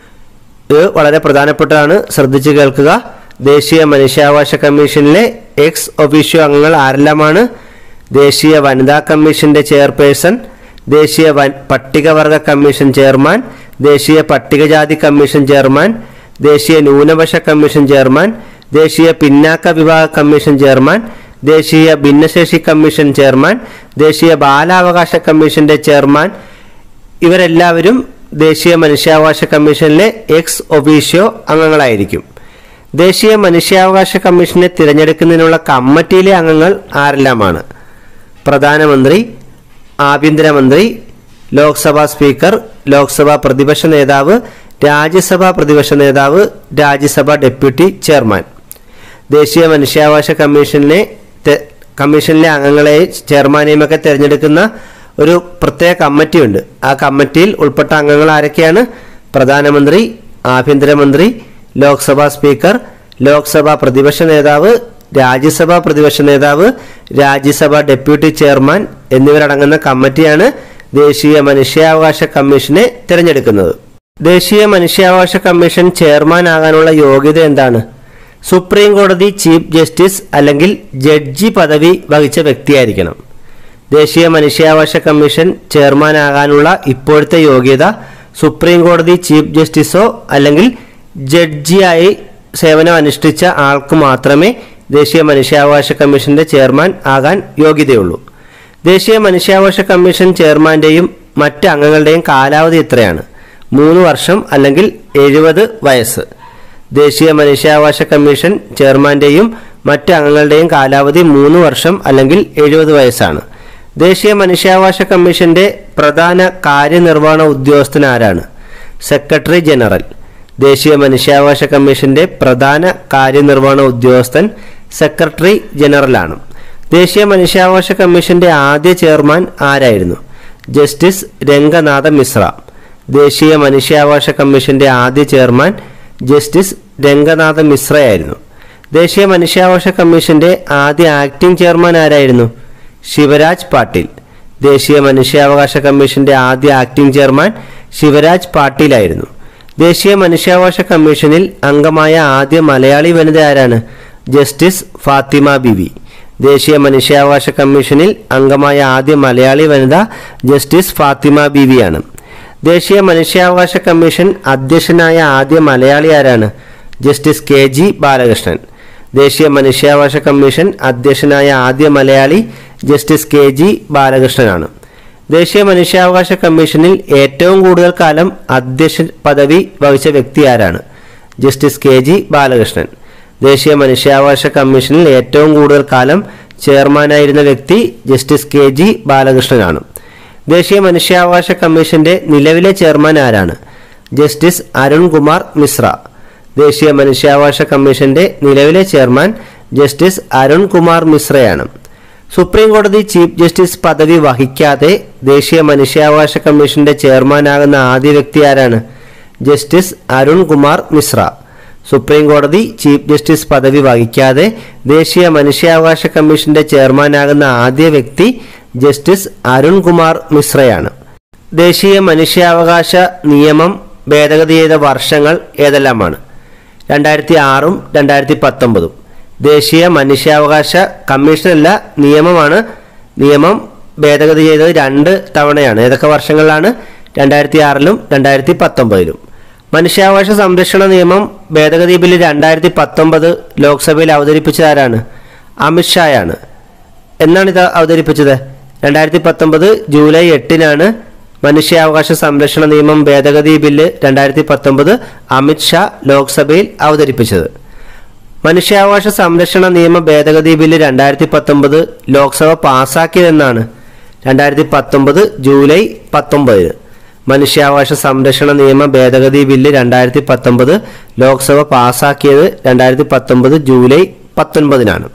ഇത് വളരെ പ്രധാനപ്പെട്ടതാണ് ശ്രദ്ധിച്ചു കേൾക്കുക ദേശീയ മനുഷ്യാവകാശ കമ്മീഷനിലെ എക്സ് ഒഫീഷ്യോ അംഗങ്ങൾ ആരെല്ലാമാണ് ദേശീയ വനിതാ കമ്മീഷന്റെ ചെയർപേഴ്സൺ ദേശീയ വൻ- പട്ടികവർഗ കമ്മീഷൻ ചെയർമാൻ ദേശീയ പട്ടികജാതി കമ്മീഷൻ ചെയർമാൻ ദേശീയ ന്യൂനപക്ഷ കമ്മീഷൻ ചെയർമാൻ ദേശീയ പിന്നാക്ക വിഭാഗ കമ്മീഷൻ ചെയർമാൻ ദേശീയ ഭിന്നശേഷി കമ്മീഷൻ ചെയർമാൻ ദേശീയ ബാലാവകാശ കമ്മീഷന്റെ ചെയർമാൻ ഇവരെല്ലാവരും ദേശീയ മനുഷ്യാവകാശ കമ്മീഷനിലെ എക്സ് ഒഫീഷ്യോ അംഗങ്ങളായിരിക്കും ദേശീയ മനുഷ്യാവകാശ കമ്മീഷനെ തിരഞ്ഞെടുക്കുന്നതിനുള്ള കമ്മിറ്റിയിലെ അംഗങ്ങൾ ആരെല്ലാമാണ് പ്രധാനമന്ത്രി ആഭ്യന്തരമന്ത്രി ലോക്സഭാ സ്പീക്കർ ലോക്സഭാ പ്രതിപക്ഷ നേതാവ് രാജ്യസഭാ പ്രതിപക്ഷ നേതാവ് രാജ്യസഭാ ഡെപ്യൂട്ടി ചെയർമാൻ ദേശീയ മനുഷ്യാവകാശ കമ്മീഷനെ തെ- കമ്മീഷനിലെ അംഗങ്ങളെ ചെയർമാനെയും ഒക്കെ തിരഞ്ഞെടുക്കുന്ന ഒരു പ്രത്യേക കമ്മിറ്റിയുണ്ട് ആ കമ്മിറ്റിയിൽ ഉൾപ്പെട്ട അംഗങ്ങൾ ആരൊക്കെയാണ് പ്രധാനമന്ത്രി ആഭ്യന്തരമന്ത്രി ലോക്സഭാ സ്പീക്കർ ലോക്സഭാ പ്രതിപക്ഷ നേതാവ് രാജ്യസഭാ പ്രതിപക്ഷ നേതാവ് രാജ്യസഭാ ഡെപ്യൂട്ടി ചെയർമാൻ എന്നിവരടങ്ങുന്ന കമ്മിറ്റിയാണ് ദേശീയ മനുഷ്യാവകാശ കമ്മീഷനെ തിരഞ്ഞെടുക്കുന്നത് ദേശീയ മനുഷ്യാവകാശ കമ്മീഷൻ ചെയർമാൻ ആകാനുള്ള യോഗ്യത എന്താണ് സുപ്രീം കോടതി ചീഫ് ജസ്റ്റിസ് അല്ലെങ്കിൽ ജഡ്ജി പദവി വഹിച്ച വ്യക്തിയായിരിക്കണം ദേശീയ മനുഷ്യാവകാശ കമ്മീഷൻ ചെയർമാനാകാനുള്ള ഇപ്പോഴത്തെ യോഗ്യത സുപ്രീം കോടതി ചീഫ് ജസ്റ്റിസോ അല്ലെങ്കിൽ ജഡ്ജിയായി സേവനം അനുഷ്ഠിച്ച ആൾക്ക് മാത്രമേ ദേശീയ മനുഷ്യാവകാശ കമ്മീഷന്റെ ചെയർമാൻ ആകാൻ യോഗ്യതയുള്ളൂ ദേശീയ മനുഷ്യാവകാശ കമ്മീഷൻ ചെയർമാന്റെയും മറ്റ് അംഗങ്ങളുടെയും കാലാവധി എത്രയാണ് മൂന്ന് വർഷം അല്ലെങ്കിൽ എഴുപത് വയസ്സ് ദേശീയ മനുഷ്യാവകാശ കമ്മീഷൻ ചെയർമാന്റെയും മറ്റ് അംഗങ്ങളുടെയും കാലാവധി മൂന്ന് വർഷം അല്ലെങ്കിൽ എഴുപത് വയസ്സാണ് ദേശീയ മനുഷ്യാവകാശ കമ്മീഷന്റെ പ്രധാന കാര്യനിർവഹണ ഉദ്യോഗസ്ഥൻ ആരാണ് സെക്രട്ടറി ജനറൽ ദേശീയ മനുഷ്യാവകാശ കമ്മീഷന്റെ പ്രധാന കാര്യനിർവഹണ ഉദ്യോഗസ്ഥൻ സെക്രട്ടറി ജനറലാണ് ദേശീയ മനുഷ്യാവകാശ കമ്മീഷന്റെ ആദ്യ ചെയർമാൻ ആരായിരുന്നു ജസ്റ്റിസ് രംഗനാഥ മിശ്ര ദേശീയ മനുഷ്യാവകാശ കമ്മീഷന്റെ ആദ്യ ചെയർമാൻ ജസ്റ്റിസ് രംഗനാഥ മിശ്രയായിരുന്നു ദേശീയ മനുഷ്യാവകാശ കമ്മീഷന്റെ ആദ്യ ആക്ടിംഗ് ചെയർമാൻ ആരായിരുന്നു ശിവരാജ് പാട്ടീൽ ദേശീയ മനുഷ്യാവകാശ കമ്മീഷന്റെ ആദ്യ ആക്ടിംഗ് ചെയർമാൻ ശിവരാജ് പാട്ടീലായിരുന്നു ദേശീയ മനുഷ്യാവകാശ കമ്മീഷനിൽ അംഗമായ ആദ്യ മലയാളി വനിത ആരാണ് ജസ്റ്റിസ് ഫാത്തിമ ബിവി ദേശീയ മനുഷ്യാവകാശ കമ്മീഷനിൽ അംഗമായ ആദ്യ മലയാളി വനിത ജസ്റ്റിസ് ഫാത്തിമ ബിവിയാണ് ദേശീയ മനുഷ്യാവകാശ കമ്മീഷൻ അധ്യക്ഷനായ ആദ്യ മലയാളി ആരാണ് ജസ്റ്റിസ് കെ ജി ബാലകൃഷ്ണൻ ദേശീയ മനുഷ്യാവകാശ കമ്മീഷൻ അധ്യക്ഷനായ ആദ്യ മലയാളി ജസ്റ്റിസ് കെ ജി ബാലകൃഷ്ണനാണ് ദേശീയ മനുഷ്യാവകാശ കമ്മീഷനിൽ ഏറ്റവും കൂടുതൽ കാലം അധ്യക്ഷ പദവി വഹിച്ച വ്യക്തി ആരാണ് ജസ്റ്റിസ് കെ ജി ബാലകൃഷ്ണൻ ദേശീയ മനുഷ്യാവകാശ കമ്മീഷനിൽ ഏറ്റവും കൂടുതൽ കാലം ചെയർമാനായിരുന്ന വ്യക്തി ജസ്റ്റിസ് കെ ജി ബാലകൃഷ്ണനാണ് ദേശീയ മനുഷ്യാവകാശ കമ്മീഷന്റെ നിലവിലെ ചെയർമാൻ ആരാണ് ജസ്റ്റിസ് അരുൺകുമാർ മിശ്ര ദേശീയ മനുഷ്യാവകാശ കമ്മീഷന്റെ നിലവിലെ ചെയർമാൻ ജസ്റ്റിസ് അരുൺകുമാർ മിശ്രയാണ് സുപ്രീം കോടതി ചീഫ് ജസ്റ്റിസ് പദവി വഹിക്കാതെ ദേശീയ മനുഷ്യാവകാശ കമ്മീഷന്റെ ചെയർമാനാകുന്ന ആദ്യ വ്യക്തി ആരാണ് ജസ്റ്റിസ് അരുൺകുമാർ മിശ്ര സുപ്രീം കോടതി ചീഫ് ജസ്റ്റിസ് പദവി വഹിക്കാതെ ദേശീയ മനുഷ്യാവകാശ കമ്മീഷന്റെ ചെയർമാനാകുന്ന ആദ്യ വ്യക്തി ജസ്റ്റിസ് അരുൺകുമാർ മിശ്രയാണ് ദേശീയ മനുഷ്യാവകാശ നിയമം ഭേദഗതി ചെയ്ത വർഷങ്ങൾ ഏതെല്ലാമാണ് രണ്ടായിരത്തി ആറും രണ്ടായിരത്തി പത്തൊമ്പതും ദേശീയ മനുഷ്യാവകാശ കമ്മീഷനല്ല നിയമമാണ് നിയമം ഭേദഗതി ചെയ്തത് രണ്ട് തവണയാണ് ഏതൊക്കെ വർഷങ്ങളിലാണ് രണ്ടായിരത്തി ആറിലും രണ്ടായിരത്തി പത്തൊമ്പതിലും മനുഷ്യാവകാശ സംരക്ഷണ നിയമം ഭേദഗതി ബില്ല് രണ്ടായിരത്തി പത്തൊമ്പത് ലോക്സഭയിൽ അവതരിപ്പിച്ചതാരാണ് അമിത്ഷായാണ് എന്നാണ് ഇത് അവതരിപ്പിച്ചത് രണ്ടായിരത്തി പത്തൊമ്പത് ജൂലൈ എട്ടിനാണ് മനുഷ്യാവകാശ സംരക്ഷണ നിയമം ഭേദഗതി ബില്ല് രണ്ടായിരത്തി പത്തൊമ്പത് അമിത്ഷാ ലോക്സഭയിൽ അവതരിപ്പിച്ചത് മനുഷ്യാവകാശ സംരക്ഷണ നിയമ ഭേദഗതി ബില്ല് രണ്ടായിരത്തി പത്തൊമ്പത് ലോക്സഭ പാസാക്കിയതെന്നാണ് രണ്ടായിരത്തി പത്തൊമ്പത് ജൂലൈ പത്തൊമ്പതിന് മനുഷ്യാവകാശ സംരക്ഷണ നിയമ ഭേദഗതി ബില്ല് രണ്ടായിരത്തി പത്തൊമ്പത് ലോക്സഭ പാസാക്കിയത് രണ്ടായിരത്തി പത്തൊമ്പത് ജൂലൈ പത്തൊൻപതിനാണ്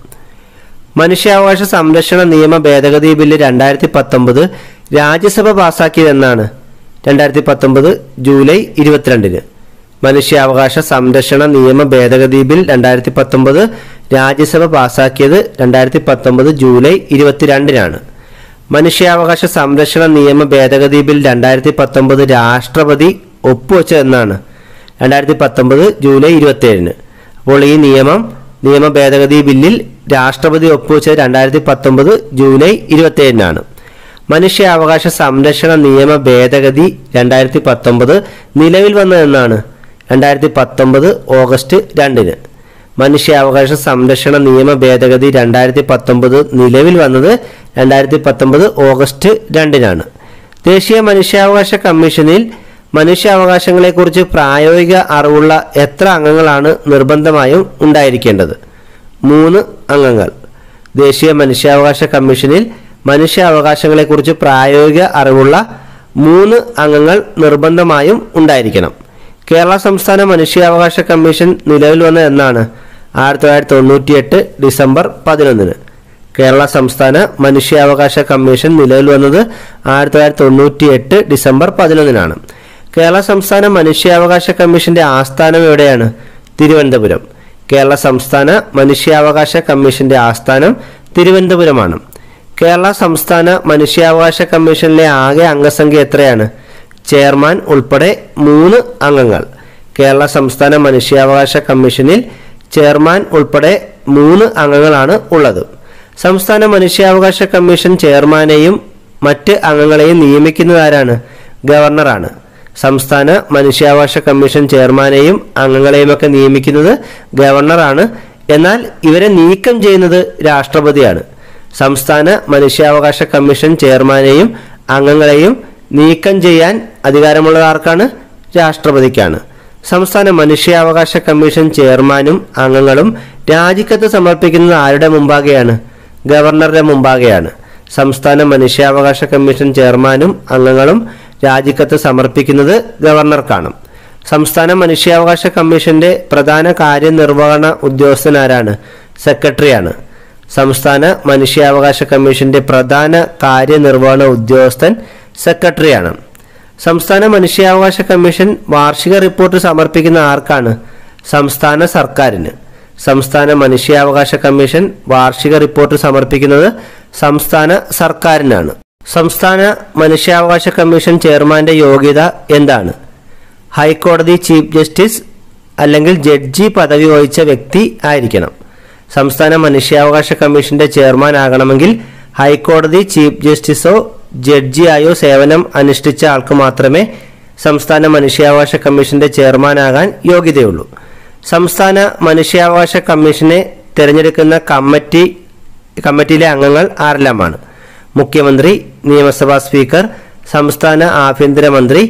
മനുഷ്യാവകാശ സംരക്ഷണ നിയമ ഭേദഗതി ബില്ല് രണ്ടായിരത്തി പത്തൊമ്പത് രാജ്യസഭ പാസാക്കിയതെന്നാണ് രണ്ടായിരത്തി പത്തൊമ്പത് ജൂലൈ ഇരുപത്തിരണ്ടിന് മനുഷ്യാവകാശ സംരക്ഷണ നിയമ ഭേദഗതി ബിൽ രണ്ടായിരത്തി പത്തൊമ്പത് രാജ്യസഭ പാസാക്കിയത് രണ്ടായിരത്തി പത്തൊമ്പത് ജൂലൈ ഇരുപത്തിരണ്ടിനാണ് മനുഷ്യാവകാശ സംരക്ഷണ നിയമ ഭേദഗതി ബിൽ രണ്ടായിരത്തി പത്തൊമ്പത് രാഷ്ട്രപതി ഒപ്പുവെച്ചതെന്നാണ് രണ്ടായിരത്തി പത്തൊമ്പത് ജൂലൈ ഇരുപത്തിയേഴിന് അപ്പോൾ ഈ നിയമം നിയമ ഭേദഗതി ബില്ലിൽ രാഷ്ട്രപതി ഒപ്പുവെച്ചത് രണ്ടായിരത്തി പത്തൊമ്പത് ജൂലൈ ഇരുപത്തിയേഴിനാണ് മനുഷ്യാവകാശ സംരക്ഷണ നിയമ ഭേദഗതി രണ്ടായിരത്തി പത്തൊമ്പത് നിലവിൽ വന്നതെന്നാണ് രണ്ടായിരത്തി പത്തൊമ്പത് ഓഗസ്റ്റ് രണ്ടിന് മനുഷ്യാവകാശ സംരക്ഷണ നിയമ ഭേദഗതി രണ്ടായിരത്തി പത്തൊമ്പത് നിലവിൽ വന്നത് രണ്ടായിരത്തി പത്തൊമ്പത് ഓഗസ്റ്റ് രണ്ടിനാണ് ദേശീയ മനുഷ്യാവകാശ കമ്മീഷനിൽ മനുഷ്യാവകാശങ്ങളെക്കുറിച്ച് പ്രായോഗിക അറിവുള്ള എത്ര അംഗങ്ങളാണ് നിർബന്ധമായും ഉണ്ടായിരിക്കേണ്ടത് മൂന്ന് അംഗങ്ങൾ ദേശീയ മനുഷ്യാവകാശ കമ്മീഷനിൽ മനുഷ്യാവകാശങ്ങളെക്കുറിച്ച് പ്രായോഗിക അറിവുള്ള മൂന്ന് അംഗങ്ങൾ നിർബന്ധമായും ഉണ്ടായിരിക്കണം കേരള സംസ്ഥാന മനുഷ്യാവകാശ കമ്മീഷൻ നിലവിൽ വന്നത് എന്നാണ് ആയിരത്തി തൊള്ളായിരത്തി തൊണ്ണൂറ്റിയെട്ട് ഡിസംബർ പതിനൊന്നിന് കേരള സംസ്ഥാന മനുഷ്യാവകാശ കമ്മീഷൻ നിലവിൽ വന്നത് ആയിരത്തി തൊള്ളായിരത്തി തൊണ്ണൂറ്റിയെട്ട് ഡിസംബർ പതിനൊന്നിനാണ് കേരള സംസ്ഥാന മനുഷ്യാവകാശ കമ്മീഷന്റെ ആസ്ഥാനം എവിടെയാണ് തിരുവനന്തപുരം കേരള സംസ്ഥാന മനുഷ്യാവകാശ കമ്മീഷന്റെ ആസ്ഥാനം തിരുവനന്തപുരമാണ് കേരള സംസ്ഥാന മനുഷ്യാവകാശ കമ്മീഷനിലെ ആകെ അംഗസംഖ്യ എത്രയാണ് ചെയർമാൻ ഉൾപ്പെടെ മൂന്ന് അംഗങ്ങൾ കേരള സംസ്ഥാന മനുഷ്യാവകാശ കമ്മീഷനിൽ ചെയർമാൻ ഉൾപ്പെടെ മൂന്ന് അംഗങ്ങളാണ് ഉള്ളത് സംസ്ഥാന മനുഷ്യാവകാശ കമ്മീഷൻ ചെയർമാനെയും മറ്റ് അംഗങ്ങളെയും നിയമിക്കുന്നതാരാണ് ഗവർണറാണ് സംസ്ഥാന മനുഷ്യാവകാശ കമ്മീഷൻ ചെയർമാനെയും അംഗങ്ങളെയുമൊക്കെ നിയമിക്കുന്നത് ഗവർണറാണ് എന്നാൽ ഇവരെ നീക്കം ചെയ്യുന്നത് രാഷ്ട്രപതിയാണ് സംസ്ഥാന മനുഷ്യാവകാശ കമ്മീഷൻ ചെയർമാനെയും അംഗങ്ങളെയും നീക്കം ചെയ്യാൻ അധികാരമുള്ളത് ആർക്കാണ് രാഷ്ട്രപതിക്കാണ് സംസ്ഥാന മനുഷ്യാവകാശ കമ്മീഷൻ ചെയർമാനും അംഗങ്ങളും രാജിക്കത്ത് സമർപ്പിക്കുന്നത് ആരുടെ മുമ്പാകെയാണ് ഗവർണറുടെ മുമ്പാകെയാണ് സംസ്ഥാന മനുഷ്യാവകാശ കമ്മീഷൻ ചെയർമാനും അംഗങ്ങളും രാജിക്കത്ത് സമർപ്പിക്കുന്നത് ഗവർണർക്കാണ് സംസ്ഥാന മനുഷ്യാവകാശ കമ്മീഷന്റെ പ്രധാന കാര്യനിർവഹണ ഉദ്യോഗസ്ഥനാരാണ് സെക്രട്ടറിയാണ് സംസ്ഥാന മനുഷ്യാവകാശ കമ്മീഷന്റെ പ്രധാന കാര്യനിർവഹണ ഉദ്യോഗസ്ഥൻ സെക്രട്ടറിയാണ് സംസ്ഥാന മനുഷ്യാവകാശ കമ്മീഷൻ വാർഷിക റിപ്പോർട്ട് സമർപ്പിക്കുന്ന ആർക്കാണ് സംസ്ഥാന സർക്കാരിന് സംസ്ഥാന മനുഷ്യാവകാശ കമ്മീഷൻ വാർഷിക റിപ്പോർട്ട് സമർപ്പിക്കുന്നത് സംസ്ഥാന സർക്കാരിനാണ് സംസ്ഥാന മനുഷ്യാവകാശ കമ്മീഷൻ ചെയർമാന്റെ യോഗ്യത എന്താണ് ഹൈക്കോടതി ചീഫ് ജസ്റ്റിസ് അല്ലെങ്കിൽ ജഡ്ജി പദവി വഹിച്ച വ്യക്തി ആയിരിക്കണം സംസ്ഥാന മനുഷ്യാവകാശ കമ്മീഷന്റെ ചെയർമാൻ ആകണമെങ്കിൽ ഹൈക്കോടതി ചീഫ് ജസ്റ്റിസോ ജഡ്ജിയായോ സേവനം അനുഷ്ഠിച്ച ആൾക്ക് മാത്രമേ സംസ്ഥാന മനുഷ്യാവകാശ കമ്മീഷന്റെ ചെയർമാനാകാൻ യോഗ്യതയുള്ളൂ സംസ്ഥാന മനുഷ്യാവകാശ കമ്മീഷനെ തിരഞ്ഞെടുക്കുന്ന കമ്മിറ്റി കമ്മിറ്റിയിലെ അംഗങ്ങൾ ആരെല്ലാമാണ് മുഖ്യമന്ത്രി നിയമസഭാ സ്പീക്കർ സംസ്ഥാന ആഭ്യന്തരമന്ത്രി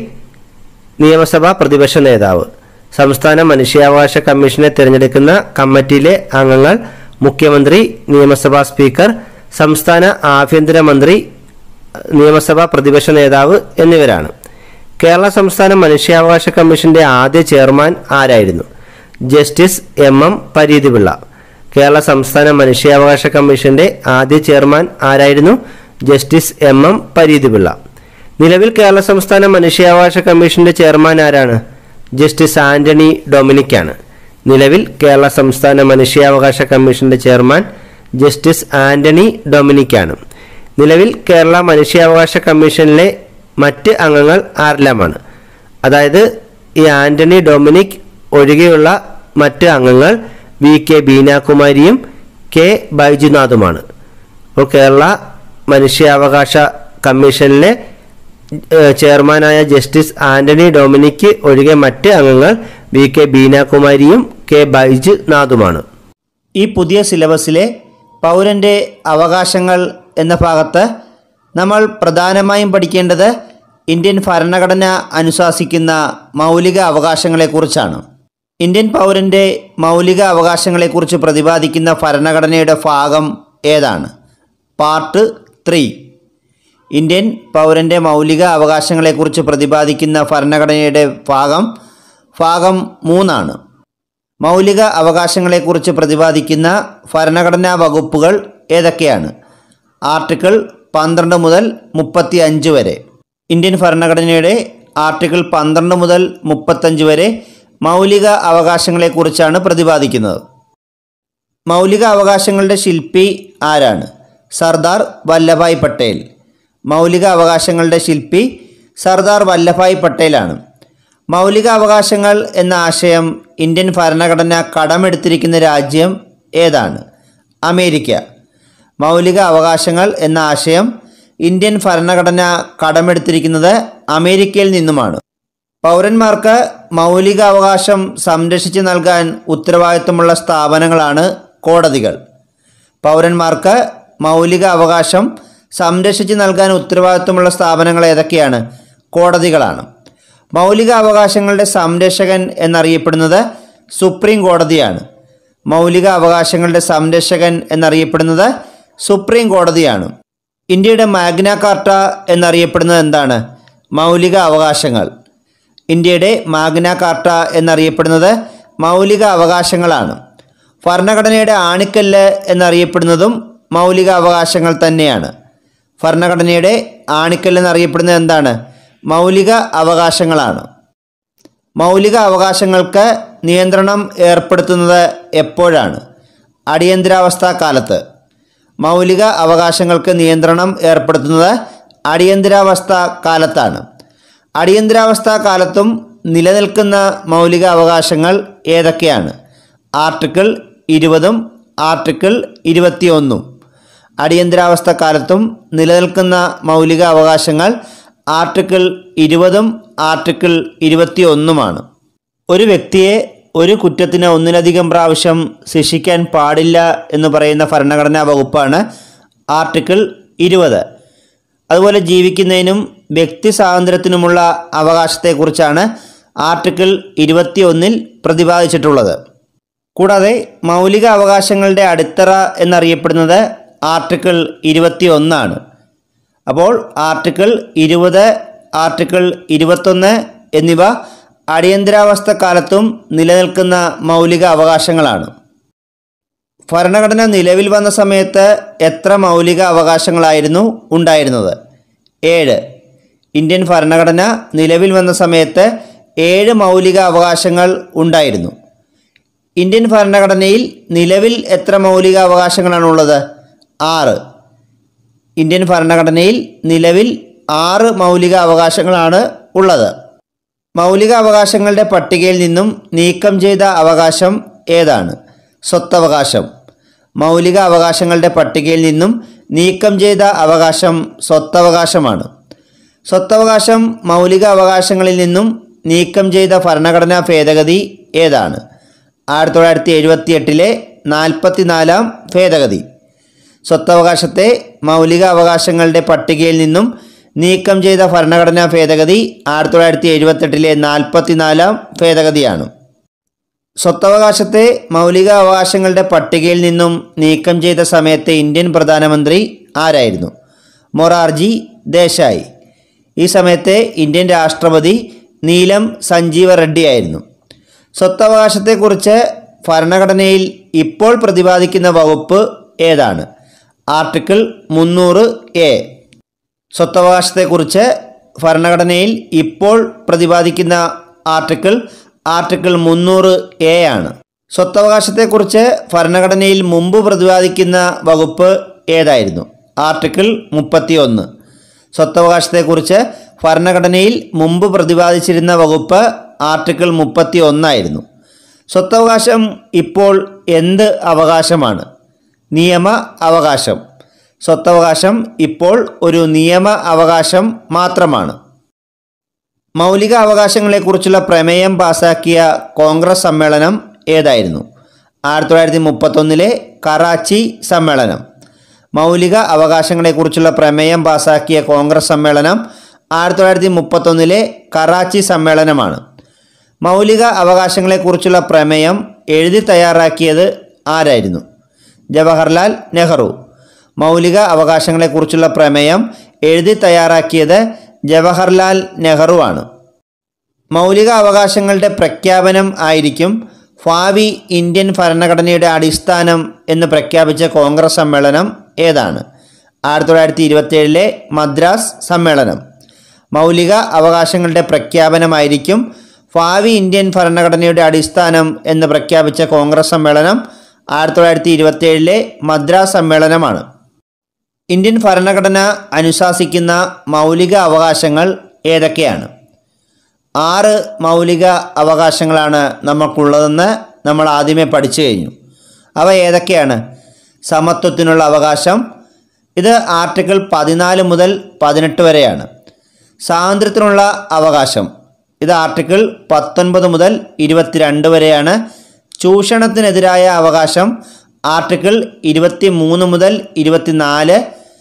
നിയമസഭാ പ്രതിപക്ഷ നേതാവ് സംസ്ഥാന മനുഷ്യാവകാശ കമ്മീഷനെ തിരഞ്ഞെടുക്കുന്ന കമ്മിറ്റിയിലെ അംഗങ്ങൾ മുഖ്യമന്ത്രി നിയമസഭാ സ്പീക്കർ സംസ്ഥാന ആഭ്യന്തരമന്ത്രി നിയമസഭാ പ്രതിപക്ഷ നേതാവ് എന്നിവരാണ് കേരള സംസ്ഥാന മനുഷ്യാവകാശ കമ്മീഷന്റെ ആദ്യ ചെയർമാൻ ആരായിരുന്നു justice M M Pareeth Pillai Kerala സംസ്ഥാന മനുഷ്യാവകാശ കമ്മീഷന്റെ ആദ്യ ചെയർമാൻ ആരായിരുന്നു ജസ്റ്റിസ് എം എം പരീതിപിള്ള നിലവിൽ കേരള സംസ്ഥാന മനുഷ്യാവകാശ കമ്മീഷന്റെ ചെയർമാൻ ആരാണ് ജസ്റ്റിസ് ആന്റണി ഡൊമിനിക്കാണ് നിലവിൽ കേരള സംസ്ഥാന മനുഷ്യാവകാശ കമ്മീഷന്റെ ചെയർമാൻ ജസ്റ്റിസ് ആന്റണി ഡൊമിനിക്കാണ് നിലവിൽ കേരള മനുഷ്യാവകാശ കമ്മീഷനിലെ മറ്റ് അംഗങ്ങൾ ആരെല്ലാമാണ് അതായത് ഈ ആന്റണി ഡൊമിനിക് ഒഴികെയുള്ള മറ്റ് അംഗങ്ങൾ വി കെ ബീനാകുമാരിയും കെ ബൈജുനാഥുമാണ് അപ്പോൾ കേരള മനുഷ്യാവകാശ കമ്മീഷനിലെ ഏഹ്, ചെയർമാനായ ജസ്റ്റിസ് ആന്റണി ഡൊമിനിക് ഒഴികെ മറ്റ് അംഗങ്ങൾ വി കെ ബീനാകുമാരിയും കെ ബൈജ് നാഥുമാണ് ഈ പുതിയ സിലബസിലെ പൗരൻ്റെ അവകാശങ്ങൾ എന്ന ഭാഗത്ത് നമ്മൾ പ്രധാനമായും പഠിക്കേണ്ടത് ഇന്ത്യൻ ഭരണഘടന അനുശാസിക്കുന്ന മൗലിക അവകാശങ്ങളെക്കുറിച്ചാണ് ഇന്ത്യൻ പൗരൻ്റെ മൗലിക അവകാശങ്ങളെക്കുറിച്ച് പ്രതിപാദിക്കുന്ന ഭരണഘടനയുടെ ഭാഗം ഏതാണ് പാർട്ട് ത്രീ ഇന്ത്യൻ പൗരൻ്റെ മൗലിക അവകാശങ്ങളെക്കുറിച്ച് പ്രതിപാദിക്കുന്ന ഭരണഘടനയുടെ ഭാഗം ഭാഗം മൂന്നാണ് മൗലിക അവകാശങ്ങളെക്കുറിച്ച് പ്രതിപാദിക്കുന്ന ഭരണഘടനാ വകുപ്പുകൾ ഏതൊക്കെയാണ് ആർട്ടിക്കിൾ പന്ത്രണ്ട് മുതൽ മുപ്പത്തി അഞ്ച് വരെ ഇന്ത്യൻ ഭരണഘടനയുടെ ആർട്ടിക്കിൾ പന്ത്രണ്ട് മുതൽ മുപ്പത്തഞ്ച് വരെ മൗലിക അവകാശങ്ങളെക്കുറിച്ചാണ് പ്രതിപാദിക്കുന്നത് മൗലിക അവകാശങ്ങളുടെ ശില്പി ആരാണ് സർദാർ വല്ലഭായ് പട്ടേൽ മൗലിക അവകാശങ്ങളുടെ ശില്പി സർദാർ വല്ലഭായ് പട്ടേലാണ് മൗലിക അവകാശങ്ങൾ എന്ന ആശയം ഇന്ത്യൻ ഭരണഘടന കടമെടുത്തിരിക്കുന്ന രാജ്യം ഏതാണ് അമേരിക്ക മൗലിക അവകാശങ്ങൾ എന്ന ആശയം ഇന്ത്യൻ ഭരണഘടന കടമെടുത്തിരിക്കുന്നത് അമേരിക്കയിൽ നിന്നുമാണ് പൗരന്മാർക്ക് മൗലിക അവകാശം സംരക്ഷിച്ചു നൽകാൻ ഉത്തരവാദിത്തമുള്ള സ്ഥാപനങ്ങളാണ് കോടതികൾ പൗരന്മാർക്ക് മൗലിക അവകാശം സംരക്ഷിച്ചു നൽകാൻ ഉത്തരവാദിത്തമുള്ള സ്ഥാപനങ്ങൾ ഏതൊക്കെയാണ് കോടതികളാണ് മൗലിക അവകാശങ്ങളുടെ സംരക്ഷകൻ എന്നറിയപ്പെടുന്നത് സുപ്രീം കോടതിയാണ് മൗലിക അവകാശങ്ങളുടെ സംരക്ഷകൻ എന്നറിയപ്പെടുന്നത് സുപ്രീം കോടതിയാണ് ഇന്ത്യയുടെ മാഗ്ന കാർട്ട എന്നറിയപ്പെടുന്നത് എന്താണ് മൗലിക അവകാശങ്ങൾ ഇന്ത്യയുടെ മാഗ്ന കാർട്ട എന്നറിയപ്പെടുന്നത് മൗലിക അവകാശങ്ങളാണ് ഭരണഘടനയുടെ ആണിക്കല്ല് എന്നറിയപ്പെടുന്നതും മൗലിക അവകാശങ്ങൾ തന്നെയാണ് ഭരണഘടനയുടെ ആണിക്കല്ല് എന്നറിയപ്പെടുന്നത് എന്താണ് മൗലിക അവകാശങ്ങളാണ് മൗലിക അവകാശങ്ങൾക്ക് നിയന്ത്രണം ഏർപ്പെടുത്തുന്നത് എപ്പോഴാണ് അടിയന്തരാവസ്ഥ കാലത്ത് മൗലിക അവകാശങ്ങൾക്ക് നിയന്ത്രണം ഏർപ്പെടുത്തുന്നത് അടിയന്തരാവസ്ഥ കാലത്താണ് അടിയന്തരാവസ്ഥ കാലത്തും നിലനിൽക്കുന്ന മൗലിക അവകാശങ്ങൾ ഏതൊക്കെയാണ് ആർട്ടിക്കിൾ ഇരുപതും ആർട്ടിക്കിൾ ഇരുപത്തിയൊന്നും അടിയന്തരാവസ്ഥ കാലത്തും നിലനിൽക്കുന്ന മൗലിക അവകാശങ്ങൾ ആർട്ടിക്കിൾ ഇരുപതും ആർട്ടിക്കിൾ ഇരുപത്തിയൊന്നുമാണ് ഒരു വ്യക്തിയെ ഒരു കുറ്റത്തിന് ഒന്നിലധികം പ്രാവശ്യം ശിക്ഷിക്കാൻ പാടില്ല എന്ന് പറയുന്ന ഭരണഘടനാ വകുപ്പാണ് ആർട്ടിക്കിൾ ഇരുപത് അതുപോലെ ജീവിക്കുന്നതിനും വ്യക്തി സ്വാതന്ത്ര്യത്തിനുമുള്ള അവകാശത്തെക്കുറിച്ചാണ് ആർട്ടിക്കിൾ ഇരുപത്തിയൊന്നിൽ പ്രതിപാദിച്ചിട്ടുള്ളത് കൂടാതെ മൗലിക അവകാശങ്ങളുടെ അടിത്തറ എന്നറിയപ്പെടുന്നത് ആർട്ടിക്കിൾ ഇരുപത്തി ഒന്നാണ് അപ്പോൾ ആർട്ടിക്കിൾ ഇരുപത് ആർട്ടിക്കിൾ ഇരുപത്തൊന്ന് എന്നിവ അടിയന്തരാവസ്ഥ കാലത്തും നിലനിൽക്കുന്ന മൗലിക അവകാശങ്ങളാണ് ഭരണഘടന നിലവിൽ വന്ന സമയത്ത് എത്ര മൗലിക അവകാശങ്ങളായിരുന്നു ഉണ്ടായിരുന്നത് ഏഴ് ഇന്ത്യൻ ഭരണഘടന നിലവിൽ വന്ന സമയത്ത് ഏഴ് മൗലിക അവകാശങ്ങൾ ഉണ്ടായിരുന്നു ഇന്ത്യൻ ഭരണഘടനയിൽ നിലവിൽ എത്ര മൗലിക അവകാശങ്ങളാണുള്ളത് ആറ് ഇന്ത്യൻ ഭരണഘടനയിൽ നിലവിൽ ആറ് മൗലിക അവകാശങ്ങളാണ് ഉള്ളത് മൗലിക അവകാശങ്ങളുടെ പട്ടികയിൽ നിന്നും നീക്കം ചെയ്ത അവകാശം ഏതാണ് സ്വത്തവകാശം മൗലിക അവകാശങ്ങളുടെ പട്ടികയിൽ നിന്നും നീക്കം ചെയ്ത അവകാശം സ്വത്തവകാശമാണ് സ്വത്തവകാശം മൗലിക അവകാശങ്ങളിൽ നിന്നും നീക്കം ചെയ്ത ഭരണഘടനാ ഭേദഗതി ഏതാണ് ആയിരത്തി തൊള്ളായിരത്തി എഴുപത്തി എട്ടിലെ നാൽപ്പത്തിനാലാം ഭേദഗതി സ്വത്തവകാശത്തെ മൗലിക അവകാശങ്ങളുടെ പട്ടികയിൽ നിന്നും നീക്കം ചെയ്ത ഭരണഘടനാ ഭേദഗതി ആയിരത്തി തൊള്ളായിരത്തി എഴുപത്തെട്ടിലെ നാൽപ്പത്തിനാലാം ഭേദഗതിയാണ് സ്വത്തവകാശത്തെ മൗലിക അവകാശങ്ങളുടെ പട്ടികയിൽ നിന്നും നീക്കം ചെയ്ത സമയത്തെ ഇന്ത്യൻ പ്രധാനമന്ത്രി ആരായിരുന്നു മൊറാർജി ദേശായി ഈ സമയത്തെ ഇന്ത്യൻ രാഷ്ട്രപതി നീലം സഞ്ജീവ റെഡ്ഡി ആയിരുന്നു സ്വത്തവകാശത്തെക്കുറിച്ച് ഭരണഘടനയിൽ ഇപ്പോൾ പ്രതിപാദിക്കുന്ന വകുപ്പ് ഏതാണ് ആർട്ടിക്കിൾ മുന്നൂറ് എ സ്വത്തവകാശത്തെക്കുറിച്ച് ഭരണഘടനയിൽ ഇപ്പോൾ പ്രതിപാദിക്കുന്ന ആർട്ടിക്കിൾ ആർട്ടിക്കിൾ മുന്നൂറ് എ ആണ് സ്വത്തവകാശത്തെക്കുറിച്ച് ഭരണഘടനയിൽ മുമ്പ് പ്രതിപാദിക്കുന്ന വകുപ്പ് ഏതായിരുന്നു ആർട്ടിക്കിൾ മുപ്പത്തി ഒന്ന് സ്വത്തവകാശത്തെക്കുറിച്ച് ഭരണഘടനയിൽ മുമ്പ് പ്രതിപാദിച്ചിരുന്ന വകുപ്പ് ആർട്ടിക്കിൾ മുപ്പത്തി ഒന്നായിരുന്നു സ്വത്തവകാശം ഇപ്പോൾ എന്ത് അവകാശമാണ് നിയമ അവകാശം സ്വത്തവകാശം ഇപ്പോൾ ഒരു നിയമ അവകാശം മാത്രമാണ് മൗലിക അവകാശങ്ങളെക്കുറിച്ചുള്ള പ്രമേയം പാസാക്കിയ കോൺഗ്രസ് സമ്മേളനം ഏതായിരുന്നു ആയിരത്തി തൊള്ളായിരത്തി മുപ്പത്തൊന്നിലെ കറാച്ചി സമ്മേളനം മൗലിക അവകാശങ്ങളെക്കുറിച്ചുള്ള പ്രമേയം പാസാക്കിയ കോൺഗ്രസ് സമ്മേളനം ആയിരത്തി തൊള്ളായിരത്തി മുപ്പത്തൊന്നിലെ കറാച്ചി സമ്മേളനമാണ് മൗലിക അവകാശങ്ങളെക്കുറിച്ചുള്ള പ്രമേയം എഴുതി തയ്യാറാക്കിയത് ആരായിരുന്നു ജവഹർലാൽ നെഹ്റു മൗലിക അവകാശങ്ങളെക്കുറിച്ചുള്ള പ്രമേയം എഴുതി തയ്യാറാക്കിയത് ജവഹർലാൽ നെഹ്റു ആണ് മൗലിക അവകാശങ്ങളുടെ പ്രഖ്യാപനം ആയിരിക്കും ഭാവി ഇന്ത്യൻ ഭരണഘടനയുടെ അടിസ്ഥാനം എന്ന് പ്രഖ്യാപിച്ച കോൺഗ്രസ് സമ്മേളനം ഏതാണ് ആയിരത്തി തൊള്ളായിരത്തി ഇരുപത്തിയേഴിലെ മദ്രാസ് സമ്മേളനം മൗലിക അവകാശങ്ങളുടെ പ്രഖ്യാപനമായിരിക്കും ഭാവി ഇന്ത്യൻ ഭരണഘടനയുടെ അടിസ്ഥാനം എന്ന് പ്രഖ്യാപിച്ച കോൺഗ്രസ് സമ്മേളനം ആയിരത്തി തൊള്ളായിരത്തി ഇരുപത്തിയേഴിലെ മദ്രാസ് സമ്മേളനമാണ് ഇന്ത്യൻ ഭരണഘടന അനുശാസിക്കുന്ന മൗലിക അവകാശങ്ങൾ ഏതൊക്കെയാണ് ആറ് മൗലിക അവകാശങ്ങളാണ് നമുക്കുള്ളതെന്ന് നമ്മൾ ആദ്യമേ പഠിച്ചു കഴിഞ്ഞു അവ ഏതൊക്കെയാണ് സമത്വത്തിനുള്ള അവകാശം ഇത് ആർട്ടിക്കിൾ പതിനാല് മുതൽ പതിനെട്ട് വരെയാണ് സ്വാതന്ത്ര്യത്തിനുള്ള അവകാശം ഇത് ആർട്ടിക്കിൾ പത്തൊൻപത് മുതൽ ഇരുപത്തിരണ്ട് വരെയാണ് ചൂഷണത്തിനെതിരായ അവകാശം ആർട്ടിക്കിൾ ഇരുപത്തി മൂന്ന് മുതൽ ഇരുപത്തിനാല്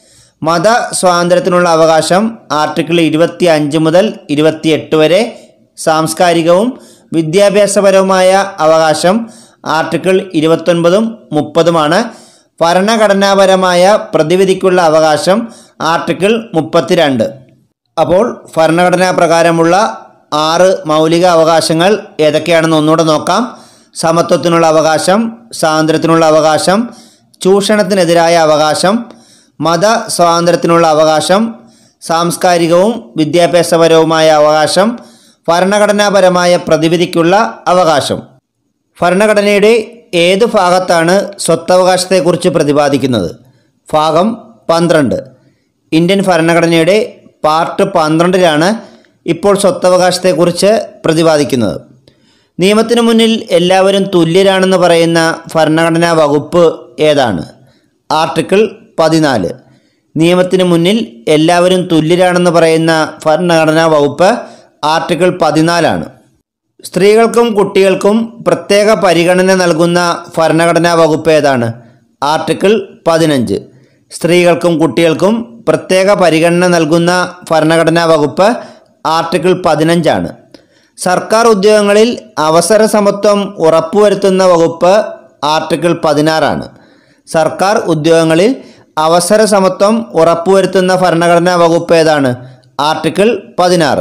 മത സ്വാതന്ത്ര്യത്തിനുള്ള അവകാശം ആർട്ടിക്കിൾ ഇരുപത്തി അഞ്ച് മുതൽ ഇരുപത്തിയെട്ട് വരെ സാംസ്കാരികവും വിദ്യാഭ്യാസപരവുമായ അവകാശം ആർട്ടിക്കിൾ ഇരുപത്തൊൻപതും മുപ്പതുമാണ് ഭരണഘടനാപരമായ പ്രതിവിധിക്കുള്ള അവകാശം ആർട്ടിക്കിൾ മുപ്പത്തിരണ്ട് അപ്പോൾ ഭരണഘടനാ പ്രകാരമുള്ള ആറ് മൗലിക അവകാശങ്ങൾ ഏതൊക്കെയാണെന്ന് ഒന്നുകൂടെ നോക്കാം സമത്വത്തിനുള്ള അവകാശം സ്വാതന്ത്ര്യത്തിനുള്ള അവകാശം ചൂഷണത്തിനെതിരായ അവകാശം മത സ്വാതന്ത്ര്യത്തിനുള്ള അവകാശം സാംസ്കാരികവും വിദ്യാഭ്യാസപരവുമായ അവകാശം ഭരണഘടനാപരമായ പ്രതിവിധിക്കുള്ള അവകാശം ഭരണഘടനയുടെ ഏത് ഭാഗത്താണ് സ്വത്തവകാശത്തെക്കുറിച്ച് പ്രതിപാദിക്കുന്നത് ഭാഗം പന്ത്രണ്ട് ഇന്ത്യൻ ഭരണഘടനയുടെ പാർട്ട് പന്ത്രണ്ടിലാണ് ഇപ്പോൾ സ്വത്തവകാശത്തെക്കുറിച്ച് പ്രതിപാദിക്കുന്നത് നിയമത്തിനു മുന്നിൽ എല്ലാവരും തുല്യരാണെന്ന് പറയുന്ന ഭരണഘടനാ വകുപ്പ് ഏതാണ് ആർട്ടിക്കിൾ പതിനാല് നിയമത്തിന് മുന്നിൽ എല്ലാവരും തുല്യരാണെന്ന് പറയുന്ന ഭരണഘടനാ വകുപ്പ് ആർട്ടിക്കിൾ പതിനാലാണ് സ്ത്രീകൾക്കും കുട്ടികൾക്കും പ്രത്യേക പരിഗണന നൽകുന്ന ഭരണഘടനാ വകുപ്പ് ഏതാണ് ആർട്ടിക്കിൾ പതിനഞ്ച് സ്ത്രീകൾക്കും കുട്ടികൾക്കും പ്രത്യേക പരിഗണന നൽകുന്ന ഭരണഘടനാ വകുപ്പ് ആർട്ടിക്കിൾ പതിനഞ്ചാണ് സർക്കാർ ഉദ്യോഗങ്ങളിൽ അവസര സമത്വം ഉറപ്പുവരുത്തുന്ന വകുപ്പ് ആർട്ടിക്കിൾ പതിനാറാണ് സർക്കാർ ഉദ്യോഗങ്ങളിൽ അവസര സമത്വം ഉറപ്പുവരുത്തുന്ന ഭരണഘടനാ വകുപ്പ് ഏതാണ് ആർട്ടിക്കിൾ പതിനാറ്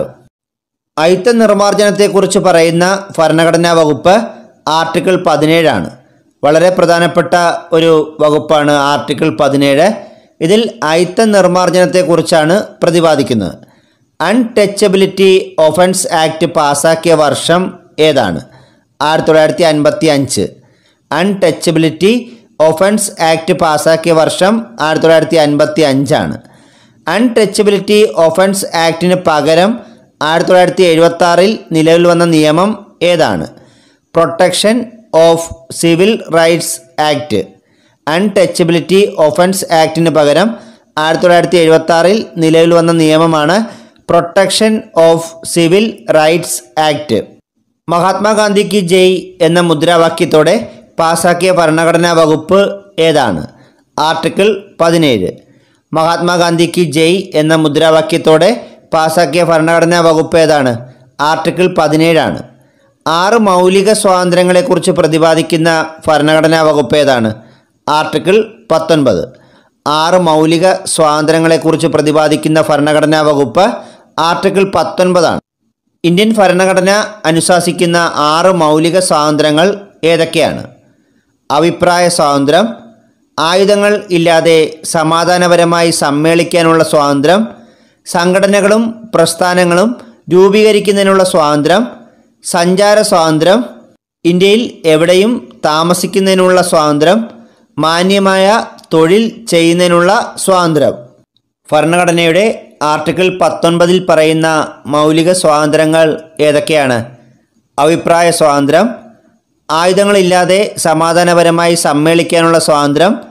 അയിത്ത നിർമ്മാർജ്ജനത്തെക്കുറിച്ച് പറയുന്ന ഭരണഘടനാ വകുപ്പ് ആർട്ടിക്കിൾ പതിനേഴാണ് വളരെ പ്രധാനപ്പെട്ട ഒരു വകുപ്പാണ് ആർട്ടിക്കിൾ പതിനേഴ് ഇതിൽ അയിത്ത നിർമ്മാർജ്ജനത്തെക്കുറിച്ചാണ് പ്രതിപാദിക്കുന്നത് അൺടച്ചബിലിറ്റി ഒഫൻസ് ആക്ട് പാസാക്കിയ വർഷം ഏതാണ് ആയിരത്തി തൊള്ളായിരത്തി അൻപത്തി അഞ്ച് അൺടച്ചബിലിറ്റി ഒഫൻസ് ആക്ട് പാസാക്കിയ വർഷം ആയിരത്തി തൊള്ളായിരത്തി അൻപത്തി അഞ്ചാണ് അൺടച്ചബിലിറ്റി ഒഫൻസ് ആക്ടിന് പകരം ആയിരത്തി തൊള്ളായിരത്തി എഴുപത്തി ആറിൽ നിലവിൽ വന്ന നിയമം ഏതാണ് protection of civil rights act untouchability offence ആക്ടിന് പകരം ആയിരത്തി തൊള്ളായിരത്തി എഴുപത്തി ആറിൽ നിലവിൽ വന്ന നിയമമാണ് protection of civil rights act മഹാത്മാഗാന്ധിക്ക് ജയ് എന്ന മുദ്രാവാക്യത്തോടെ പാസാക്കിയ ഭരണഘടനാ വകുപ്പ് ഏതാണ് ആർട്ടിക്കിൾ പതിനേഴ് മഹാത്മാഗാന്ധിക്ക് ജയ് എന്ന മുദ്രാവാക്യത്തോടെ പാസാക്കിയ ഭരണഘടനാ വകുപ്പ് ഏതാണ് ആർട്ടിക്കിൾ പതിനേഴാണ് ആറ് മൗലിക സ്വാതന്ത്ര്യങ്ങളെക്കുറിച്ച് പ്രതിപാദിക്കുന്ന ഭരണഘടനാ വകുപ്പ് ഏതാണ് ആർട്ടിക്കിൾ പത്തൊൻപത് ആറ് മൗലിക സ്വാതന്ത്ര്യങ്ങളെക്കുറിച്ച് പ്രതിപാദിക്കുന്ന ഭരണഘടനാ വകുപ്പ് ആർട്ടിക്കിൾ പത്തൊൻപതാണ് ഇന്ത്യൻ ഭരണഘടന അനുശാസിക്കുന്ന ആറ് മൗലിക സ്വാതന്ത്ര്യങ്ങൾ ഏതൊക്കെയാണ് അഭിപ്രായ സ്വാതന്ത്ര്യം ആയുധങ്ങൾ ഇല്ലാതെ സമാധാനപരമായി സമ്മേളിക്കാനുള്ള സ്വാതന്ത്ര്യം സംഘടനകളും പ്രസ്ഥാനങ്ങളും രൂപീകരിക്കുന്നതിനുള്ള സ്വാതന്ത്ര്യം സഞ്ചാര സ്വാതന്ത്ര്യം ഇന്ത്യയിൽ എവിടെയും താമസിക്കുന്നതിനുള്ള സ്വാതന്ത്ര്യം മാന്യമായ തൊഴിൽ ചെയ്യുന്നതിനുള്ള സ്വാതന്ത്ര്യം ഭരണഘടനയുടെ ആർട്ടിക്കിൾ പത്തൊൻപതിൽ പറയുന്ന മൗലിക സ്വാതന്ത്ര്യങ്ങൾ ഏതൊക്കെയാണ് അഭിപ്രായ സ്വാതന്ത്ര്യം ആയുധങ്ങളില്ലാതെ സമാധാനപരമായി സമ്മേളിക്കാനുള്ള സ്വാതന്ത്ര്യം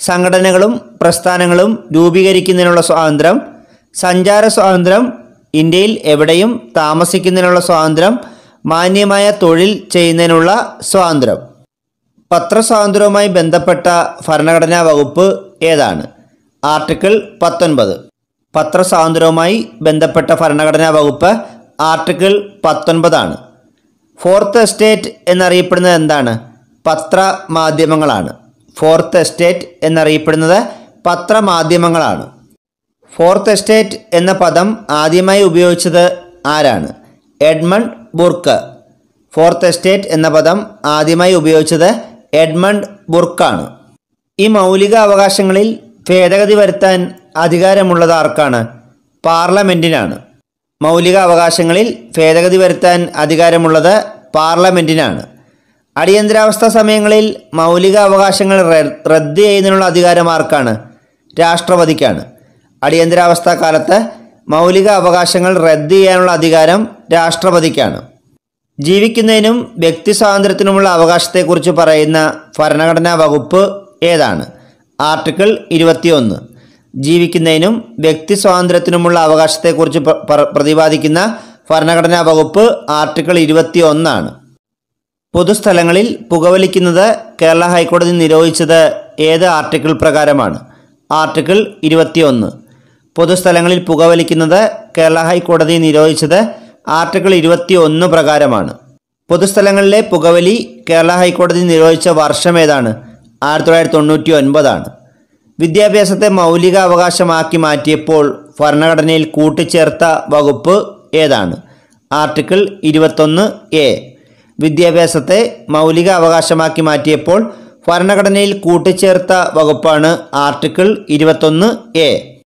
സംഘടനകളും പ്രസ്ഥാനങ്ങളും രൂപീകരിക്കുന്നതിനുള്ള സ്വാതന്ത്ര്യം സഞ്ചാര സ്വാതന്ത്ര്യം ഇന്ത്യയിൽ എവിടെയും താമസിക്കുന്നതിനുള്ള സ്വാതന്ത്ര്യം മാന്യമായ തൊഴിൽ ചെയ്യുന്നതിനുള്ള സ്വാതന്ത്ര്യം പത്രസ്വാതന്ത്ര്യവുമായി ബന്ധപ്പെട്ട ഭരണഘടനാ വകുപ്പ് ഏതാണ് ആർട്ടിക്കിൾ പത്തൊൻപത് പത്രസ്വാതന്ത്ര്യവുമായി ബന്ധപ്പെട്ട ഭരണഘടനാ വകുപ്പ് ആർട്ടിക്കിൾ പത്തൊൻപതാണ് ഫോർത്ത് എസ്റ്റേറ്റ് എന്നറിയപ്പെടുന്നത് എന്താണ് പത്രമാധ്യമങ്ങളാണ് ഫോർത്ത് എസ്റ്റേറ്റ് എന്നറിയപ്പെടുന്നത് പത്രമാധ്യമങ്ങളാണ് ഫോർത്ത് എസ്റ്റേറ്റ് എന്ന പദം ആദ്യമായി ഉപയോഗിച്ചത് ആരാണ് എഡ്മണ്ട് ബുർക്ക് ഫോർത്ത് എസ്റ്റേറ്റ് എന്ന പദം ആദ്യമായി ഉപയോഗിച്ചത് എഡ്മണ്ട് ബുർക്കാണ് ഈ മൗലിക അവകാശങ്ങളിൽ ഭേദഗതി വരുത്താൻ അധികാരമുള്ളത് ആർക്കാണ് പാർലമെൻറ്റിനാണ് മൗലിക അവകാശങ്ങളിൽ ഭേദഗതി വരുത്താൻ അധികാരമുള്ളത് പാർലമെൻറ്റിനാണ് അടിയന്തരാവസ്ഥ സമയങ്ങളിൽ മൗലിക അവകാശങ്ങൾ റ- റദ്ദ് ചെയ്യുന്നതിനുള്ള അധികാരം ആർക്കാണ് രാഷ്ട്രപതിക്കാണ് അടിയന്തരാവസ്ഥ കാലത്ത് മൗലിക അവകാശങ്ങൾ റദ്ദ് ചെയ്യാനുള്ള അധികാരം രാഷ്ട്രപതിക്കാണ് ജീവിക്കുന്നതിനും വ്യക്തി സ്വാതന്ത്ര്യത്തിനുമുള്ള അവകാശത്തെക്കുറിച്ച് പറയുന്ന ഭരണഘടനാ വകുപ്പ് ഏതാണ് ആർട്ടിക്കിൾ ഇരുപത്തിയൊന്ന് ജീവിക്കുന്നതിനും വ്യക്തി സ്വാതന്ത്ര്യത്തിനുമുള്ള അവകാശത്തെക്കുറിച്ച് പ്ര- പ്ര- പ്രതിപാദിക്കുന്ന ഭരണഘടനാ വകുപ്പ് ആർട്ടിക്കിൾ ഇരുപത്തി ഒന്നാണ് പൊതുസ്ഥലങ്ങളിൽ പുകവലിക്കുന്നത് കേരള ഹൈക്കോടതി നിരോധിച്ചത് ഏത് ആർട്ടിക്കിൾ പ്രകാരമാണ് ആർട്ടിക്കിൾ ഇരുപത്തിയൊന്ന് പൊതുസ്ഥലങ്ങളിൽ പുകവലിക്കുന്നത് കേരള ഹൈക്കോടതി നിരോധിച്ചത് ആർട്ടിക്കിൾ ഇരുപത്തി ഒന്ന് പ്രകാരമാണ് പൊതുസ്ഥലങ്ങളിലെ പുകവലി കേരള ഹൈക്കോടതി നിരോധിച്ച വർഷം ഏതാണ് ആയിരത്തി തൊള്ളായിരത്തി തൊണ്ണൂറ്റി ഒൻപതാണ് വിദ്യാഭ്യാസത്തെ മൗലിക അവകാശമാക്കി മാറ്റിയപ്പോൾ ഭരണഘടനയിൽ കൂട്ടിച്ചേർത്ത വകുപ്പ് ഏതാണ് ആർട്ടിക്കിൾ ഇരുപത്തൊന്ന് എ വിദ്യാഭ്യാസത്തെ മൗലിക അവകാശമാക്കി മാറ്റിയപ്പോൾ ഭരണഘടനയിൽ കൂട്ടിച്ചേർത്ത വകുപ്പാണ് ആർട്ടിക്കിൾ ഇരുപത്തൊന്ന് എ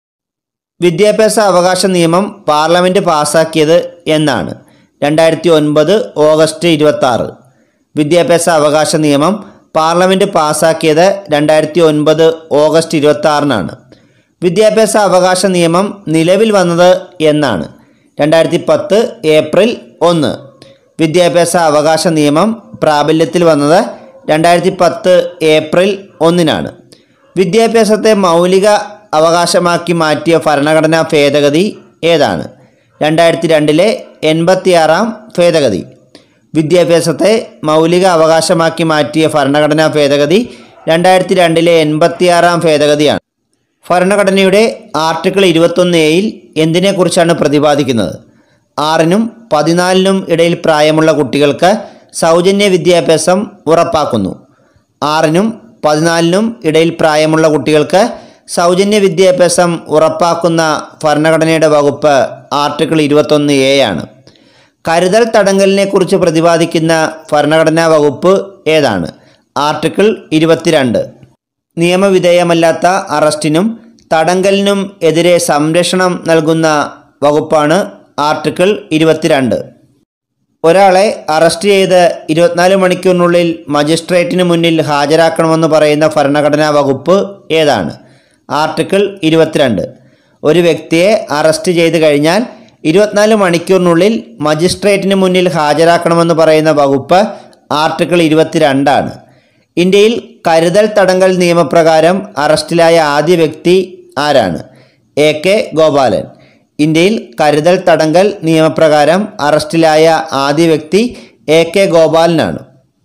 വിദ്യാഭ്യാസ അവകാശ നിയമം പാർലമെൻറ്റ് പാസാക്കിയത് എന്നാണ് രണ്ടായിരത്തി ഒൻപത് ഓഗസ്റ്റ് ഇരുപത്തി ആറ് വിദ്യാഭ്യാസ അവകാശ നിയമം പാർലമെൻറ്റ് പാസാക്കിയത് രണ്ടായിരത്തി ഒൻപത് ഓഗസ്റ്റ് ഇരുപത്തി ആറിനാണ് വിദ്യാഭ്യാസ അവകാശ നിയമം നിലവിൽ വന്നത് എന്നാണ് രണ്ടായിരത്തി പത്ത് ഏപ്രിൽ ഒന്ന് വിദ്യാഭ്യാസ അവകാശ നിയമം പ്രാബല്യത്തിൽ വന്നത് രണ്ടായിരത്തി പത്ത് ഏപ്രിൽ ഒന്നിനാണ് വിദ്യാഭ്യാസത്തെ മൗലിക അവകാശമാക്കി മാറ്റിയ ഭരണഘടനാ ഭേദഗതി ഏതാണ് രണ്ടായിരത്തി രണ്ടിലെ എൺപത്തിയാറാം ഭേദഗതി വിദ്യാഭ്യാസത്തെ മൗലിക അവകാശമാക്കി മാറ്റിയ ഭരണഘടനാ ഭേദഗതി രണ്ടായിരത്തി രണ്ടിലെ എൺപത്തിയാറാം ഭേദഗതിയാണ് ഭരണഘടനയുടെ ആർട്ടിക്കിൾ ഇരുപത്തൊന്ന് എയിൽ എന്തിനെക്കുറിച്ചാണ് പ്രതിപാദിക്കുന്നത് ആറിനും പതിനാലിനും ഇടയിൽ പ്രായമുള്ള കുട്ടികൾക്ക് സൗജന്യ വിദ്യാഭ്യാസം ഉറപ്പാക്കുന്നു ആറിനും പതിനാലിനും ഇടയിൽ പ്രായമുള്ള കുട്ടികൾക്ക് സൗജന്യ വിദ്യാഭ്യാസം ഉറപ്പാക്കുന്ന ഭരണഘടനയുടെ വകുപ്പ് ആർട്ടിക്കിൾ ഇരുപത്തൊന്ന് എ ആണ് കരുതൽ തടങ്കലിനെ കുറിച്ച് പ്രതിപാദിക്കുന്ന ഭരണഘടനാ വകുപ്പ് ഏതാണ് ആർട്ടിക്കിൾ ഇരുപത്തിരണ്ട് നിയമവിധേയമല്ലാത്ത അറസ്റ്റിനും തടങ്കലിനും എതിരെ സംരക്ഷണം നൽകുന്ന വകുപ്പാണ് ആർട്ടിക്കിൾ ഇരുപത്തിരണ്ട് ഒരാളെ അറസ്റ്റ് ചെയ്ത് ഇരുപത്തിനാല് മണിക്കൂറിനുള്ളിൽ മജിസ്ട്രേറ്റിന് മുന്നിൽ ഹാജരാക്കണമെന്ന് പറയുന്ന ഭരണഘടനാ വകുപ്പ് ഏതാണ് ആർട്ടിക്കിൾ ഇരുപത്തിരണ്ട് ഒരു വ്യക്തിയെ അറസ്റ്റ് ചെയ്ത് കഴിഞ്ഞാൽ ഇരുപത്തിനാല് മണിക്കൂറിനുള്ളിൽ മജിസ്ട്രേറ്റിന് മുന്നിൽ ഹാജരാക്കണമെന്ന് പറയുന്ന വകുപ്പ് ആർട്ടിക്കിൾ ഇരുപത്തിരണ്ടാണ് ഇന്ത്യയിൽ കരുതൽ തടങ്കൽ നിയമപ്രകാരം അറസ്റ്റിലായ ആദ്യ വ്യക്തി ആരാണ് എ കെ ഗോപാലൻ ഇന്ത്യയിൽ കരുതൽ തടങ്കൽ നിയമപ്രകാരം അറസ്റ്റിലായ ആദ്യ വ്യക്തി എ കെ ഗോപാലനാണ്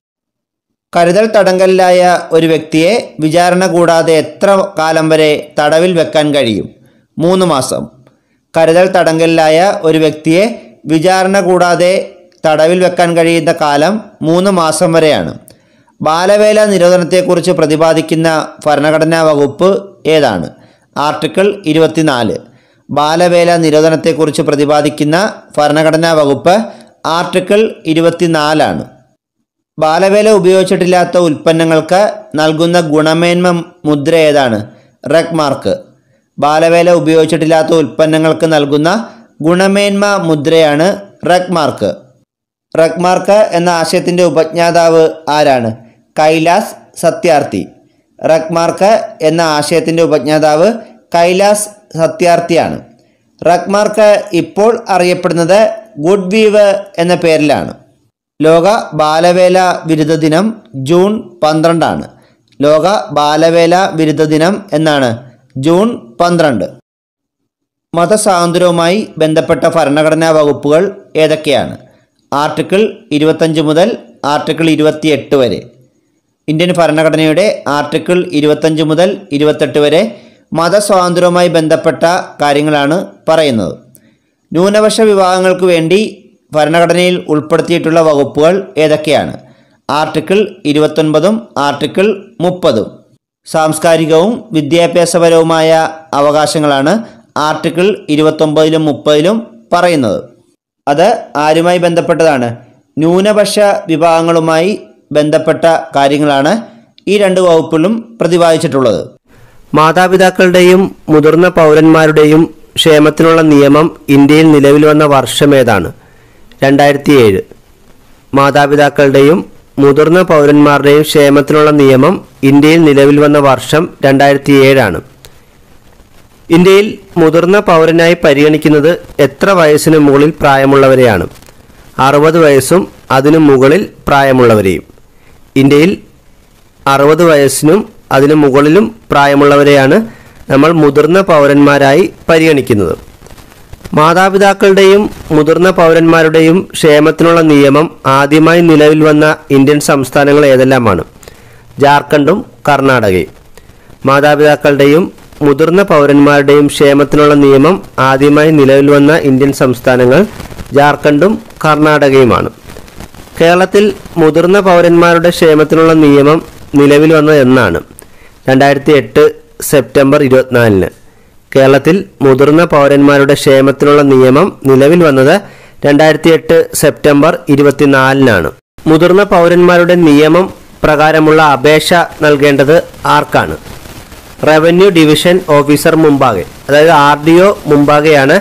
കരുതൽ തടങ്കലിലായ ഒരു വ്യക്തിയെ വിചാരണ കൂടാതെ എത്ര കാലം വരെ തടവിൽ വെക്കാൻ കഴിയും മൂന്ന് മാസം കരുതൽ തടങ്കലിലായ ഒരു വ്യക്തിയെ വിചാരണ കൂടാതെ തടവിൽ വെക്കാൻ കഴിയുന്ന കാലം മൂന്ന് മാസം വരെയാണ് ബാലവേല നിരോധനത്തെക്കുറിച്ച് പ്രതിപാദിക്കുന്ന ഭരണഘടനാ വകുപ്പ് ഏതാണ് ആർട്ടിക്കിൾ ഇരുപത്തിനാല് ബാലവേല നിരോധനത്തെക്കുറിച്ച് പ്രതിപാദിക്കുന്ന ഭരണഘടനാ വകുപ്പ് ആർട്ടിക്കിൾ ഇരുപത്തിനാലാണ് ബാലവേല ഉപയോഗിച്ചിട്ടില്ലാത്ത ഉൽപ്പന്നങ്ങൾക്ക് നൽകുന്ന ഗുണമേന്മ മുദ്ര ഏതാണ് റെഗ് മാർക്ക് ബാലവേല ഉപയോഗിച്ചിട്ടില്ലാത്ത ഉൽപ്പന്നങ്ങൾക്ക് നൽകുന്ന ഗുണമേന്മ മുദ്രയാണ് റെഗ് മാർക്ക് റെഗ് മാർക്ക് എന്ന ആശയത്തിൻ്റെ ഉപജ്ഞാതാവ് ആരാണ് കൈലാസ് സത്യാർത്ഥി റെഗ് മാർക്ക് എന്ന ആശയത്തിൻ്റെ ഉപജ്ഞാതാവ് കൈലാസ് സത്യാർത്ഥിയാണ് റെഗ് മാർക്ക് ഇപ്പോൾ അറിയപ്പെടുന്നത് ഗുഡ് വീവ് എന്ന പേരിലാണ് ലോക ബാലവേല വിരുദ്ധ ദിനം ജൂൺ പന്ത്രണ്ടാണ് ലോക ബാലവേല വിരുദ്ധ ദിനം എന്നാണ് ജൂൺ പന്ത്രണ്ട് മതസ്വാതന്ത്ര്യവുമായി ബന്ധപ്പെട്ട ഭരണഘടനാ വകുപ്പുകൾ ഏതൊക്കെയാണ് ആർട്ടിക്കിൾ ഇരുപത്തഞ്ച് മുതൽ ആർട്ടിക്കിൾ ഇരുപത്തിയെട്ട് വരെ ഇന്ത്യൻ ഭരണഘടനയുടെ ആർട്ടിക്കിൾ ഇരുപത്തഞ്ച് മുതൽ ഇരുപത്തെട്ട് വരെ മതസ്വാതന്ത്ര്യവുമായി ബന്ധപ്പെട്ട കാര്യങ്ങളാണ് പറയുന്നത് ന്യൂനപക്ഷ വിഭാഗങ്ങൾക്ക് വേണ്ടി ഭരണഘടനയിൽ ഉൾപ്പെടുത്തിയിട്ടുള്ള വകുപ്പുകൾ ഏതൊക്കെയാണ് ആർട്ടിക്കിൾ ഇരുപത്തൊൻപതും ആർട്ടിക്കിൾ മുപ്പതും സാംസ്കാരികവും വിദ്യാഭ്യാസപരവുമായ അവകാശങ്ങളാണ് ആർട്ടിക്കിൾ ഇരുപത്തൊമ്പതിലും മുപ്പതിലും പറയുന്നത് അത് ആരുമായി ബന്ധപ്പെട്ടതാണ് ന്യൂനപക്ഷ വിഭാഗങ്ങളുമായി ബന്ധപ്പെട്ട കാര്യങ്ങളാണ് ഈ രണ്ട് വകുപ്പിലും പ്രതിപാദിച്ചിട്ടുള്ളത് മാതാപിതാക്കളുടെയും മുതിർന്ന പൗരന്മാരുടെയും ക്ഷേമത്തിനുള്ള നിയമം ഇന്ത്യയിൽ നിലവിൽ വന്ന വർഷമേതാണ് രണ്ടായിരത്തി ഏഴ് മാതാപിതാക്കളുടെയും മുതിർന്ന പൗരന്മാരുടെയും ക്ഷേമത്തിനുള്ള നിയമം ഇന്ത്യയിൽ നിലവിൽ വന്ന വർഷം രണ്ടായിരത്തി ഏഴാണ് ഇന്ത്യയിൽ മുതിർന്ന പൗരനായി പരിഗണിക്കുന്നത് എത്ര വയസ്സിന് മുകളിൽ പ്രായമുള്ളവരെയാണ് അറുപത് വയസ്സും അതിനു മുകളിൽ പ്രായമുള്ളവരെയും ഇന്ത്യയിൽ അറുപത് വയസ്സിനും അതിനു മുകളിലും പ്രായമുള്ളവരെയാണ് നമ്മൾ മുതിർന്ന പൗരന്മാരായി പരിഗണിക്കുന്നത് മാതാപിതാക്കളുടെയും മുതിർന്ന പൗരന്മാരുടെയും ക്ഷേമത്തിനുള്ള നിയമം ആദ്യമായി നിലവിൽ വന്ന ഇന്ത്യൻ സംസ്ഥാനങ്ങൾ ഏതെല്ലാമാണ് ജാർഖണ്ഡും കർണാടകയും മാതാപിതാക്കളുടെയും മുതിർന്ന പൗരന്മാരുടെയും ക്ഷേമത്തിനുള്ള നിയമം ആദ്യമായി നിലവിൽ വന്ന ഇന്ത്യൻ സംസ്ഥാനങ്ങൾ ജാർഖണ്ഡും കർണാടകയുമാണ് കേരളത്തിൽ മുതിർന്ന പൗരന്മാരുടെ ക്ഷേമത്തിനുള്ള നിയമം നിലവിൽ വന്നത് എന്നാണ് രണ്ടായിരത്തി എട്ട് സെപ്റ്റംബർ ഇരുപത്തിനാലിന് കേരളത്തിൽ മുതിർന്ന പൗരന്മാരുടെ ക്ഷേമത്തിനുള്ള നിയമം നിലവിൽ വന്നത് രണ്ടായിരത്തി എട്ട് സെപ്റ്റംബർ ഇരുപത്തിനാലിനാണ് മുതിർന്ന പൗരന്മാരുടെ നിയമം പ്രകാരമുള്ള അപേക്ഷ നൽകേണ്ടത് ആർക്കാണ് റവന്യൂ ഡിവിഷൻ ഓഫീസർ മുമ്പാകെ അതായത് ആർ ഡി ഒ മുമ്പാകെയാണ്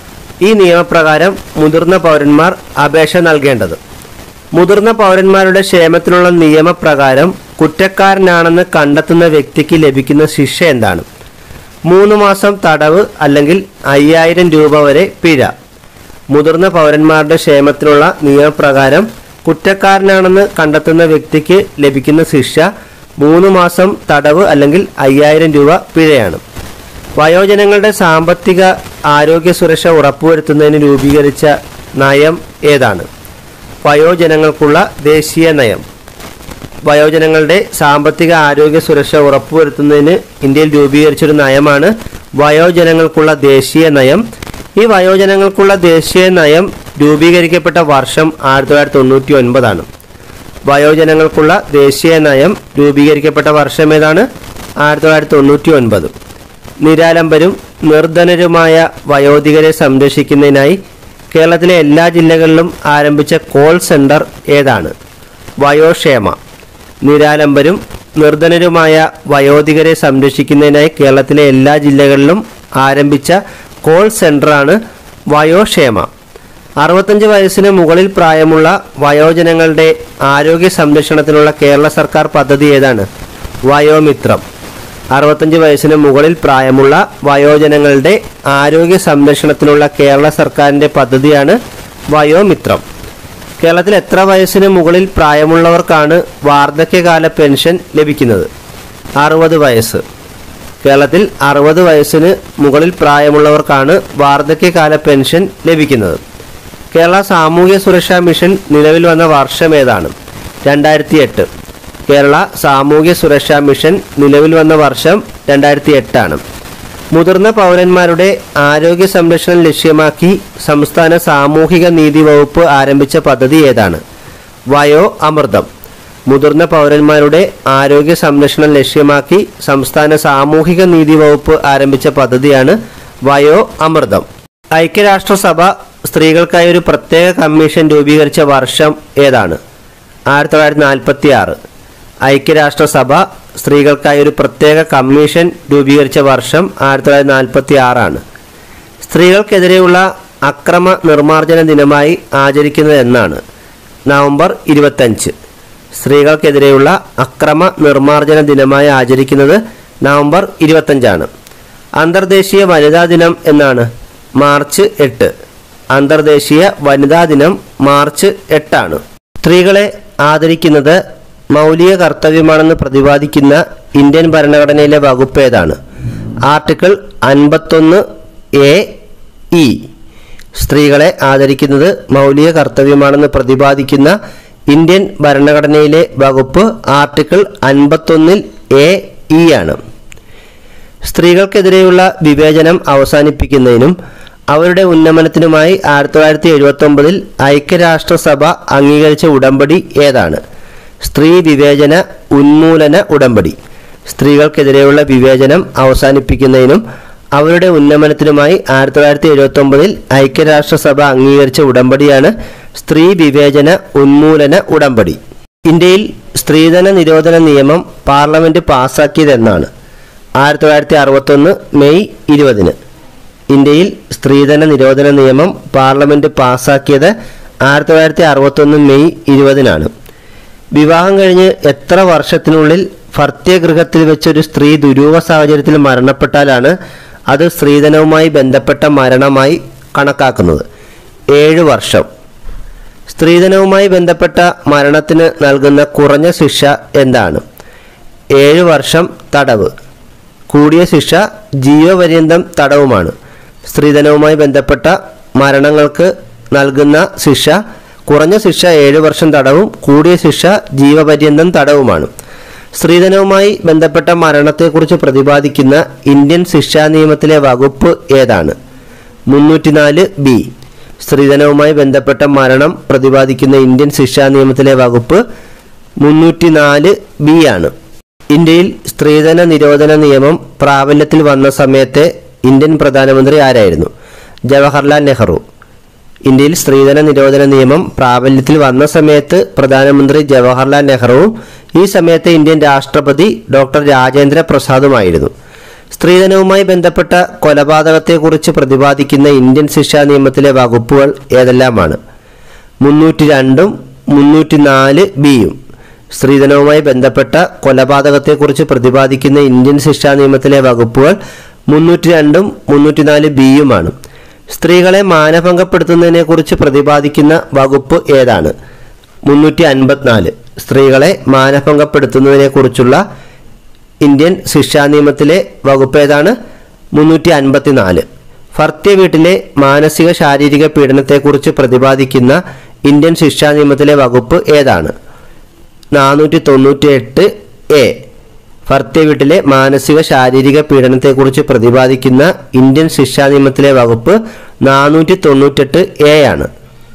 ഈ നിയമപ്രകാരം മുതിർന്ന പൗരന്മാർ അപേക്ഷ നൽകേണ്ടത് മുതിർന്ന പൗരന്മാരുടെ ക്ഷേമത്തിനുള്ള നിയമപ്രകാരം കുറ്റക്കാരനാണെന്ന് കണ്ടെത്തുന്ന വ്യക്തിക്ക് ലഭിക്കുന്ന ശിക്ഷ എന്താണ് മൂന്ന് മാസം തടവ് അല്ലെങ്കിൽ അയ്യായിരം രൂപ വരെ പിഴ മുതിർന്ന പൗരന്മാരുടെ ക്ഷേമത്തിനുള്ള നിയമപ്രകാരം കുറ്റക്കാരനാണെന്ന് കണ്ടെത്തുന്ന വ്യക്തിക്ക് ലഭിക്കുന്ന ശിക്ഷ മൂന്ന് മാസം തടവ് അല്ലെങ്കിൽ അയ്യായിരം രൂപ പിഴയാണ് വയോജനങ്ങളുടെ സാമ്പത്തിക ആരോഗ്യ സുരക്ഷ ഉറപ്പുവരുത്തുന്നതിന് രൂപീകരിച്ച നയം ഏതാണ് വയോജനങ്ങൾക്കുള്ള ദേശീയ നയം വയോജനങ്ങളുടെ സാമ്പത്തിക ആരോഗ്യ സുരക്ഷ ഉറപ്പുവരുത്തുന്നതിന് ഇന്ത്യയിൽ രൂപീകരിച്ചൊരു നയമാണ് വയോജനങ്ങൾക്കുള്ള ദേശീയ നയം ഈ വയോജനങ്ങൾക്കുള്ള ദേശീയ നയം രൂപീകരിക്കപ്പെട്ട വർഷം ആയിരത്തി തൊള്ളായിരത്തി തൊണ്ണൂറ്റി ഒൻപതാണ് വയോജനങ്ങൾക്കുള്ള ദേശീയ നയം രൂപീകരിക്കപ്പെട്ട വർഷം ഏതാണ് ആയിരത്തി തൊള്ളായിരത്തി തൊണ്ണൂറ്റി ഒൻപത് നിരാലംബരും നിർധനരുമായ വയോധികരെ സംരക്ഷിക്കുന്നതിനായി കേരളത്തിലെ എല്ലാ ജില്ലകളിലും ആരംഭിച്ച കോൾ സെന്റർ ഏതാണ് വയോക്ഷേമ നിരാലംബരും നിർധനരുമായ വയോധികരെ സംരക്ഷിക്കുന്നതിനായി കേരളത്തിലെ എല്ലാ ജില്ലകളിലും ആരംഭിച്ച കോൾ സെന്ററാണ് വയോക്ഷേമ അറുപത്തഞ്ച് വയസ്സിന് മുകളിൽ പ്രായമുള്ള വയോജനങ്ങളുടെ ആരോഗ്യ സംരക്ഷണത്തിനുള്ള കേരള സർക്കാർ പദ്ധതി ഏതാണ് വയോമിത്രം അറുപത്തഞ്ച് വയസ്സിന് മുകളിൽ പ്രായമുള്ള വയോജനങ്ങളുടെ ആരോഗ്യ സംരക്ഷണത്തിനുള്ള കേരള സർക്കാരിൻ്റെ പദ്ധതിയാണ് വയോമിത്രം കേരളത്തിൽ എത്ര വയസ്സിന് മുകളിൽ പ്രായമുള്ളവർക്കാണ് വാർദ്ധക്യകാല പെൻഷൻ ലഭിക്കുന്നത് അറുപത് വയസ്സ് കേരളത്തിൽ അറുപത് വയസ്സിന് മുകളിൽ പ്രായമുള്ളവർക്കാണ് വാർദ്ധക്യകാല പെൻഷൻ ലഭിക്കുന്നത് കേരള സാമൂഹ്യ സുരക്ഷാ മിഷൻ നിലവിൽ വന്ന വർഷം ഏതാണ് രണ്ടായിരത്തി എട്ട് കേരള സാമൂഹ്യ സുരക്ഷാ മിഷൻ നിലവിൽ വന്ന വർഷം രണ്ടായിരത്തി എട്ടാണ് മുതിർന്ന പൗരന്മാരുടെ ആരോഗ്യ സംരക്ഷണം ലക്ഷ്യമാക്കി സംസ്ഥാന സാമൂഹിക നീതി വകുപ്പ് ആരംഭിച്ച പദ്ധതി ഏതാണ് വയോ അമൃതം മുതിർന്ന പൗരന്മാരുടെ ആരോഗ്യ സംരക്ഷണം ലക്ഷ്യമാക്കി സംസ്ഥാന സാമൂഹിക നീതി വകുപ്പ് ആരംഭിച്ച പദ്ധതിയാണ് വയോ അമൃതം ഐക്യരാഷ്ട്രസഭ സ്ത്രീകൾക്കായി ഒരു പ്രത്യേക കമ്മീഷൻ രൂപീകരിച്ച വർഷം ഏതാണ് ആയിരത്തി തൊള്ളായിരത്തി നാൽപ്പത്തി ആറ് ഐക്യരാഷ്ട്രസഭ സ്ത്രീകൾക്കായി ഒരു പ്രത്യേക കമ്മീഷൻ രൂപീകരിച്ച വർഷം ആയിരത്തി തൊള്ളായിരത്തി നാൽപ്പത്തി ആറാണ് സ്ത്രീകൾക്കെതിരെയുള്ള അക്രമ നിർമ്മാർജ്ജന ദിനമായി ആചരിക്കുന്നത് എന്നാണ് നവംബർ ഇരുപത്തഞ്ച് സ്ത്രീകൾക്കെതിരെയുള്ള അക്രമ നിർമ്മാർജ്ജന ദിനമായി ആചരിക്കുന്നത് നവംബർ ഇരുപത്തഞ്ചാണ് അന്തർദേശീയ വനിതാ ദിനം എന്നാണ് മാർച്ച് എട്ട് അന്തർദേശീയ വനിതാ ദിനം മാർച്ച് എട്ടാണ് സ്ത്രീകളെ ആദരിക്കുന്നത് മൗലിക കർത്തവ്യമാണെന്ന് പ്രതിപാദിക്കുന്ന ഇന്ത്യൻ ഭരണഘടനയിലെ വകുപ്പ് ഏതാണ് ആർട്ടിക്കിൾ അൻപത്തൊന്ന് എ ഇ സ്ത്രീകളെ ആദരിക്കുന്നത് മൗലിക കർത്തവ്യമാണെന്ന് പ്രതിപാദിക്കുന്ന ഇന്ത്യൻ ഭരണഘടനയിലെ വകുപ്പ് ആർട്ടിക്കിൾ അൻപത്തൊന്നിൽ എ ഇ ആണ് സ്ത്രീകൾക്കെതിരെയുള്ള വിവേചനം അവസാനിപ്പിക്കുന്നതിനും അവരുടെ ഉന്നമനത്തിനുമായി ആയിരത്തി തൊള്ളായിരത്തി എഴുപത്തി ഒമ്പതിൽ ഐക്യരാഷ്ട്രസഭ അംഗീകരിച്ച ഉടമ്പടി ഏതാണ് സ്ത്രീ വിവേചന ഉന്മൂലന ഉടമ്പടി സ്ത്രീകൾക്കെതിരെയുള്ള വിവേചനം അവസാനിപ്പിക്കുന്നതിനും അവരുടെ ഉന്നമനത്തിനുമായി ആയിരത്തി തൊള്ളായിരത്തി എഴുപത്തി ഒമ്പതിൽ ഐക്യരാഷ്ട്രസഭ അംഗീകരിച്ച ഉടമ്പടിയാണ് സ്ത്രീ വിവേചന ഉന്മൂലന ഉടമ്പടി ഇന്ത്യയിൽ സ്ത്രീധന നിരോധന നിയമം പാർലമെന്റ് പാസാക്കിയതെന്നാണ് ആയിരത്തി തൊള്ളായിരത്തി അറുപത്തൊന്ന് മെയ് ഇരുപതിന് ഇന്ത്യയിൽ സ്ത്രീധന നിരോധന നിയമം പാർലമെന്റ് പാസാക്കിയത് ആയിരത്തി തൊള്ളായിരത്തി അറുപത്തൊന്ന് മെയ് ഇരുപതിനാണ് വിവാഹം കഴിഞ്ഞ് എത്ര വർഷത്തിനുള്ളിൽ ഭർത്യഗൃഹത്തിൽ വെച്ചൊരു സ്ത്രീ ദുരൂഹ സാഹചര്യത്തിൽ മരണപ്പെട്ടാലാണ് അത് സ്ത്രീധനവുമായി ബന്ധപ്പെട്ട മരണമായി കണക്കാക്കുന്നത് ഏഴ് വർഷം സ്ത്രീധനവുമായി ബന്ധപ്പെട്ട മരണത്തിന് നൽകുന്ന കുറഞ്ഞ ശിക്ഷ എന്താണ് ഏഴ് വർഷം തടവ് കൂടിയ ശിക്ഷ ജീവപര്യന്തം തടവുമാണ് സ്ത്രീധനവുമായി ബന്ധപ്പെട്ട മരണങ്ങൾക്ക് നൽകുന്ന ശിക്ഷ കുറഞ്ഞ ശിക്ഷ ഏഴ് വർഷം തടവും കൂടിയ ശിക്ഷ ജീവപര്യന്തം തടവുമാണ് സ്ത്രീധനവുമായി ബന്ധപ്പെട്ട മരണത്തെക്കുറിച്ച് പ്രതിപാദിക്കുന്ന ഇന്ത്യൻ ശിക്ഷാ നിയമത്തിലെ വകുപ്പ് ഏതാണ് മുന്നൂറ്റിനാല് ബി സ്ത്രീധനവുമായി ബന്ധപ്പെട്ട മരണം പ്രതിപാദിക്കുന്ന ഇന്ത്യൻ ശിക്ഷാ നിയമത്തിലെ വകുപ്പ് മുന്നൂറ്റിനാല് ബി ആണ് ഇന്ത്യയിൽ സ്ത്രീധന നിരോധന നിയമം പ്രാബല്യത്തിൽ വന്ന സമയത്തെ ഇന്ത്യൻ പ്രധാനമന്ത്രി ആരായിരുന്നു ജവഹർലാൽ നെഹ്റു ഇന്ത്യയിൽ സ്ത്രീധന നിരോധന നിയമം പ്രാബല്യത്തിൽ വന്ന സമയത്ത് പ്രധാനമന്ത്രി ജവഹർലാൽ നെഹ്റുവും ഈ സമയത്തെ ഇന്ത്യൻ രാഷ്ട്രപതി ഡോക്ടർ രാജേന്ദ്ര പ്രസാദുമായിരുന്നു സ്ത്രീധനവുമായി ബന്ധപ്പെട്ട കൊലപാതകത്തെക്കുറിച്ച് പ്രതിപാദിക്കുന്ന ഇന്ത്യൻ ശിക്ഷാ നിയമത്തിലെ വകുപ്പുകൾ ഏതെല്ലാമാണ് മുന്നൂറ്റി രണ്ടും മുന്നൂറ്റി നാല് ബിയും സ്ത്രീധനവുമായി ബന്ധപ്പെട്ട കൊലപാതകത്തെക്കുറിച്ച് പ്രതിപാദിക്കുന്ന ഇന്ത്യൻ ശിക്ഷാ നിയമത്തിലെ വകുപ്പുകൾ മുന്നൂറ്റി രണ്ടും മുന്നൂറ്റിനാല് ബിയുമാണ് സ്ത്രീകളെ മാനഭംഗപ്പെടുത്തുന്നതിനെക്കുറിച്ച് പ്രതിപാദിക്കുന്ന വകുപ്പ് ഏതാണ് മുന്നൂറ്റി അൻപത്തിനാല് സ്ത്രീകളെ മാനഭംഗപ്പെടുത്തുന്നതിനെക്കുറിച്ചുള്ള ഇന്ത്യൻ ശിക്ഷാ നിയമത്തിലെ വകുപ്പ് ഏതാണ് മുന്നൂറ്റി അൻപത്തിനാല് ഭർത്തൃ വീട്ടിലെ മാനസിക ശാരീരിക പീഡനത്തെക്കുറിച്ച് പ്രതിപാദിക്കുന്ന ഇന്ത്യൻ ശിക്ഷാ നിയമത്തിലെ വകുപ്പ് ഏതാണ് നാനൂറ്റി തൊണ്ണൂറ്റി എട്ട് എ ഭർത്തൃ വീട്ടിലെ മാനസിക ശാരീരിക പീഡനത്തെക്കുറിച്ച് പ്രതിപാദിക്കുന്ന ഇന്ത്യൻ ശിക്ഷാ നിയമത്തിലെ വകുപ്പ് നാനൂറ്റി തൊണ്ണൂറ്റെട്ട് എ ആണ്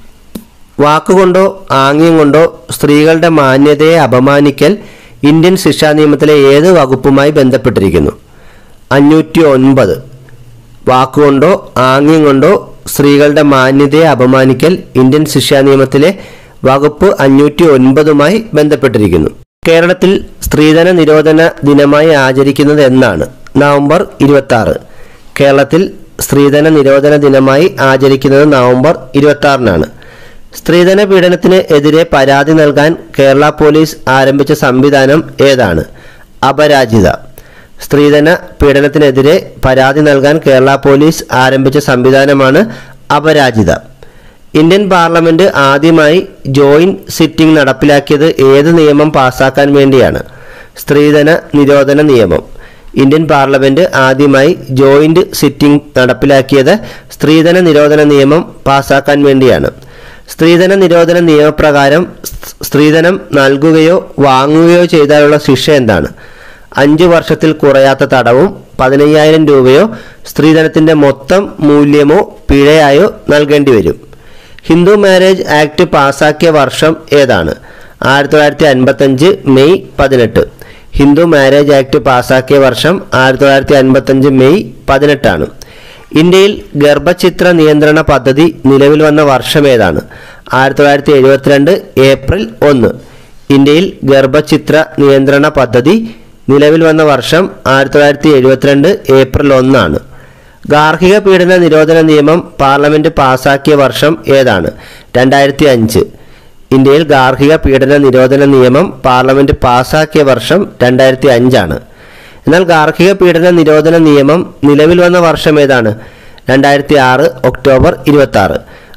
വാക്കുകൊണ്ടോ ആംഗ്യം കൊണ്ടോ സ്ത്രീകളുടെ മാന്യതയെ അപമാനിക്കൽ ഇന്ത്യൻ ശിക്ഷാ നിയമത്തിലെ ഏത് വകുപ്പുമായി ബന്ധപ്പെട്ടിരിക്കുന്നു അഞ്ഞൂറ്റി ഒൻപത് വാക്കുകൊണ്ടോ ആംഗ്യം കൊണ്ടോ സ്ത്രീകളുടെ മാന്യതയെ അപമാനിക്കൽ ഇന്ത്യൻ ശിക്ഷാ നിയമത്തിലെ വകുപ്പ് അഞ്ഞൂറ്റി ഒൻപതുമായി ബന്ധപ്പെട്ടിരിക്കുന്നു കേരളത്തിൽ സ്ത്രീധന നിരോധന ദിനമായി ആചരിക്കുന്നത് എന്നാണ് നവംബർ ഇരുപത്തി ആറ് കേരളത്തിൽ സ്ത്രീധന നിരോധന ദിനമായി ആചരിക്കുന്നത് നവംബർ ഇരുപത്തി ആറിനാണ് സ്ത്രീധന പീഡനത്തിന് എതിരെ പരാതി നൽകാൻ കേരള പോലീസ് ആരംഭിച്ച സംവിധാനം ഏതാണ് അപരാജിത സ്ത്രീധന പീഡനത്തിനെതിരെ പരാതി നൽകാൻ കേരള പോലീസ് ആരംഭിച്ച സംവിധാനമാണ് അപരാജിത ഇന്ത്യൻ പാർലമെന്റ് ആദ്യമായി ജോയിന്റ് സിറ്റിംഗ് നടപ്പിലാക്കിയത് ഏത് നിയമം പാസാക്കാൻ വേണ്ടിയാണ് സ്ത്രീധന നിരോധന നിയമം ഇന്ത്യൻ പാർലമെന്റ് ആദ്യമായി ജോയിന്റ് സിറ്റിംഗ് നടപ്പിലാക്കിയത് സ്ത്രീധന നിരോധന നിയമം പാസാക്കാൻ വേണ്ടിയാണ് സ്ത്രീധന നിരോധന നിയമപ്രകാരം സ്- സ്ത്രീധനം നൽകുകയോ വാങ്ങുകയോ ചെയ്താലുള്ള ശിക്ഷ എന്താണ് അഞ്ചു വർഷത്തിൽ കുറയാത്ത തടവും പതിനയ്യായിരം രൂപയോ സ്ത്രീധനത്തിന്റെ മൊത്തം മൂല്യമോ പിഴയായോ നൽകേണ്ടി വരും ഹിന്ദു മാരേജ് ആക്ട് പാസാക്കിയ വർഷം ഏതാണ് ആയിരത്തി തൊള്ളായിരത്തി അൻപത്തഞ്ച് മെയ് പതിനെട്ട് ഹിന്ദു മാരേജ് ആക്ട് പാസാക്കിയ വർഷം ആയിരത്തി തൊള്ളായിരത്തി അൻപത്തഞ്ച് മെയ് പതിനെട്ടാണ് ഇന്ത്യയിൽ ഗർഭചിത്ര നിയന്ത്രണ പദ്ധതി നിലവിൽ വന്ന വർഷം ഏതാണ് ആയിരത്തി തൊള്ളായിരത്തി എഴുപത്തിരണ്ട് ഏപ്രിൽ ഒന്ന് ഇന്ത്യയിൽ ഗർഭചിത്ര നിയന്ത്രണ പദ്ധതി നിലവിൽ വന്ന വർഷം ആയിരത്തി തൊള്ളായിരത്തി എഴുപത്തിരണ്ട് ഏപ്രിൽ ഒന്നാണ് ഗാർഹിക പീഡന നിരോധന നിയമം പാർലമെന്റ് പാസാക്കിയ വർഷം ഏതാണ് രണ്ടായിരത്തി അഞ്ച് ഇന്ത്യയിൽ ഗാർഹിക പീഡന നിരോധന നിയമം പാർലമെന്റ് പാസാക്കിയ വർഷം രണ്ടായിരത്തി അഞ്ചാണ് എന്നാൽ ഗാർഹിക പീഡന നിരോധന നിയമം നിലവിൽ വന്ന വർഷം ഏതാണ് രണ്ടായിരത്തി ആറ് ഒക്ടോബർ ഇരുപത്തി ആറ്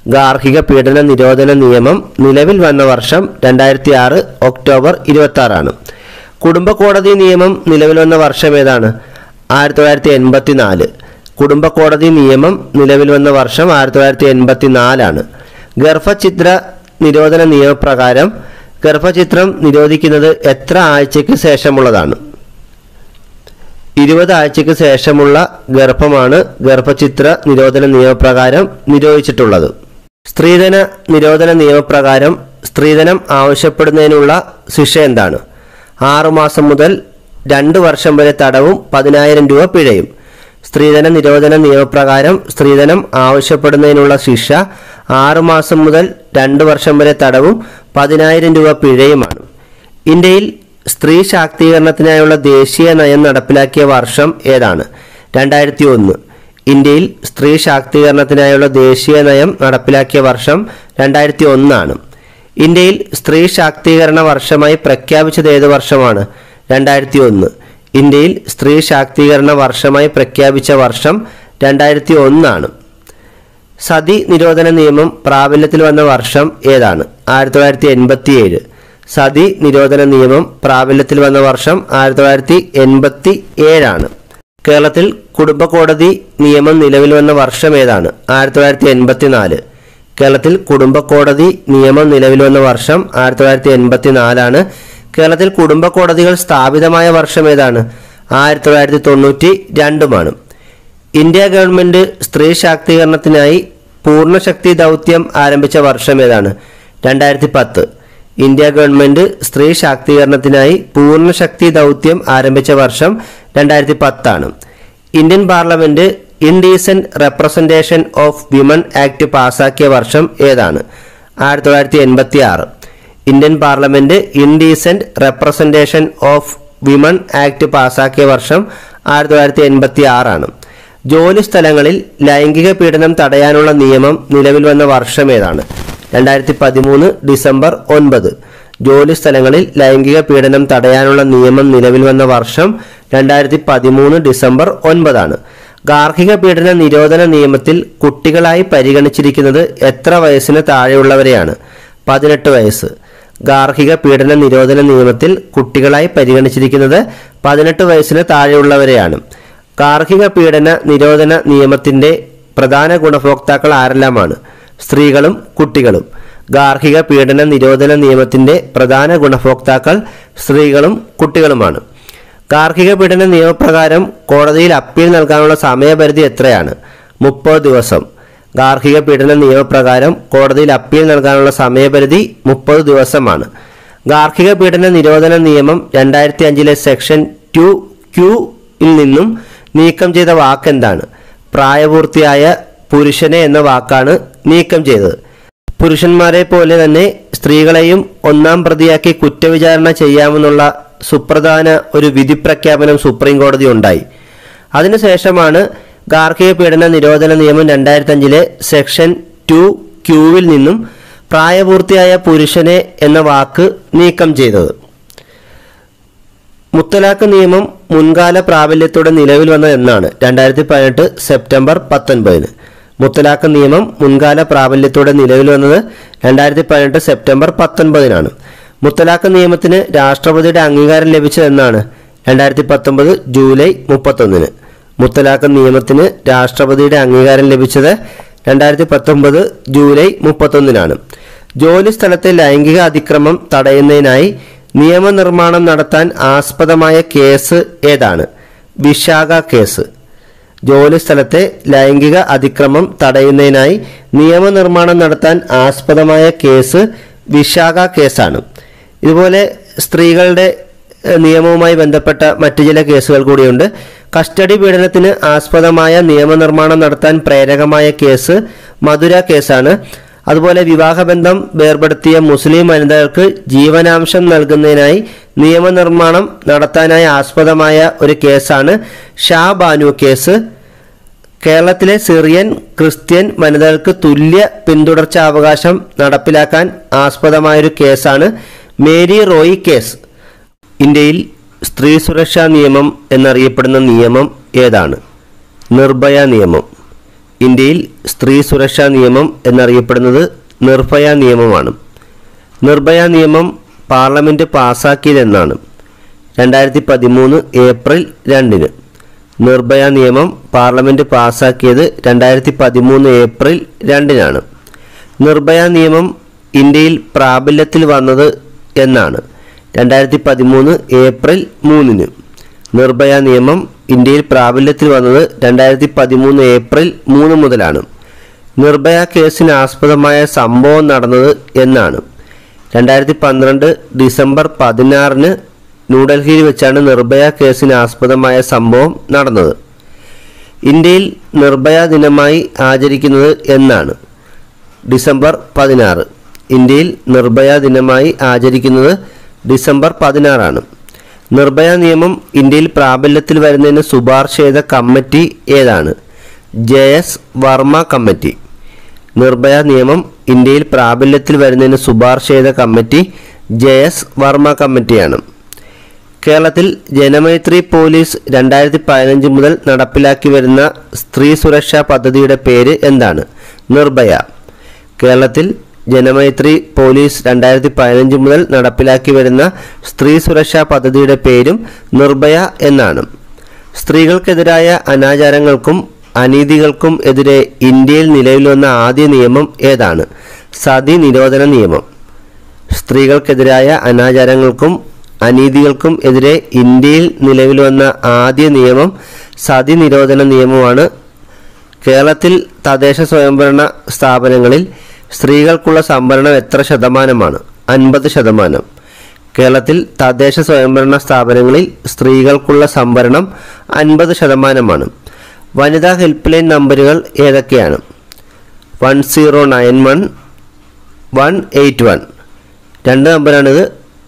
ഗാർഹിക പീഡന നിരോധന നിയമം നിലവിൽ വന്ന വർഷം രണ്ടായിരത്തി ആറ് ഒക്ടോബർ ഇരുപത്തി ആറാണ് കുടുംബ കോടതി നിയമം നിലവിൽ വന്ന വർഷം ഏതാണ് ആയിരത്തി തൊള്ളായിരത്തി എൺപത്തി നാല് കുടുംബ കോടതി നിയമം നിലവിൽ വന്ന വർഷം ആയിരത്തി തൊള്ളായിരത്തി എൺപത്തി നാലാണ് ഗർഭചിത്ര നിരോധന നിയമപ്രകാരം ഗർഭചിത്രം നിരോധിക്കുന്നത് എത്ര ആഴ്ചയ്ക്ക് ശേഷമുള്ളതാണ് ഇരുപത് ആഴ്ചയ്ക്ക് ശേഷമുള്ള ഗർഭമാണ് ഗർഭചിത്ര നിരോധന നിയമപ്രകാരം നിരോധിച്ചിട്ടുള്ളത് സ്ത്രീധന നിരോധന നിയമപ്രകാരം സ്ത്രീധനം ആവശ്യപ്പെടുന്നതിനുള്ള ശിക്ഷ എന്താണ് ആറുമാസം മുതൽ രണ്ട് വർഷം വരെ തടവും പതിനായിരം രൂപ പിഴയും സ്ത്രീധന നിരോധന നിയമപ്രകാരം സ്ത്രീധനം ആവശ്യപ്പെടുന്നതിനുള്ള ശിക്ഷ ആറുമാസം മുതൽ രണ്ട് വർഷം വരെ തടവും പതിനായിരം രൂപ പിഴയുമാണ് ഇന്ത്യയിൽ സ്ത്രീ ശാക്തീകരണത്തിനായുള്ള ദേശീയ നയം നടപ്പിലാക്കിയ വർഷം ഏതാണ് രണ്ടായിരത്തി ഒന്ന് ഇന്ത്യയിൽ സ്ത്രീ ശാക്തീകരണത്തിനായുള്ള ദേശീയ നയം നടപ്പിലാക്കിയ വർഷം രണ്ടായിരത്തി ഒന്നാണ് ഇന്ത്യയിൽ സ്ത്രീ ശാക്തീകരണ വർഷമായി പ്രഖ്യാപിച്ചത് ഏത് വർഷമാണ് രണ്ടായിരത്തി ഒന്ന് ഇന്ത്യയിൽ സ്ത്രീ ശാക്തീകരണ വർഷമായി പ്രഖ്യാപിച്ച വർഷം രണ്ടായിരത്തി ഒന്നാണ് സതി നിരോധന നിയമം പ്രാബല്യത്തിൽ വന്ന വർഷം ഏതാണ് ആയിരത്തി തൊള്ളായിരത്തി എൺപത്തി ഏഴ് സതി നിരോധന നിയമം പ്രാബല്യത്തിൽ വന്ന വർഷം ആയിരത്തി തൊള്ളായിരത്തി എൺപത്തി ഏഴാണ് കേരളത്തിൽ കുടുംബ കോടതി നിയമം നിലവിൽ വന്ന വർഷം ഏതാണ് ആയിരത്തി തൊള്ളായിരത്തി എൺപത്തി നാല് കേരളത്തിൽ കുടുംബ കോടതി നിയമം നിലവിൽ വന്ന വർഷം ആയിരത്തി തൊള്ളായിരത്തി എൺപത്തി നാലാണ് കേരളത്തിൽ കുടുംബ കോടതികൾ സ്ഥാപിതമായ വർഷം ഏതാണ് ആയിരത്തി തൊള്ളായിരത്തി തൊണ്ണൂറ്റി രണ്ടുമാണ് ഇന്ത്യ ഗവൺമെന്റ് സ്ത്രീ ശാക്തീകരണത്തിനായി പൂർണ്ണശക്തി ദൗത്യം ആരംഭിച്ച വർഷം ഏതാണ് രണ്ടായിരത്തി പത്ത് ഇന്ത്യ ഗവൺമെന്റ് സ്ത്രീ ശാക്തീകരണത്തിനായി പൂർണ്ണശക്തി ദൗത്യം ആരംഭിച്ച വർഷം രണ്ടായിരത്തി പത്താണ് Indian parliament indecent representation of women act പാസാക്കിയ വർഷം ഏതാണ് ആയിരത്തി തൊള്ളായിരത്തി എൺപത്തി ആറ് Indian parliament indecent representation of women act പാസാക്കിയ വർഷം ആയിരത്തി തൊള്ളായിരത്തി എൺപത്തി ആറാണ് ജോലി സ്ഥലങ്ങളിൽ ലൈംഗിക പീഡനം തടയാനുള്ള നിയമം നിലവിൽ വന്ന വർഷം ഏതാണ് രണ്ടായിരത്തി പതിമൂന്ന് ഡിസംബർ ഒൻപത് ജോലി സ്ഥലങ്ങളിൽ ലൈംഗിക പീഡനം തടയാനുള്ള നിയമം നിലവിൽ വന്ന വർഷം രണ്ടായിരത്തി പതിമൂന്ന് ഡിസംബർ ഒൻപതാണ് ഗാർഹിക പീഡന നിരോധന നിയമത്തിൽ കുട്ടികളായി പരിഗണിച്ചിരിക്കുന്നത് എത്ര വയസ്സിന് താഴെയുള്ളവരെയാണ് പതിനെട്ട് വയസ്സ് ഗാർഹിക പീഡന നിരോധന നിയമത്തിൽ കുട്ടികളായി പരിഗണിച്ചിരിക്കുന്നത് പതിനെട്ട് വയസ്സിന് താഴെയുള്ളവരെയാണ് ഗാർഹിക പീഡന നിരോധന നിയമത്തിന്റെ പ്രധാന ഗുണഭോക്താക്കൾ ആരെല്ലാമാണ് സ്ത്രീകളും കുട്ടികളും ഗാർഹിക പീഡന നിരോധന നിയമത്തിന്റെ പ്രധാന ഗുണഭോക്താക്കൾ സ്ത്രീകളും കുട്ടികളുമാണ് ഗാർഹിക പീഡന നിയമപ്രകാരം കോടതിയിൽ അപ്പീൽ നൽകാനുള്ള സമയപരിധി എത്രയാണ് മുപ്പത് ദിവസം ഗാർഹിക പീഡന നിയമപ്രകാരം കോടതിയിൽ അപ്പീൽ നൽകാനുള്ള സമയപരിധി മുപ്പത് ദിവസമാണ് ഗാർഹിക പീഡന നിരോധന നിയമം രണ്ടായിരത്തി അഞ്ചിലെ സെക്ഷൻ ടു ക്യൂയിൽ നിന്നും നീക്കം ചെയ്ത വാക്കെന്താണ് പ്രായപൂർത്തിയായ പുരുഷനെ എന്ന വാക്കാണ് നീക്കം ചെയ്തത് പുരുഷന്മാരെ പോലെ തന്നെ സ്ത്രീകളെയും ഒന്നാം പ്രതിയാക്കി കുറ്റവിചാരണ ചെയ്യാമെന്നുള്ള സുപ്രധാന ഒരു വിധി പ്രഖ്യാപനം സുപ്രീം കോടതി ഉണ്ടായി അതിനുശേഷമാണ് ഗാർഹിക പീഡന നിരോധന നിയമം രണ്ടായിരത്തി അഞ്ചിലെ സെക്ഷൻ ടു ക്യൂവിൽ നിന്നും പ്രായപൂർത്തിയായ പുരുഷനെ എന്ന വാക്ക് നീക്കം ചെയ്തത് മുത്തലാഖ് നിയമം മുൻകാല പ്രാബല്യത്തോടെ നിലവിൽ വന്നത് എന്നാണ് രണ്ടായിരത്തി പതിനെട്ട് സെപ്റ്റംബർ പത്തൊൻപതിന് മുത്തലാഖ് നിയമം മുൻകാല പ്രാബല്യത്തോടെ നിലവിൽ വന്നത് രണ്ടായിരത്തി പതിനെട്ട് സെപ്റ്റംബർ പത്തൊൻപതിനാണ് മുത്തലാഖ് നിയമത്തിന് രാഷ്ട്രപതിയുടെ അംഗീകാരം ലഭിച്ചതെന്നാണ് രണ്ടായിരത്തി പത്തൊമ്പത് ജൂലൈ മുപ്പത്തൊന്നിന് മുത്തലാഖ് നിയമത്തിന് രാഷ്ട്രപതിയുടെ അംഗീകാരം ലഭിച്ചത് രണ്ടായിരത്തി പത്തൊമ്പത് ജൂലൈ മുപ്പത്തൊന്നിനാണ് ജോലി സ്ഥലത്തെ ലൈംഗിക അതിക്രമം തടയുന്നതിനായി നിയമനിർമ്മാണം നടത്താൻ ആസ്പദമായ കേസ് ഏതാണ് വിശാഖ കേസ് ജോലി സ്ഥലത്തെ ലൈംഗിക അതിക്രമം തടയുന്നതിനായി നിയമനിർമ്മാണം നടത്താൻ ആസ്പദമായ കേസ് വിശാഖ കേസാണ് ഇതുപോലെ സ്ത്രീകളുടെ ഏഹ്, നിയമവുമായി ബന്ധപ്പെട്ട മറ്റു ചില കേസുകൾ കൂടിയുണ്ട് കസ്റ്റഡി പീഡനത്തിന് ആസ്പദമായ നിയമനിർമ്മാണം നടത്താൻ പ്രേരകമായ കേസ് മധുര കേസാണ് അതുപോലെ വിവാഹബന്ധം വേർപെടുത്തിയ മുസ്ലിം വനിതകൾക്ക് ജീവനാംശം നൽകുന്നതിനായി നിയമനിർമ്മാണം നടത്താനായി ആസ്പദമായ ഒരു കേസാണ് ഷാ ബാനു കേസ് കേരളത്തിലെ സിറിയൻ ക്രിസ്ത്യൻ വനിതകൾക്ക് തുല്യ പിന്തുടർച്ചാവകാശം നടപ്പിലാക്കാൻ ആസ്പദമായൊരു കേസാണ് മേരി റോയി കേസ് ഇന്ത്യയിൽ സ്ത്രീ സുരക്ഷാ നിയമം എന്നറിയപ്പെടുന്ന നിയമം ഏതാണ് നിർഭയ നിയമം ഇന്ത്യയിൽ സ്ത്രീ സുരക്ഷാ നിയമം എന്നറിയപ്പെടുന്നത് നിർഭയ നിയമമാണ് നിർഭയ നിയമം പാർലമെൻറ്റ് പാസാക്കിയതെന്നാണ് രണ്ടായിരത്തി പതിമൂന്ന് ഏപ്രിൽ രണ്ടിന് നിർഭയ നിയമം പാർലമെൻറ്റ് പാസാക്കിയത് രണ്ടായിരത്തി പതിമൂന്ന് ഏപ്രിൽ രണ്ടിനാണ് നിർഭയ നിയമം ഇന്ത്യയിൽ പ്രാബല്യത്തിൽ വന്നത് എന്നാണ് രണ്ടായിരത്തി പതിമൂന്ന് ഏപ്രിൽ മൂന്നിന് നിർഭയ നിയമം ഇന്ത്യയിൽ പ്രാബല്യത്തിൽ വന്നത് രണ്ടായിരത്തി പതിമൂന്ന് ഏപ്രിൽ മൂന്ന് മുതലാണ് നിർഭയ കേസിന് ആസ്പദമായ സംഭവം നടന്നത് എന്നാണ് രണ്ടായിരത്തി പന്ത്രണ്ട് ഡിസംബർ പതിനാറിന് ന്യൂഡൽഹിയിൽ വെച്ചാണ് നിർഭയ കേസിന് ആസ്പദമായ സംഭവം നടന്നത് ഇന്ത്യയിൽ നിർഭയ ദിനമായി ആചരിക്കുന്നത് എന്നാണ് ഡിസംബർ പതിനാറ് ഇന്ത്യയിൽ നിർഭയ ദിനമായി ആചരിക്കുന്നത് ഡിസംബർ പതിനാറാണ് നിർഭയ നിയമം ഇന്ത്യയിൽ പ്രാബല്യത്തിൽ വരുന്നതിന് ശുപാർശ ചെയ്ത കമ്മിറ്റി ഏതാണ് J S Verma committee Nirbhaya നിയമം ഇന്ത്യയിൽ പ്രാബല്യത്തിൽ വരുന്നതിന് ശുപാർശ ചെയ്ത കമ്മിറ്റി ജെ എസ് വർമ്മ കമ്മിറ്റിയാണ് കേരളത്തിൽ ജനമൈത്രി പോലീസ് രണ്ടായിരത്തി പതിനഞ്ച് മുതൽ നടപ്പിലാക്കി വരുന്ന സ്ത്രീ സുരക്ഷാ പദ്ധതിയുടെ പേര് എന്താണ് നിർഭയ കേരളത്തിൽ ജനമൈത്രി പോലീസ് രണ്ടായിരത്തി പതിനഞ്ച് മുതൽ നടപ്പിലാക്കി വരുന്ന സ്ത്രീ സുരക്ഷാ പദ്ധതിയുടെ പേരും നിർഭയ എന്നാണ് സ്ത്രീകൾക്കെതിരായ അനാചാരങ്ങൾക്കും അനീതികൾക്കും എതിരെ ഇന്ത്യയിൽ നിലവിൽ വന്ന ആദ്യ നിയമം ഏതാണ് സതി നിരോധന നിയമം സ്ത്രീകൾക്കെതിരായ അനാചാരങ്ങൾക്കും അനീതികൾക്കും എതിരെ ഇന്ത്യയിൽ നിലവിൽ വന്ന ആദ്യ നിയമം സതി നിരോധന നിയമമാണ് കേരളത്തിൽ തദ്ദേശ സ്വയംഭരണ സ്ഥാപനങ്ങളിൽ സ്ത്രീകൾക്കുള്ള സംവരണം എത്ര ശതമാനമാണ് അൻപത് ശതമാനം കേരളത്തിൽ തദ്ദേശ സ്വയംഭരണ സ്ഥാപനങ്ങളിൽ സ്ത്രീകൾക്കുള്ള സംവരണം അൻപത് ശതമാനമാണ് വനിതാ ഹെൽപ്പ് ലൈൻ നമ്പറുകൾ ഏതൊക്കെയാണ് one zero nine one one eight one രണ്ട് നമ്പറാണിത്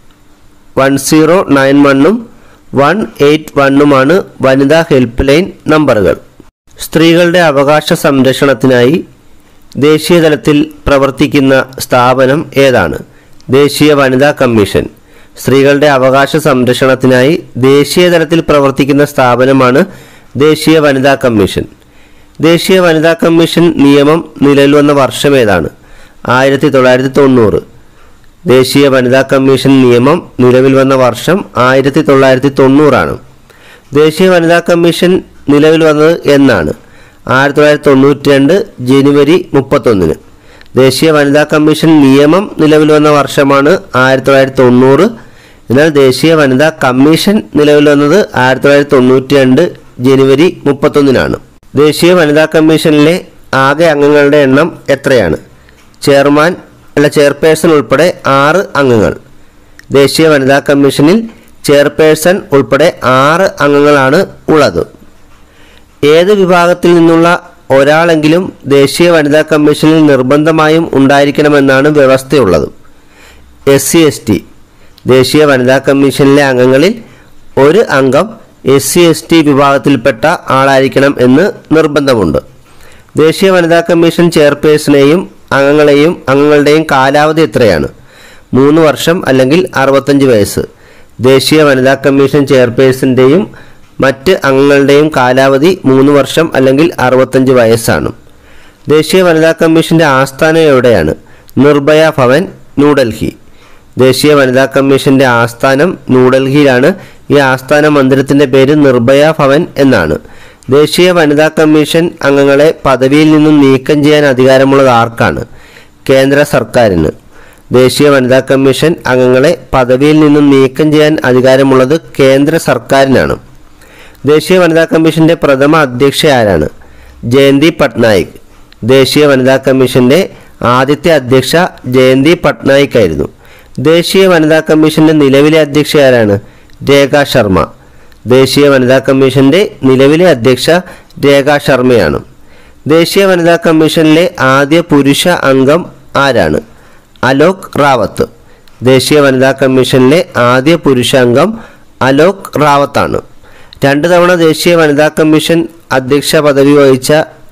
വൺ സീറോ നയൻ വണ്ണും വൺ എയ്റ്റ് വണ്ണുമാണ് വനിതാ ഹെൽപ്പ് ലൈൻ നമ്പറുകൾ സ്ത്രീകളുടെ അവകാശ സംരക്ഷണത്തിനായി ദേശീയ തലത്തിൽ പ്രവർത്തിക്കുന്ന സ്ഥാപനം ഏതാണ് ദേശീയ വനിതാ കമ്മീഷൻ സ്ത്രീകളുടെ അവകാശ സംരക്ഷണത്തിനായി ദേശീയ തലത്തിൽ പ്രവർത്തിക്കുന്ന സ്ഥാപനമാണ് ദേശീയ വനിതാ കമ്മീഷൻ ദേശീയ വനിതാ കമ്മീഷൻ നിയമം നിലവിൽ വന്ന വർഷം ഏതാണ് ആയിരത്തി തൊള്ളായിരത്തി തൊണ്ണൂറ് ദേശീയ വനിതാ കമ്മീഷൻ നിയമം നിലവിൽ വന്ന വർഷം ആയിരത്തി തൊള്ളായിരത്തി തൊണ്ണൂറാണ് ദേശീയ വനിതാ കമ്മീഷൻ നിലവിൽ വന്നത് എന്നാണ് ആയിരത്തി തൊള്ളായിരത്തി തൊണ്ണൂറ്റി രണ്ട് ജനുവരി മുപ്പത്തൊന്നിന് ദേശീയ വനിതാ കമ്മീഷൻ നിയമം നിലവിൽ വന്ന വർഷമാണ് ആയിരത്തി തൊള്ളായിരത്തി തൊണ്ണൂറ് എന്നാൽ ദേശീയ വനിതാ കമ്മീഷൻ നിലവിൽ വന്നത് ആയിരത്തി തൊള്ളായിരത്തി തൊണ്ണൂറ്റി രണ്ട് ജനുവരി മുപ്പത്തൊന്നിനാണ് ദേശീയ വനിതാ കമ്മീഷനിലെ ആകെ അംഗങ്ങളുടെ എണ്ണം എത്രയാണ് ചെയർമാൻ അല്ല ചെയർപേഴ്സൺ ഉൾപ്പെടെ ആറ് അംഗങ്ങൾ ദേശീയ വനിതാ കമ്മീഷനിൽ ചെയർപേഴ്സൺ ഉൾപ്പെടെ ആറ് അംഗങ്ങളാണ് ഉള്ളത് ഏത് വിഭാഗത്തിൽ നിന്നുള്ള ഒരാളെങ്കിലും ദേശീയ വനിതാ കമ്മീഷനിൽ നിർബന്ധമായും ഉണ്ടായിരിക്കണമെന്നാണ് വ്യവസ്ഥയുള്ളത് എസ് സി എസ് ടി ദേശീയ വനിതാ കമ്മീഷനിലെ അംഗങ്ങളിൽ ഒരു അംഗം എസ് സി എസ് ടി വിഭാഗത്തിൽപ്പെട്ട ആളായിരിക്കണം എന്ന് നിർബന്ധമുണ്ട് ദേശീയ വനിതാ കമ്മീഷൻ ചെയർപേഴ്സണെയും അംഗങ്ങളെയും അംഗങ്ങളുടെയും കാലാവധി എത്രയാണ് മൂന്ന് വർഷം അല്ലെങ്കിൽ അറുപത്തഞ്ച് വയസ്സ് ദേശീയ വനിതാ കമ്മീഷൻ ചെയർപേഴ്സൻ്റെയും മറ്റ് അംഗങ്ങളുടെയും കാലാവധി മൂന്ന് വർഷം അല്ലെങ്കിൽ അറുപത്തഞ്ച് വയസ്സാണ് ദേശീയ വനിതാ കമ്മീഷന്റെ ആസ്ഥാനം എവിടെയാണ് നിർഭയ ഭവൻ ന്യൂഡൽഹി ദേശീയ വനിതാ കമ്മീഷന്റെ ആസ്ഥാനം ന്യൂഡൽഹിയിലാണ് ഈ ആസ്ഥാന മന്ദിരത്തിന്റെ പേര് നിർഭയ ഭവൻ എന്നാണ് ദേശീയ വനിതാ കമ്മീഷൻ അംഗങ്ങളെ പദവിയിൽ നിന്നും നീക്കം ചെയ്യാൻ അധികാരമുള്ളത് ആർക്കാണ് കേന്ദ്ര സർക്കാരിന് ദേശീയ വനിതാ കമ്മീഷൻ അംഗങ്ങളെ പദവിയിൽ നിന്നും നീക്കം ചെയ്യാൻ അധികാരമുള്ളത് കേന്ദ്ര സർക്കാരിനാണ് ദേശീയ വനിതാ കമ്മീഷന്റെ പ്രഥമ അധ്യക്ഷ ആരാണ് ജയന്തി പട്നായിക് ദേശീയ വനിതാ കമ്മീഷന്റെ ആദ്യത്തെ അധ്യക്ഷ ജയന്തി പട്നായിക് ആയിരുന്നു ദേശീയ വനിതാ കമ്മീഷന്റെ നിലവിലെ അധ്യക്ഷ ആരാണ് രേഖ ശർമ്മ ദേശീയ വനിതാ കമ്മീഷന്റെ നിലവിലെ അധ്യക്ഷ രേഖ ശർമ്മയാണ് ദേശീയ വനിതാ കമ്മീഷനിലെ ആദ്യ പുരുഷ അംഗം ആരാണ് അലോക് റാവത്ത് ദേശീയ വനിതാ കമ്മീഷനിലെ ആദ്യ പുരുഷ അംഗം അലോക് റാവത്താണ് രണ്ട് തവണ ദേശീയ വനിതാ കമ്മീഷൻ അധ്യക്ഷ പദവി വഹിച്ച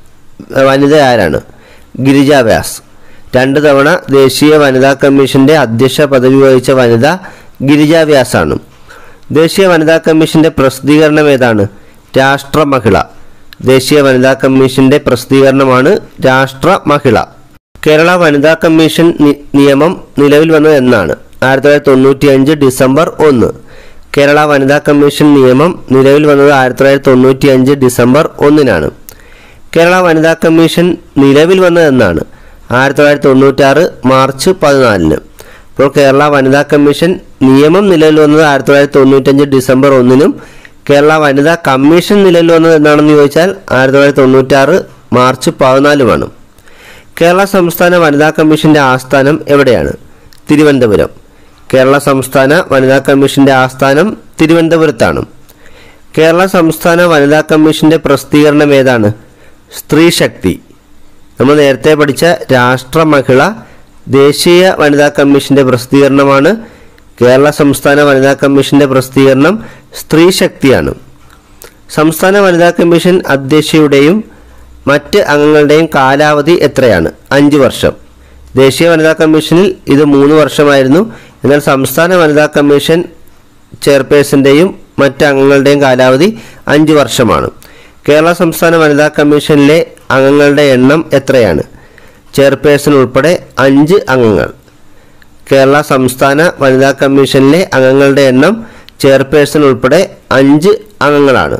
വനിത ആരാണ് ഗിരിജ വ്യാസ് രണ്ട് തവണ ദേശീയ വനിതാ കമ്മീഷന്റെ അധ്യക്ഷ പദവി വഹിച്ച വനിത ഗിരിജ വ്യാസാണ് ദേശീയ വനിതാ കമ്മീഷന്റെ പ്രസിദ്ധീകരണം ഏതാണ് രാഷ്ട്രമഹിള ദേശീയ വനിതാ കമ്മീഷന്റെ പ്രസിദ്ധീകരണമാണ് രാഷ്ട്ര മഹിള കേരള വനിതാ കമ്മീഷൻ നി- നിയമം നിലവിൽ വന്നത് എന്നാണ് ആയിരത്തി തൊള്ളായിരത്തി തൊണ്ണൂറ്റി അഞ്ച് ഡിസംബർ ഒന്ന് കേരള വനിതാ കമ്മീഷൻ നിയമം നിലവിൽ വന്നത് ആയിരത്തി തൊള്ളായിരത്തി തൊണ്ണൂറ്റി അഞ്ച് ഡിസംബർ ഒന്നിനാണ് കേരള വനിതാ കമ്മീഷൻ നിലവിൽ വന്നത് എന്നാണ് ആയിരത്തി തൊള്ളായിരത്തി തൊണ്ണൂറ്റാറ് മാർച്ച് പതിനാലിന് അപ്പോൾ കേരള വനിതാ കമ്മീഷൻ നിയമം നിലവിൽ വന്നത് ആയിരത്തി തൊള്ളായിരത്തി തൊണ്ണൂറ്റഞ്ച് ഡിസംബർ ഒന്നിനും കേരള വനിതാ കമ്മീഷൻ നിലവിൽ വന്നത് എന്നാണെന്ന് ചോദിച്ചാൽ ആയിരത്തി തൊള്ളായിരത്തി തൊണ്ണൂറ്റാറ് മാർച്ച് പതിനാലുമാണ് കേരള സംസ്ഥാന വനിതാ കമ്മീഷന്റെ ആസ്ഥാനം എവിടെയാണ് തിരുവനന്തപുരം കേരള സംസ്ഥാന വനിതാ കമ്മീഷന്റെ ആസ്ഥാനം തിരുവനന്തപുരത്താണ് കേരള സംസ്ഥാന വനിതാ കമ്മീഷന്റെ പ്രസിദ്ധീകരണം ഏതാണ് സ്ത്രീ ശക്തി നമ്മൾ നേരത്തെ പഠിച്ച രാഷ്ട്ര മഹിള ദേശീയ വനിതാ കമ്മീഷന്റെ പ്രസിദ്ധീകരണമാണ് കേരള സംസ്ഥാന വനിതാ കമ്മീഷന്റെ പ്രസിദ്ധീകരണം സ്ത്രീ ശക്തിയാണ് സംസ്ഥാന വനിതാ കമ്മീഷൻ അധ്യക്ഷയുടെയും മറ്റ് അംഗങ്ങളുടെയും കാലാവധി എത്രയാണ് അഞ്ച് വർഷം ദേശീയ വനിതാ കമ്മീഷനിൽ ഇത് മൂന്ന് വർഷമായിരുന്നു എന്നാൽ സംസ്ഥാന വനിതാ കമ്മീഷൻ ചെയർപേഴ്സൻ്റെയും മറ്റ് അംഗങ്ങളുടെയും കാലാവധി അഞ്ച് വർഷമാണ് കേരള സംസ്ഥാന വനിതാ കമ്മീഷനിലെ അംഗങ്ങളുടെ എണ്ണം എത്രയാണ് ചെയർപേഴ്സൺ ഉൾപ്പെടെ അഞ്ച് അംഗങ്ങൾ കേരള സംസ്ഥാന വനിതാ കമ്മീഷനിലെ അംഗങ്ങളുടെ എണ്ണം ചെയർപേഴ്സൺ ഉൾപ്പെടെ അഞ്ച് അംഗങ്ങളാണ്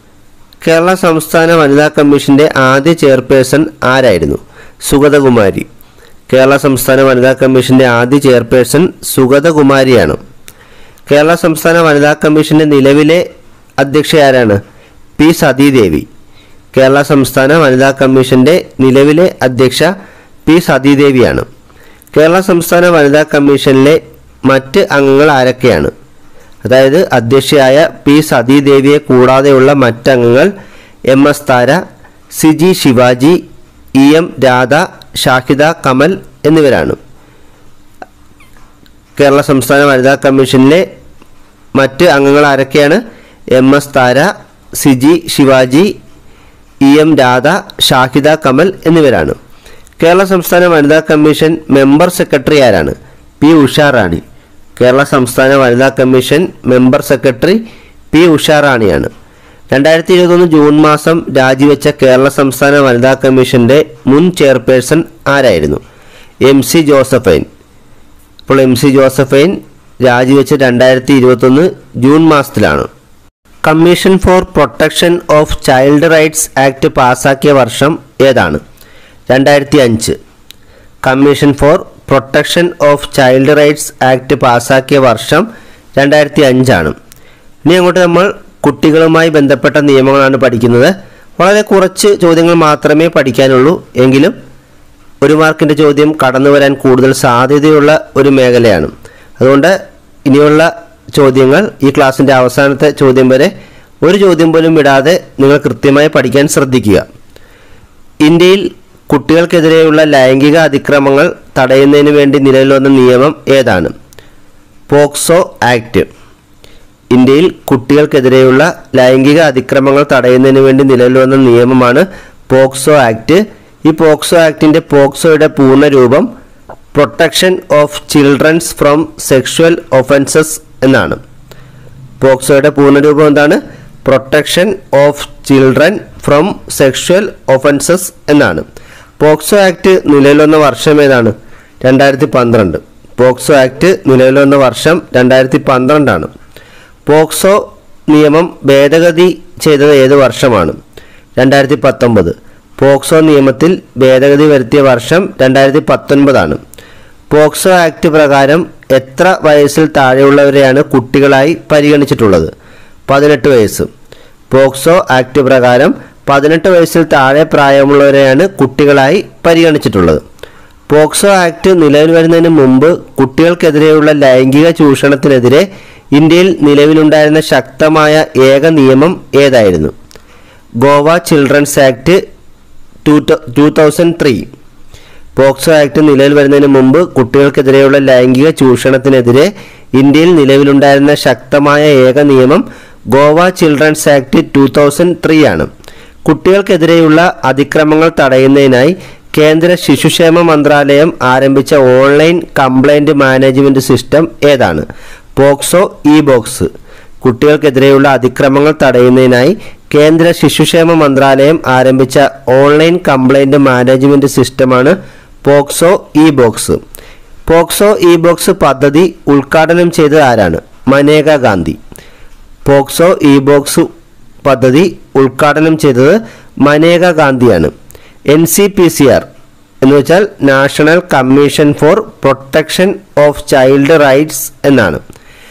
കേരള സംസ്ഥാന വനിതാ കമ്മീഷന്റെ ആദ്യ ചെയർപേഴ്സൺ ആരായിരുന്നു സുഗതകുമാരി കേരള സംസ്ഥാന വനിതാ കമ്മീഷന്റെ ആദ്യ ചെയർപേഴ്സൺ സുഗതകുമാരിയാണ് കേരള സംസ്ഥാന വനിതാ കമ്മീഷന്റെ നിലവിലെ അധ്യക്ഷ ആരാണ് പി സതീദേവി കേരള സംസ്ഥാന വനിതാ കമ്മീഷന്റെ നിലവിലെ അധ്യക്ഷ പി സതീദേവിയാണ് കേരള സംസ്ഥാന വനിതാ കമ്മീഷനിലെ മറ്റ് അംഗങ്ങൾ ആരൊക്കെയാണ് അതായത് അധ്യക്ഷയായ പി സതീദേവിയെ കൂടാതെയുള്ള മറ്റംഗങ്ങൾ M S Thara Siji Shivaji E M Radha Shahida Kamal എന്നിവരാണ് കേരള സംസ്ഥാന വനിതാ കമ്മീഷനിലെ മറ്റ് അംഗങ്ങൾ ആരൊക്കെയാണ് M S Thara Siji Shivaji E M Radha Shahida Kamal എന്നിവരാണ് കേരള സംസ്ഥാന വനിതാ കമ്മീഷൻ മെമ്പർ സെക്രട്ടറി ആരാണ് പി ഉഷാറാണി കേരള സംസ്ഥാന വനിതാ കമ്മീഷൻ മെമ്പർ സെക്രട്ടറി പി ഉഷാറാണിയാണ് രണ്ടായിരത്തി ഇരുപത്തൊന്ന് ജൂൺ മാസം രാജിവെച്ച കേരള സംസ്ഥാന വനിതാ കമ്മീഷന്റെ മുൻ ചെയർപേഴ്സൺ ആരായിരുന്നു എം സി ജോസഫൈൻ ഇപ്പോൾ എം സി ജോസഫൈൻ രാജിവെച്ച് രണ്ടായിരത്തി ഇരുപത്തൊന്ന് ജൂൺ മാസത്തിലാണ് commission for protection of child rights act പാസാക്കിയ വർഷം ഏതാണ് രണ്ടായിരത്തി അഞ്ച് commission for protection of child rights act പാസാക്കിയ വർഷം രണ്ടായിരത്തി അഞ്ചാണ് ഇനി അങ്ങോട്ട് നമ്മൾ കുട്ടികളുമായി ബന്ധപ്പെട്ട നിയമങ്ങളാണ് പഠിക്കുന്നത് വളരെ കുറച്ച് ചോദ്യങ്ങൾ മാത്രമേ പഠിക്കാനുള്ളൂ എങ്കിലും ഒരു മാർക്കിൻ്റെ ചോദ്യം കടന്നു വരാൻ കൂടുതൽ സാധ്യതയുള്ള ഒരു മേഖലയാണ് അതുകൊണ്ട് ഇനിയുള്ള ചോദ്യങ്ങൾ ഈ ക്ലാസ്സിൻ്റെ അവസാനത്തെ ചോദ്യം വരെ ഒരു ചോദ്യം പോലും വിടാതെ നിങ്ങൾ കൃത്യമായി പഠിക്കാൻ ശ്രദ്ധിക്കുക ഇന്ത്യയിൽ കുട്ടികൾക്കെതിരെയുള്ള ലൈംഗിക അതിക്രമങ്ങൾ തടയുന്നതിന് വേണ്ടി നിലവിൽ വന്ന നിയമം ഏതാണ് പോക്സോ ആക്ട് ഇന്ത്യയിൽ കുട്ടികൾക്കെതിരെയുള്ള ലൈംഗിക അതിക്രമങ്ങൾ തടയുന്നതിന് വേണ്ടി നിലവിൽ വന്ന നിയമമാണ് പോക്സോ ആക്ട് ഈ പോക്സോ ആക്ടിന്റെ പോക്സോയുടെ പൂർണ്ണരൂപം protection of childrens from sexual offences എന്നാണ് പോക്സോയുടെ പൂർണ്ണരൂപം എന്താണ് protection of children from sexual offences എന്നാണ് പോക്സോ ആക്ട് നിലവിൽ വന്ന വർഷം ഏതാണ് രണ്ടായിരത്തി പന്ത്രണ്ട് പോക്സോ ആക്ട് നിലവിൽ വന്ന വർഷം രണ്ടായിരത്തി പന്ത്രണ്ടാണ് പോക്സോ നിയമം ഭേദഗതി ചെയ്തത് ഏത് വർഷമാണ് രണ്ടായിരത്തി പത്തൊമ്പത് പോക്സോ നിയമത്തിൽ ഭേദഗതി വരുത്തിയ വർഷം രണ്ടായിരത്തി പത്തൊൻപതാണ് പോക്സോ ആക്ട് പ്രകാരം എത്ര വയസ്സിൽ താഴെയുള്ളവരെയാണ് കുട്ടികളായി പരിഗണിച്ചിട്ടുള്ളത് പതിനെട്ട് വയസ്സ് പോക്സോ ആക്ട് പ്രകാരം പതിനെട്ട് വയസ്സിൽ താഴെ പ്രായമുള്ളവരെയാണ് കുട്ടികളായി പരിഗണിച്ചിട്ടുള്ളത് പോക്സോ ആക്ട് നിലവിൽ വരുന്നതിന് മുമ്പ് കുട്ടികൾക്കെതിരെയുള്ള ലൈംഗിക ചൂഷണത്തിനെതിരെ ഇന്ത്യയിൽ നിലവിലുണ്ടായിരുന്ന ശക്തമായ ഏക നിയമം ഏതായിരുന്നു Goa children's act two thousand three POCSO act നിലവിൽ വരുന്നതിന് മുമ്പ് കുട്ടികൾക്കെതിരെയുള്ള ലൈംഗിക ചൂഷണത്തിനെതിരെ ഇന്ത്യയിൽ നിലവിലുണ്ടായിരുന്ന ശക്തമായ ഏക നിയമം Goa children's act two thousand three ആണ് കുട്ടികൾക്കെതിരെയുള്ള അതിക്രമങ്ങൾ തടയുന്നതിനായി കേന്ദ്ര ശിശുക്ഷേമ മന്ത്രാലയം ആരംഭിച്ച ഓൺലൈൻ കംപ്ലൈന്റ് മാനേജ്മെന്റ് സിസ്റ്റം ഏതാണ് പോക്സോ ഇ ബോക്സ് കുട്ടികൾക്കെതിരെയുള്ള അതിക്രമങ്ങൾ തടയുന്നതിനായി കേന്ദ്ര ശിശുക്ഷേമ മന്ത്രാലയം ആരംഭിച്ച ഓൺലൈൻ കംപ്ലൈൻറ്റ് മാനേജ്മെൻറ്റ് സിസ്റ്റമാണ് POCSO e box POCSO e box പദ്ധതി ഉദ്ഘാടനം ചെയ്തത് ആരാണ് Maneka Gandhi POCSO e box പദ്ധതി ഉദ്ഘാടനം ചെയ്തത് മനേക ഗാന്ധിയാണ് N C P C R എന്ന് വെച്ചാൽ national commission for protection of child rights എന്നാണ്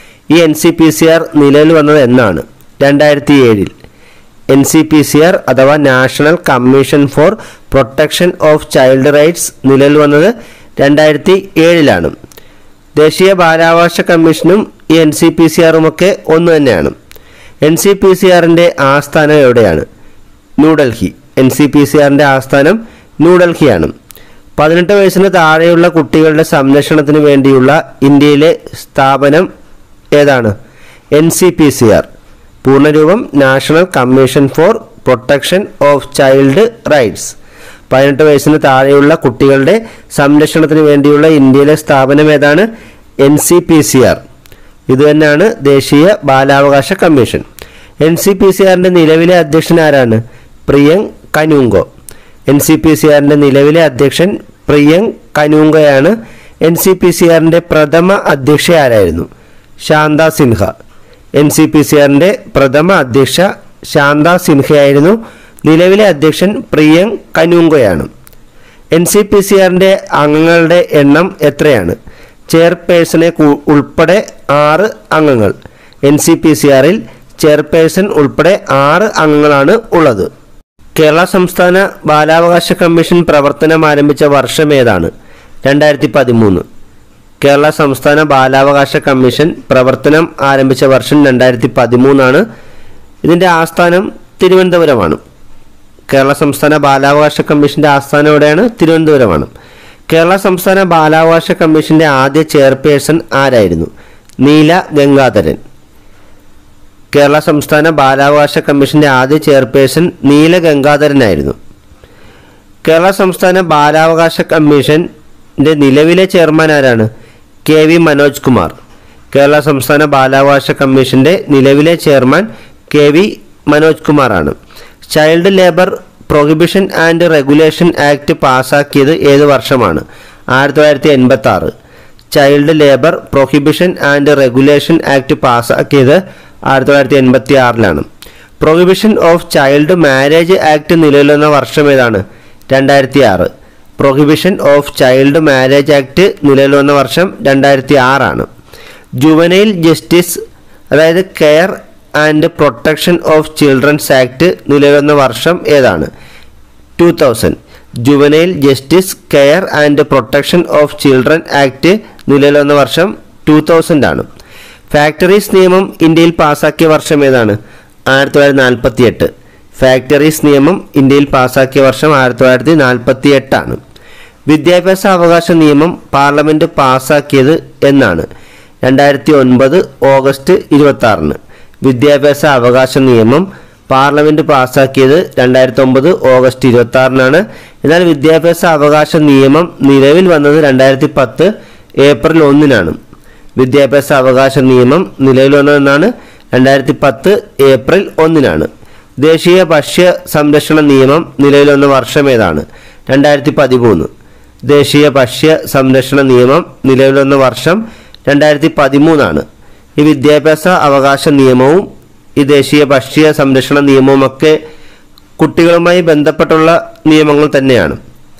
ഈ N C P C R നിലവിൽ വന്നത് എന്നാണ് രണ്ടായിരത്തി ഏഴിൽ N C P C R അഥവാ national commission for protection of child rights നിലവിൽ വന്നത് രണ്ടായിരത്തി ഏഴിലാണ് ദേശീയ ബാലാവകാശ കമ്മീഷനും ഈ എൻ സി പി സി ആറുമൊക്കെ ഒന്ന് തന്നെയാണ് എൻ സി പി സി ആറിൻ്റെ ആസ്ഥാനം എവിടെയാണ് New Delhi N C P C ആറിൻ്റെ ആസ്ഥാനം ന്യൂഡൽഹിയാണ് പതിനെട്ട് വയസ്സിന് താഴെയുള്ള കുട്ടികളുടെ സംരക്ഷണത്തിന് വേണ്ടിയുള്ള ഇന്ത്യയിലെ സ്ഥാപനം ഏതാണ് N C P C R പൂർണ്ണരൂപം national commission for protection of child rights പതിനെട്ട് വയസ്സിന് താഴെയുള്ള കുട്ടികളുടെ സംരക്ഷണത്തിന് വേണ്ടിയുള്ള ഇന്ത്യയിലെ സ്ഥാപനം ഏതാണ് N C P C R ഇതുതന്നെയാണ് ദേശീയ ബാലാവകാശ കമ്മീഷൻ എൻ സി പി സി ആറിൻ്റെ നിലവിലെ അധ്യക്ഷൻ ആരാണ് Priyank Kanoongo N C P C ആറിൻ്റെ നിലവിലെ അധ്യക്ഷൻ പ്രിയങ്ക് കനൂങ്കയാണ് എൻ സി പി സി ആറിൻ്റെ പ്രഥമ അധ്യക്ഷ ആരായിരുന്നു Shantha Sinha N C P C ആറിൻ്റെ പ്രഥമ അധ്യക്ഷ ശാന്ത സിൻഹയായിരുന്നു നിലവിലെ അധ്യക്ഷൻ പ്രിയങ്ക് കനൂങ്കയാണ് എൻ സി പി സി ആറിൻ്റെ അംഗങ്ങളുടെ എണ്ണം എത്രയാണ് ചെയർപേഴ്സണെ കു- ഉൾപ്പെടെ ആറ് അംഗങ്ങൾ എൻ സി പി സി ആറിൽ ചെയർപേഴ്സൺ ഉൾപ്പെടെ ആറ് അംഗങ്ങളാണ് ഉള്ളത് കേരള സംസ്ഥാന ബാലാവകാശ കമ്മീഷൻ പ്രവർത്തനം ആരംഭിച്ച വർഷം ഏതാണ് രണ്ടായിരത്തി പതിമൂന്ന് കേരള സംസ്ഥാന ബാലാവകാശ കമ്മീഷൻ പ്രവർത്തനം ആരംഭിച്ച വർഷം രണ്ടായിരത്തി പതിമൂന്നാണ് ഇതിൻ്റെ ആസ്ഥാനം തിരുവനന്തപുരമാണ് കേരള സംസ്ഥാന ബാലാവകാശ കമ്മീഷന്റെ ആസ്ഥാനം എവിടെയാണ് തിരുവനന്തപുരമാണ് കേരള സംസ്ഥാന ബാലാവകാശ കമ്മീഷന്റെ ആദ്യ ചെയർപേഴ്സൺ ആരായിരുന്നു നീല ഗംഗാധരൻ കേരള സംസ്ഥാന ബാലാവകാശ കമ്മീഷന്റെ ആദ്യ ചെയർപേഴ്സൺ നീല ഗംഗാധരനായിരുന്നു കേരള സംസ്ഥാന ബാലാവകാശ കമ്മീഷന്റെ നിലവിലെ ചെയർമാൻ ആരാണ് കെ വി മനോജ് കുമാർ കേരള സംസ്ഥാന ബാലാവകാശ കമ്മീഷന്റെ നിലവിലെ ചെയർമാൻ കെ വി മനോജ് കുമാറാണ് child labour prohibition and regulation act പാസാക്കിയത് ഏത് വർഷമാണ് ആയിരത്തി തൊള്ളായിരത്തി എൺപത്തി ആറ് child labour prohibition and regulation act പാസാക്കിയത് ആയിരത്തി തൊള്ളായിരത്തി എൺപത്തി ആറിലാണ് prohibition of child marriage act നിലവിൽ വന്ന വർഷം ഏതാണ് രണ്ടായിരത്തി ആറ് prohibition of child marriage act നിലവിൽ വന്ന വർഷം രണ്ടായിരത്തി ആറാണ് ജുവനൈൽ ജസ്റ്റിസ് അതായത് care and protection of children's act നിലവിൽ വന്ന വർഷം ഏതാണ് two thousand juvenile justice care and protection of children act നിലവിൽ വന്ന വർഷം ടു തൗസൻഡ് ആണ് ഫാക്ടറീസ് നിയമം ഇന്ത്യയിൽ പാസാക്കിയ വർഷം ഏതാണ് ആയിരത്തി തൊള്ളായിരത്തി നാൽപ്പത്തി എട്ട് ഫാക്ടറീസ് നിയമം ഇന്ത്യയിൽ പാസാക്കിയ വർഷം ആയിരത്തി തൊള്ളായിരത്തി നാൽപ്പത്തി എട്ടാണ് വിദ്യാഭ്യാസ അവകാശ നിയമം പാർലമെന്റ് പാസാക്കിയത് എന്നാണ് രണ്ടായിരത്തി ഒൻപത് ഓഗസ്റ്റ് ഇരുപത്തി ആറിന് വിദ്യാഭ്യാസ അവകാശ നിയമം പാർലമെന്റ് പാസാക്കിയത് രണ്ടായിരത്തി ഒമ്പത് ഓഗസ്റ്റ് ഇരുപത്തി ആറിനാണ് എന്നാൽ വിദ്യാഭ്യാസ അവകാശ നിയമം നിലവിൽ വന്നത് രണ്ടായിരത്തി പത്ത് ഏപ്രിൽ ഒന്നിനാണ് വിദ്യാഭ്യാസ അവകാശ നിയമം നിലവിൽ വന്നതെന്നാണ് രണ്ടായിരത്തി പത്ത് ഏപ്രിൽ ഒന്നിനാണ് ദേശീയ ഭക്ഷ്യ സംരക്ഷണ നിയമം നിലവിൽ വന്ന വർഷം ഏതാണ് രണ്ടായിരത്തി പതിമൂന്ന് ദേശീയ ഭക്ഷ്യ സംരക്ഷണ നിയമം നിലവിൽ വന്ന വർഷം രണ്ടായിരത്തി പതിമൂന്നാണ് ഈ വിദ്യാഭ്യാസ അവകാശ നിയമവും ഈ ദേശീയ ഭക്ഷ്യ സംരക്ഷണ നിയമവും ഒക്കെ കുട്ടികളുമായി ബന്ധപ്പെട്ടുള്ള നിയമങ്ങൾ തന്നെയാണ്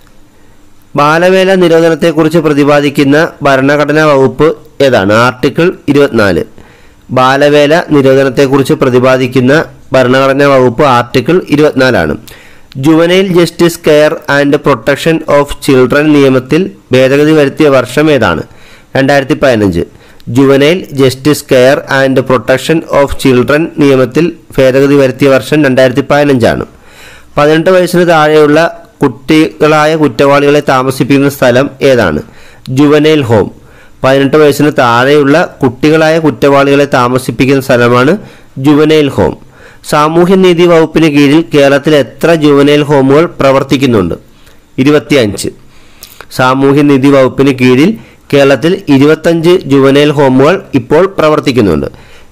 ബാലവേല നിരോധനത്തെക്കുറിച്ച് പ്രതിപാദിക്കുന്ന ഭരണഘടനാ വകുപ്പ് ഏതാണ് ആർട്ടിക്കിൾ ഇരുപത്തിനാല് ബാലവേല നിരോധനത്തെക്കുറിച്ച് പ്രതിപാദിക്കുന്ന ഭരണഘടനാ വകുപ്പ് ആർട്ടിക്കിൾ ഇരുപത്തിനാലാണ് juvenile justice care and protection of children നിയമത്തിൽ ഭേദഗതി വരുത്തിയ വർഷം ഏതാണ് രണ്ടായിരത്തി പതിനഞ്ച് juvenile justice care and protection of children നിയമത്തിൽ ഭേദഗതി വരുത്തിയ വർഷം രണ്ടായിരത്തി പതിനഞ്ചാണ് പതിനെട്ട് വയസ്സിന് താഴെയുള്ള കുട്ടികളായ കുറ്റവാളികളെ താമസിപ്പിക്കുന്ന സ്ഥലം ഏതാണ് ജുവനൈൽ ഹോം പതിനെട്ട് വയസ്സിന് താഴെയുള്ള കുട്ടികളായ കുറ്റവാളികളെ താമസിപ്പിക്കുന്ന സ്ഥലമാണ് ജുവനൈൽ ഹോം സാമൂഹ്യനീതി വകുപ്പിന് കീഴിൽ കേരളത്തിൽ എത്ര ജുവനൈൽ ഹോമുകൾ പ്രവർത്തിക്കുന്നുണ്ട് ഇരുപത്തിയഞ്ച് സാമൂഹ്യനീതി വകുപ്പിന് കീഴിൽ കേരളത്തിൽ ഇരുപത്തഞ്ച് ജുവനൈൽ ഹോമുകൾ ഇപ്പോൾ പ്രവർത്തിക്കുന്നുണ്ട്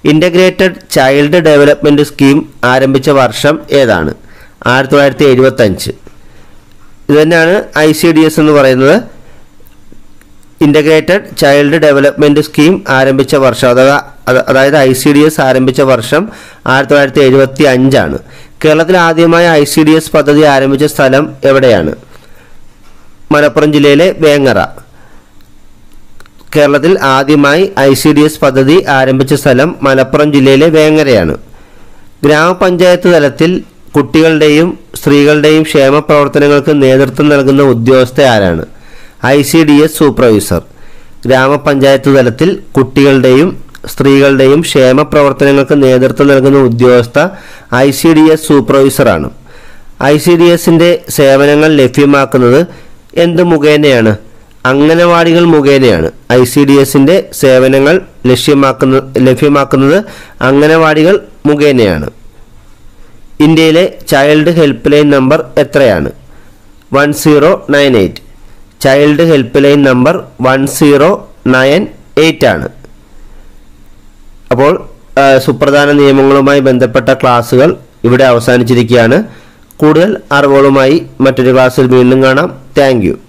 ഇൻ്റഗ്രേറ്റഡ് ചൈൽഡ് ഡെവലപ്മെൻറ്റ് സ്കീം ആരംഭിച്ച വർഷം ഏതാണ് ആയിരത്തി തൊള്ളായിരത്തി എഴുപത്തഞ്ച് ഇത് തന്നെയാണ് ഐ സി ഡി എസ് എന്ന് പറയുന്നത് ഇൻ്റഗ്രേറ്റഡ് ചൈൽഡ് ഡെവലപ്മെൻറ്റ് സ്കീം ആരംഭിച്ച വർഷം അഥവാ അത് അതായത് ഐ സി ഡി എസ് ആരംഭിച്ച വർഷം ആയിരത്തി തൊള്ളായിരത്തി എഴുപത്തി അഞ്ചാണ് കേരളത്തിൽ ആദ്യമായി ഐ സി ഡി എസ് പദ്ധതി ആരംഭിച്ച സ്ഥലം എവിടെയാണ് മലപ്പുറം ജില്ലയിലെ വേങ്ങറ കേരളത്തിൽ ആദ്യമായി ഐ സി ഡി എസ് പദ്ധതി ആരംഭിച്ച സ്ഥലം മലപ്പുറം ജില്ലയിലെ വേങ്ങരയാണ് ഗ്രാമപഞ്ചായത്ത് തലത്തിൽ കുട്ടികളുടെയും സ്ത്രീകളുടെയും ക്ഷേമ പ്രവർത്തനങ്ങൾക്ക് നേതൃത്വം നൽകുന്ന ഉദ്യോഗസ്ഥ ആരാണ് I C D S supervisor ഗ്രാമപഞ്ചായത്ത് തലത്തിൽ കുട്ടികളുടെയും സ്ത്രീകളുടെയും ക്ഷേമ പ്രവർത്തനങ്ങൾക്ക് നേതൃത്വം നൽകുന്ന ഉദ്യോഗസ്ഥ ഐ സി ഡി എസ് സൂപ്പർവൈസറാണ് ഐ സി ഡി എസിൻ്റെ സേവനങ്ങൾ ലഭ്യമാക്കുന്നത് എന്ത് മുഖേനയാണ് അംഗനവാടികൾ മുഖേനയാണ് ഐ സി ഡി എസിൻ്റെ സേവനങ്ങൾ ലക്ഷ്യമാക്കുന്ന ലഭ്യമാക്കുന്നത് അംഗനവാടികൾ മുഖേനയാണ് ഇന്ത്യയിലെ ചൈൽഡ് ഹെൽപ്പ് ലൈൻ നമ്പർ എത്രയാണ് one zero nine eight child help line number one zero nine eight ആണ് അപ്പോൾ ആ, സുപ്രധാന നിയമങ്ങളുമായി ബന്ധപ്പെട്ട ക്ലാസ്സുകൾ ഇവിടെ അവസാനിച്ചിരിക്കുകയാണ് കൂടുതൽ അറിവുകളുമായി മറ്റൊരു ക്ലാസ്സിൽ വീണ്ടും കാണാം താങ്ക് യു